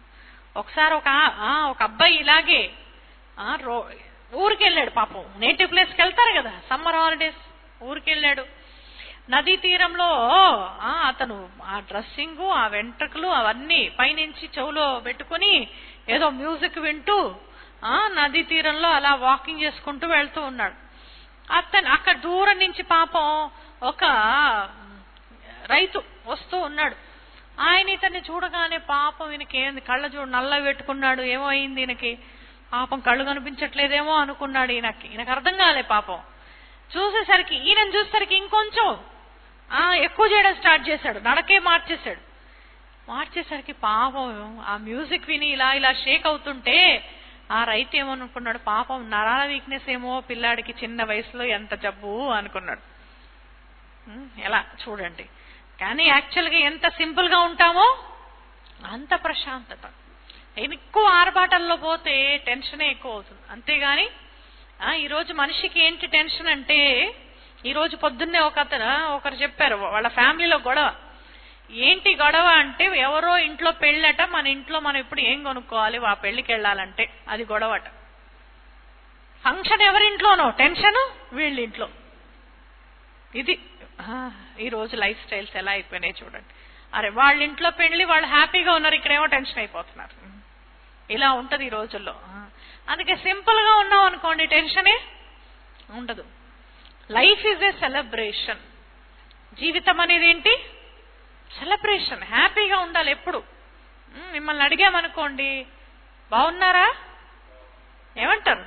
ఒకసారి ఒక ఆ, ఒక అబ్బాయి ఇలాగే ఆ, రో ఊరికి వెళ్ళాడు పాపం నేటివ్ ప్లేస్కి వెళ్తారు కదా సమ్మర్ హాలిడేస్ ఊరికి వెళ్ళాడు నదీ తీరంలో ఆ, అతను ఆ డ్రెస్సింగ్ ఆ వెంట్రుకలు అవన్నీ పైనుంచి చెవులో పెట్టుకుని ఏదో మ్యూజిక్ వింటూ ఆ నదీ తీరంలో అలా వాకింగ్ చేసుకుంటూ వెళ్తూ ఉన్నాడు అతను అక్కడ దూరం నుంచి పాపం ఒక రైతు వస్తూ ఉన్నాడు ఆయన ఇతన్ని చూడగానే పాపం ఈయనకి ఏంది కళ్ళ చూడు నల్ల పెట్టుకున్నాడు ఏమో అయింది ఈయనకి పాపం కళ్ళు కనిపించట్లేదేమో అనుకున్నాడు ఈయనకి ఈయనకు అర్థం కాలే పాపం చూసేసరికి ఈయనను చూసేసరికి ఇంకొంచెం ఆ ఎక్కువ చేయడం స్టార్ట్ చేశాడు నడకే మార్చేశాడు మార్చేసరికి పాపం ఆ మ్యూజిక్ విని ఇలా ఇలా షేక్ అవుతుంటే ఆ రైతు ఏమనుకున్నాడు పాపం నరాల వీక్నెస్ ఏమో పిల్లాడికి చిన్న వయసులో ఎంత జబ్బు అనుకున్నాడు ఉమ్, ఎలా చూడండి కానీ యాక్చువల్గా ఎంత సింపుల్ గా ఉంటామో అంత ప్రశాంతత ఎక్కువ ఆర్భాటల్లో పోతే టెన్షనే ఎక్కువ అవుతుంది అంతేగాని ఆ, ఈ రోజు మనిషికి ఏంటి టెన్షన్ అంటే ఈ రోజు పొద్దున్నే ఒక అతను ఒకరు చెప్పారు వాళ్ళ ఫ్యామిలీలో గొడవ ఏంటి గొడవ అంటే ఎవరో ఇంట్లో పెళ్ళట మన ఇంట్లో మనం ఇప్పుడు ఏం కొనుక్కోవాలి ఆ పెళ్లికి వెళ్ళాలంటే అది గొడవట ఫంక్షన్ ఎవరింట్లోనో టెన్షన్ వీళ్ళింట్లో ఇది ఆ, ఈ రోజు లైఫ్ స్టైల్స్ ఎలా అయిపోయినాయి చూడండి అరే వాళ్ళ ఇంట్లో పెళ్లి వాళ్ళు హ్యాపీగా ఉన్నారు ఇక్కడేమో టెన్షన్ అయిపోతున్నారు ఇలా ఉంటది ఈ రోజుల్లో ఆ, అందుకే సింపుల్ గా ఉన్నాం అనుకోండి టెన్షనే ఉండదు లైఫ్ ఈజ్ ఏ సెలబ్రేషన్ జీవితం అనేది ఏంటి సెలబ్రేషన్ హ్యాపీగా ఉండాలి ఎప్పుడు ఉమ్, మిమ్మల్ని అడిగామనుకోండి బాగున్నారా ఏమంటారు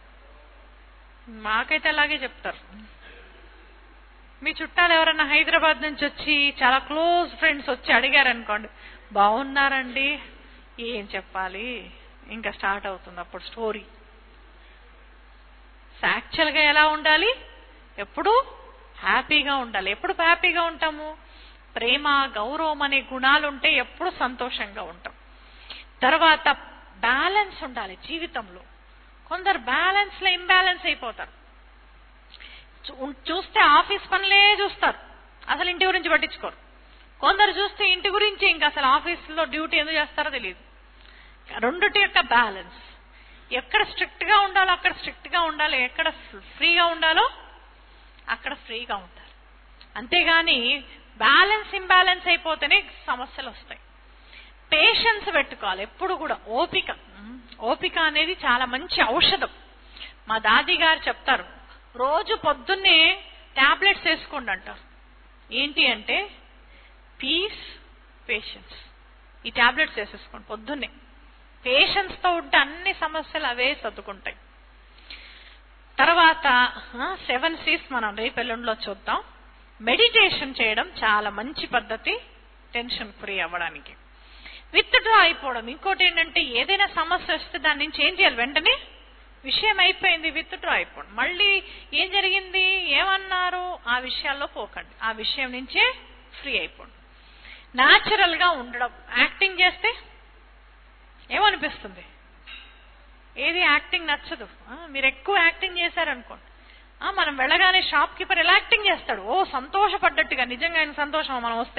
మాకైతే అలాగే చెప్తారు మీ చుట్టాలు ఎవరైనా హైదరాబాద్ నుంచి వచ్చి చాలా క్లోజ్ ఫ్రెండ్స్ వచ్చి అడిగారనుకోండి బాగున్నారండి ఏం చెప్పాలి ఇంకా స్టార్ట్ అవుతుంది అప్పుడు స్టోరీ యాక్చువల్గా ఎలా ఉండాలి ఎప్పుడు హ్యాపీగా ఉండాలి ఎప్పుడు హ్యాపీగా ఉంటాము ప్రేమ గౌరవం అనే గుణాలు ఉంటే ఎప్పుడు సంతోషంగా ఉంటాం తర్వాత బ్యాలెన్స్ ఉండాలి జీవితంలో కొందరు బ్యాలెన్స్ లో ఇంబ్యాలెన్స్ అయిపోతారు చూ- చూస్తే ఆఫీస్ పనులే చూస్తారు అసలు ఇంటి గురించి పట్టించుకోరు కొందరు చూస్తే ఇంటి గురించి ఇంకా అసలు ఆఫీస్లో డ్యూటీ ఎందుకు చేస్తారో తెలియదు రెండుటి యొక్క బ్యాలెన్స్ ఎక్కడ స్ట్రిక్ట్ గా ఉండాలో అక్కడ స్ట్రిక్ట్ గా ఉండాలి ఎక్కడ ఫ్రీగా ఉండాలో అక్కడ ఫ్రీగా ఉండాలి అంతేగాని బ్యాలెన్స్ ఇంబ్యాలెన్స్ అయిపోతేనే సమస్యలు వస్తాయి పేషెన్స్ పెట్టుకోవాలి ఎప్పుడు కూడా ఓపిక ఉమ్, ఓపిక అనేది చాలా మంచి ఔషధం మా దాది గారు చెప్తారు రోజు పొద్దున్నే టాబ్లెట్స్ వేసుకోండి అంటారు ఏంటి అంటే పీస్ పేషెన్స్ ఈ టాబ్లెట్స్ వేసేసుకోండి పొద్దున్నే పేషెన్స్ తో ఉంటే అన్ని సమస్యలు అవే సర్దుకుంటాయి తర్వాత సెవెన్ సీస్ మనం రేపెల్లుండిలో చూద్దాం మెడిటేషన్ చేయడం చాలా మంచి పద్ధతి టెన్షన్ ఫ్రీ అవ్వడానికి విత్ డ్రా అయిపోవడం ఇంకోటి ఏంటంటే ఏదైనా సమస్య వస్తే దాని నుంచి ఏం చేయాలి వెంటనే విషయం అయిపోయింది విత్ డ్రా అయిపోవడం మళ్ళీ ఏం జరిగింది ఏమన్నారు ఆ విషయాల్లో పోకండి ఆ విషయం నుంచే ఫ్రీ అయిపోండి న్యాచురల్ గా ఉండడం యాక్టింగ్ చేస్తే ఏమనిపిస్తుంది ఏది యాక్టింగ్ నచ్చదు ఆ, మీరు ఎక్కువ యాక్టింగ్ చేశారనుకోండి ఆ, మనం వెళ్ళగానే షాప్ కీపర్ ఎలా యాక్టింగ్ చేస్తాడు ఓ సంతోషపడ్డట్టుగా నిజంగా ఆయన సంతోషం మనం వస్తే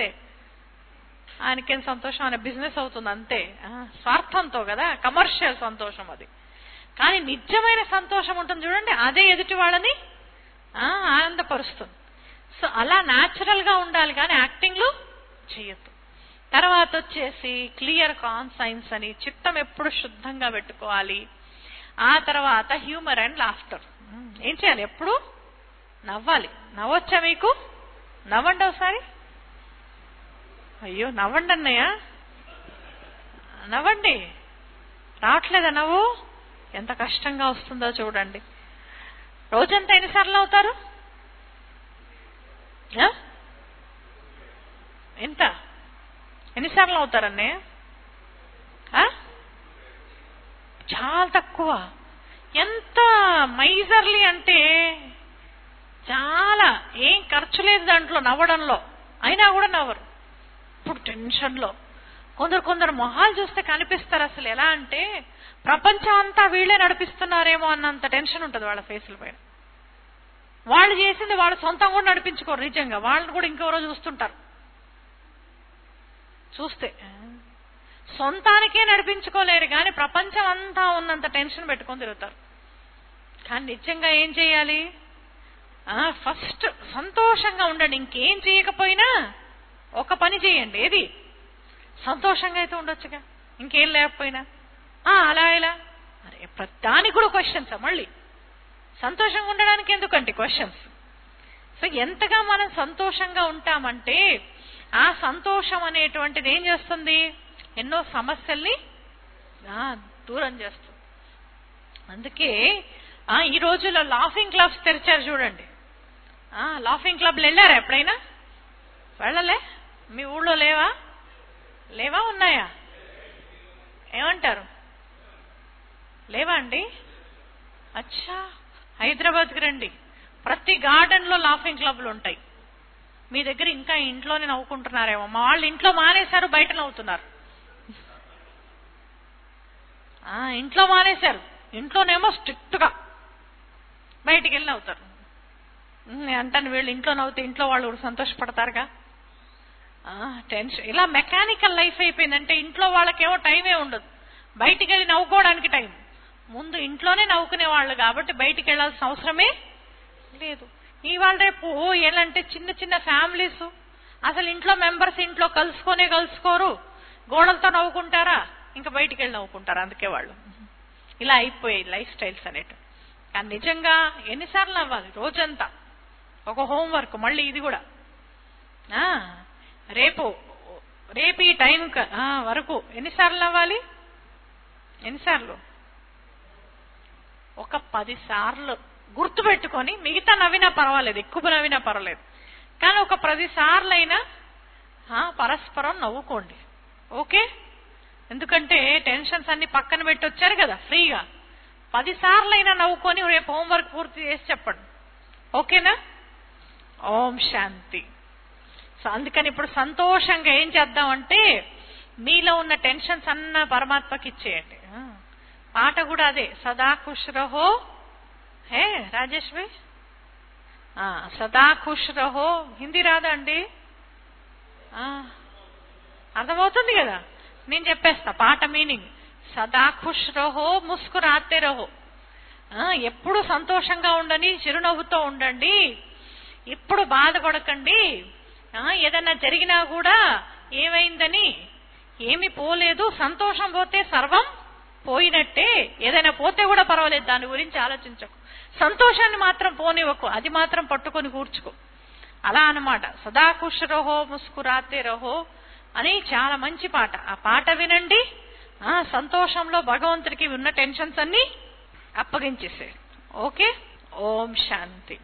ఆయనకేం సంతోషం ఆయన బిజినెస్ అవుతుంది అంతే ఆ, స్వార్థంతో కదా కమర్షియల్ సంతోషం అది కానీ నిజమైన సంతోషం ఉంటుంది చూడండి అదే ఎదుటి వాళ్ళని ఆ, ఆనందపరుస్తుంది సో అలా న్యాచురల్ గా ఉండాలి కానీ యాక్టింగ్లు చేయొద్దు తర్వాత వచ్చేసి క్లియర్ కాన్సైన్స్ అని చిత్తం ఎప్పుడు శుద్ధంగా పెట్టుకోవాలి ఆ తర్వాత హ్యూమర్ అండ్ లాఫ్టర్ ఏం చేయాలి ఎప్పుడు నవ్వాలి నవ్వొచ్చా మీకు నవ్వండి ఒకసారి అయ్యో నవ్వండి అన్నయ్య నవ్వండి రావట్లేదా నవ్వు ఎంత కష్టంగా వస్తుందో చూడండి రోజంతా ఎన్నిసార్లు అవుతారు ఆ? ఎంత ఎన్నిసార్లు అవుతారన్నయ్య ఆ? చాలా తక్కువ ఎంత మైజర్లీ అంటే చాలా ఏం ఖర్చు లేదు దాంట్లో నవ్వడంలో అయినా కూడా నవ్వరు ఇప్పుడు టెన్షన్లో కొందరు కొందరు మొహాలు చూస్తే కనిపిస్తారు అసలు ఎలా అంటే ప్రపంచం అంతా వీళ్ళే నడిపిస్తున్నారేమో అన్నంత టెన్షన్ ఉంటుంది వాళ్ళ ఫేసుల పైన వాళ్ళు చేసింది వాళ్ళు సొంతం కూడా నడిపించుకోరు నిజంగా వాళ్ళని కూడా ఇంకెవరో చూస్తుంటారు చూస్తే సొంతానికే నడిపించుకోలేరు కానీ ప్రపంచం అంతా ఉన్నంత టెన్షన్ పెట్టుకొని తిరుగుతారు కానీ నిజంగా ఏం చేయాలి ఫస్ట్ సంతోషంగా ఉండండి ఇంకేం చేయకపోయినా ఒక పని చేయండి ఏది సంతోషంగా అయితే ఉండొచ్చుగా ఇంకేం లేకపోయినా ఆ, అలా ఇలా అరే ప్రతిదానికి కూడా క్వశ్చన్స్ మళ్ళీ సంతోషంగా ఉండడానికి ఎందుకంటే క్వశ్చన్స్ సో ఎంతగా మనం సంతోషంగా ఉంటామంటే ఆ సంతోషం అనేటువంటిది ఏం చేస్తుంది ఎన్నో సమస్యల్ని ఆ, దూరం చేస్తుంది అందుకే ఆ, ఈ రోజుల్లో లాఫింగ్ క్లబ్స్ తెరిచారు చూడండి ఆ, లాఫింగ్ క్లబ్లు వెళ్ళారా ఎప్పుడైనా వెళ్ళలే మీ ఊళ్ళో లేవా లేవా ఉన్నాయా ఏమంటారు లేవా అండి అచ్చా హైదరాబాద్కి రండి ప్రతి గార్డెన్ లో లాఫింగ్ క్లబ్లు ఉంటాయి మీ దగ్గర ఇంకా ఇంట్లోనే నవ్వుకుంటున్నారేమో మా వాళ్ళు ఇంట్లో మానేశారు బయట నవ్వుతున్నారు ఆ, ఇంట్లో మానేశారు ఇంట్లోనేమో స్ట్రిక్ట్ గా బయటికి వెళ్ళి నవ్వుతారు ఉమ్, నేను అంటాను వీళ్ళు ఇంట్లో నవ్వుతే ఇంట్లో వాళ్ళు కూడా సంతోషపడతారుగా ఆ, టెన్షన్ ఇలా మెకానికల్ లైఫ్ అయిపోయిందంటే ఇంట్లో వాళ్ళకేమో టైమే ఉండదు బయటికి వెళ్ళి నవ్వుకోవడానికి టైం ముందు ఇంట్లోనే నవ్వుకునే వాళ్ళు కాబట్టి బయటికి వెళ్ళాల్సిన అవసరమే లేదు ఇవాళ రేపు ఎలాంటి చిన్న చిన్న ఫ్యామిలీస్ అసలు ఇంట్లో మెంబర్స్ ఇంట్లో కలుసుకొనే కలుసుకోరు గోడలతో నవ్వుకుంటారా ఇంకా బయటికి వెళ్ళి నవ్వుకుంటారు అందుకే వాళ్ళు ఇలా అయిపోయాయి లైఫ్ స్టైల్స్ అనేటు కానీ నిజంగా ఎన్నిసార్లు అవ్వాలి రోజంతా ఒక హోంవర్క్ మళ్ళీ ఇది కూడా ఆ, రేపు రేపు ఈ టైం క- ఆ, వరకు ఎన్నిసార్లు అవ్వాలి ఎన్నిసార్లు ఒక పది సార్లు గుర్తు పెట్టుకొని మిగతా నవ్వినా పర్వాలేదు ఎక్కువ నవ్వినా పర్వాలేదు కానీ ఒక పది సార్లైనా ఆ, పరస్పరం నవ్వుకోండి ఓకే ఎందుకంటే టెన్షన్స్ అన్ని పక్కన పెట్టి వచ్చారు కదా ఫ్రీగా పది సార్లైనా నవ్వుకొని రేపు హోంవర్క్ పూర్తి చేసి చెప్పండి ఓకేనా ఓం శాంతి సో అందుకని ఇప్పుడు సంతోషంగా ఏం చేద్దామంటే మీలో ఉన్న టెన్షన్స్ అన్న పరమాత్మకి ఇచ్చేయండి ఆ. పాట కూడా అదే సదా ఖుష్ రహో హే రాజేష్ భాయ్ ఆ, సదా ఖుష్ రహో హిందీ రాదా అండి ఆ, అర్థమవుతుంది కదా నేను చెప్పేస్తా పాట మీనింగ్ సదా ఖుష్ రహో ముస్కురాతే రహో ఆ, ఎప్పుడు సంతోషంగా ఉండండి చిరునవ్వుతో ఉండండి ఎప్పుడు బాధపడకండి ఆ, ఏదన్నా జరిగినా కూడా ఏమైందని ఏమి పోలేదు సంతోషం పోతే సర్వం పోయినట్టే ఏదైనా పోతే కూడా పర్వాలేదు దాని గురించి ఆలోచించకు సంతోషాన్ని మాత్రం పోనివ్వకు అది మాత్రం పట్టుకొని కూర్చుకో అలా అన్నమాట సదా ఖుష్ రహో ముస్కురాతే రహో అని చాలా మంచి పాట ఆ పాట వినండి ఆ సంతోషంలో భగవంతుడికి ఉన్న టెన్షన్స్ అన్ని అప్పగించేసే ఓకే ఓం శాంతి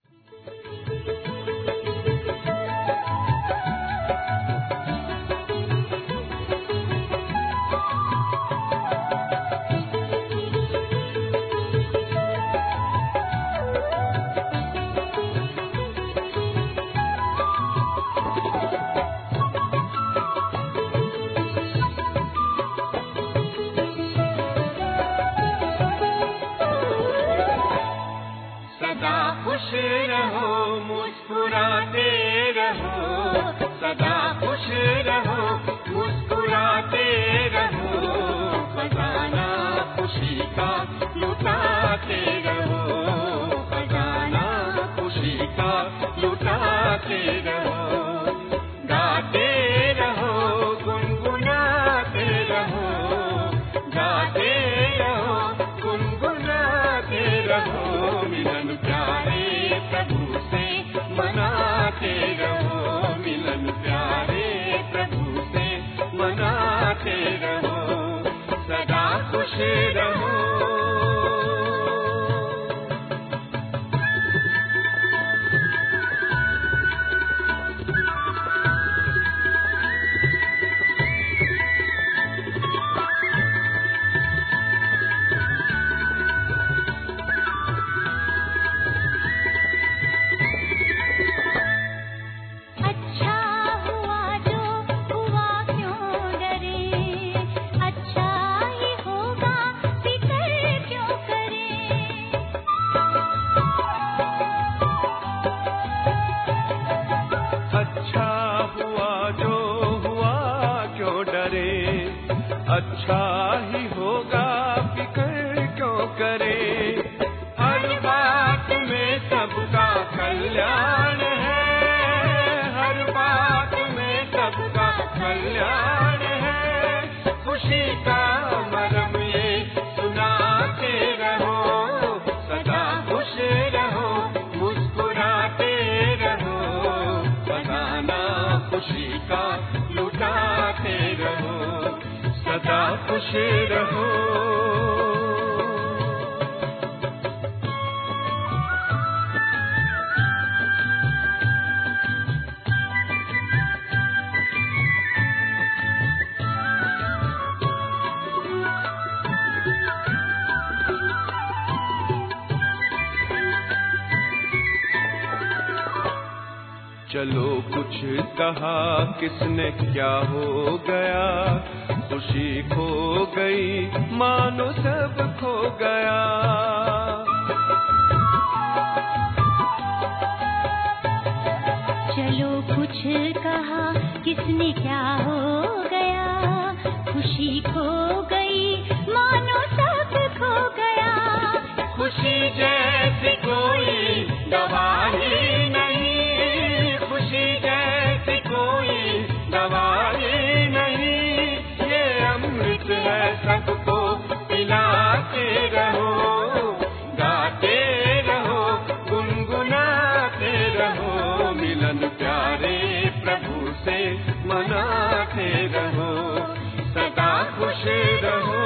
सदा खुश रहो मुस्कुराते रहो सदा खुश रहो मुस्कुराते रहो खजाना खुशी का लुटाते रहो खजाना खुशी का लुटाते रहो गाते रहो गुनगुनाते रहो गाते रहो गुनगुनाते रहो मिलन प्यारे प्रभु से मनाते रहो मिलन प्यारे प्रभु से मनाते रहो सदा खुश रहो अच्छा हुआ जो हुआ क्यों डरे अच्छा ही होगा फिकर अच्छा ही होगा फिक्र क्यों करे हर बात में सबका कल्याण है हर बात में सबका कल्याण है खुशी का मरम ये सुनाते रहो सदा खुश रहो मुस्कुराते रहो बजाना खुशी का लुटाते रहो सदा खुश रहो चलो कुछ कहा किसने क्या हो गया खुशी खो गई मानो सब खो गया चलो कुछ कहा किसने क्या हो गया खुशी खो गई मानो सब खो गया खुशी जैसी कोई दवा ही नहीं खुशी जैसी कोई दवा ही नहीं ये अमृत है सबको पिलाते रहो गाते रहो गुनगुनाते रहो मिलन प्यारे प्रभु से मनाते रहो सदा खुश रहो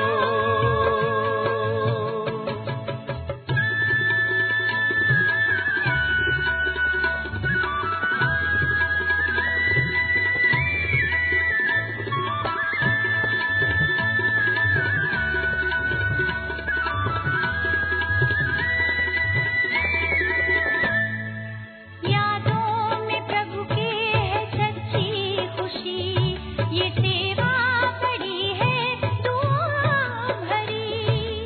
यादों में प्रभु के है सच्ची खुशी ये सेवा बड़ी है दुआ भरी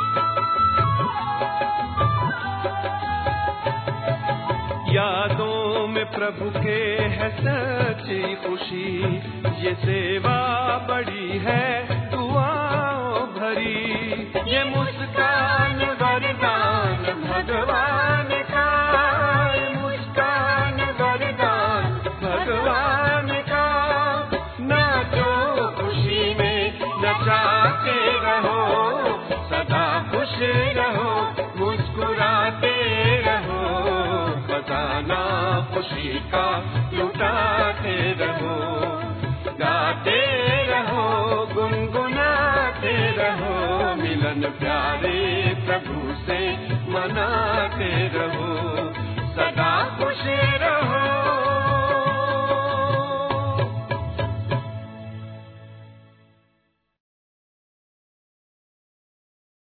यादों में प्रभु के है सच्ची खुशी ये सेवा बड़ी है दुआओं भरी ये मुस्कान वरदान भगवान का ये मुस्कान वरदान भगवान का नाचो खुशी में नचाते रहो सदा खुश रहो मुस्कुराते रहो बजाना खुशी का लुटाते रहो गाते रहो गुनगुनाते रहो मिलन प्यारे प्रभु से मनाते रहो सदा खुश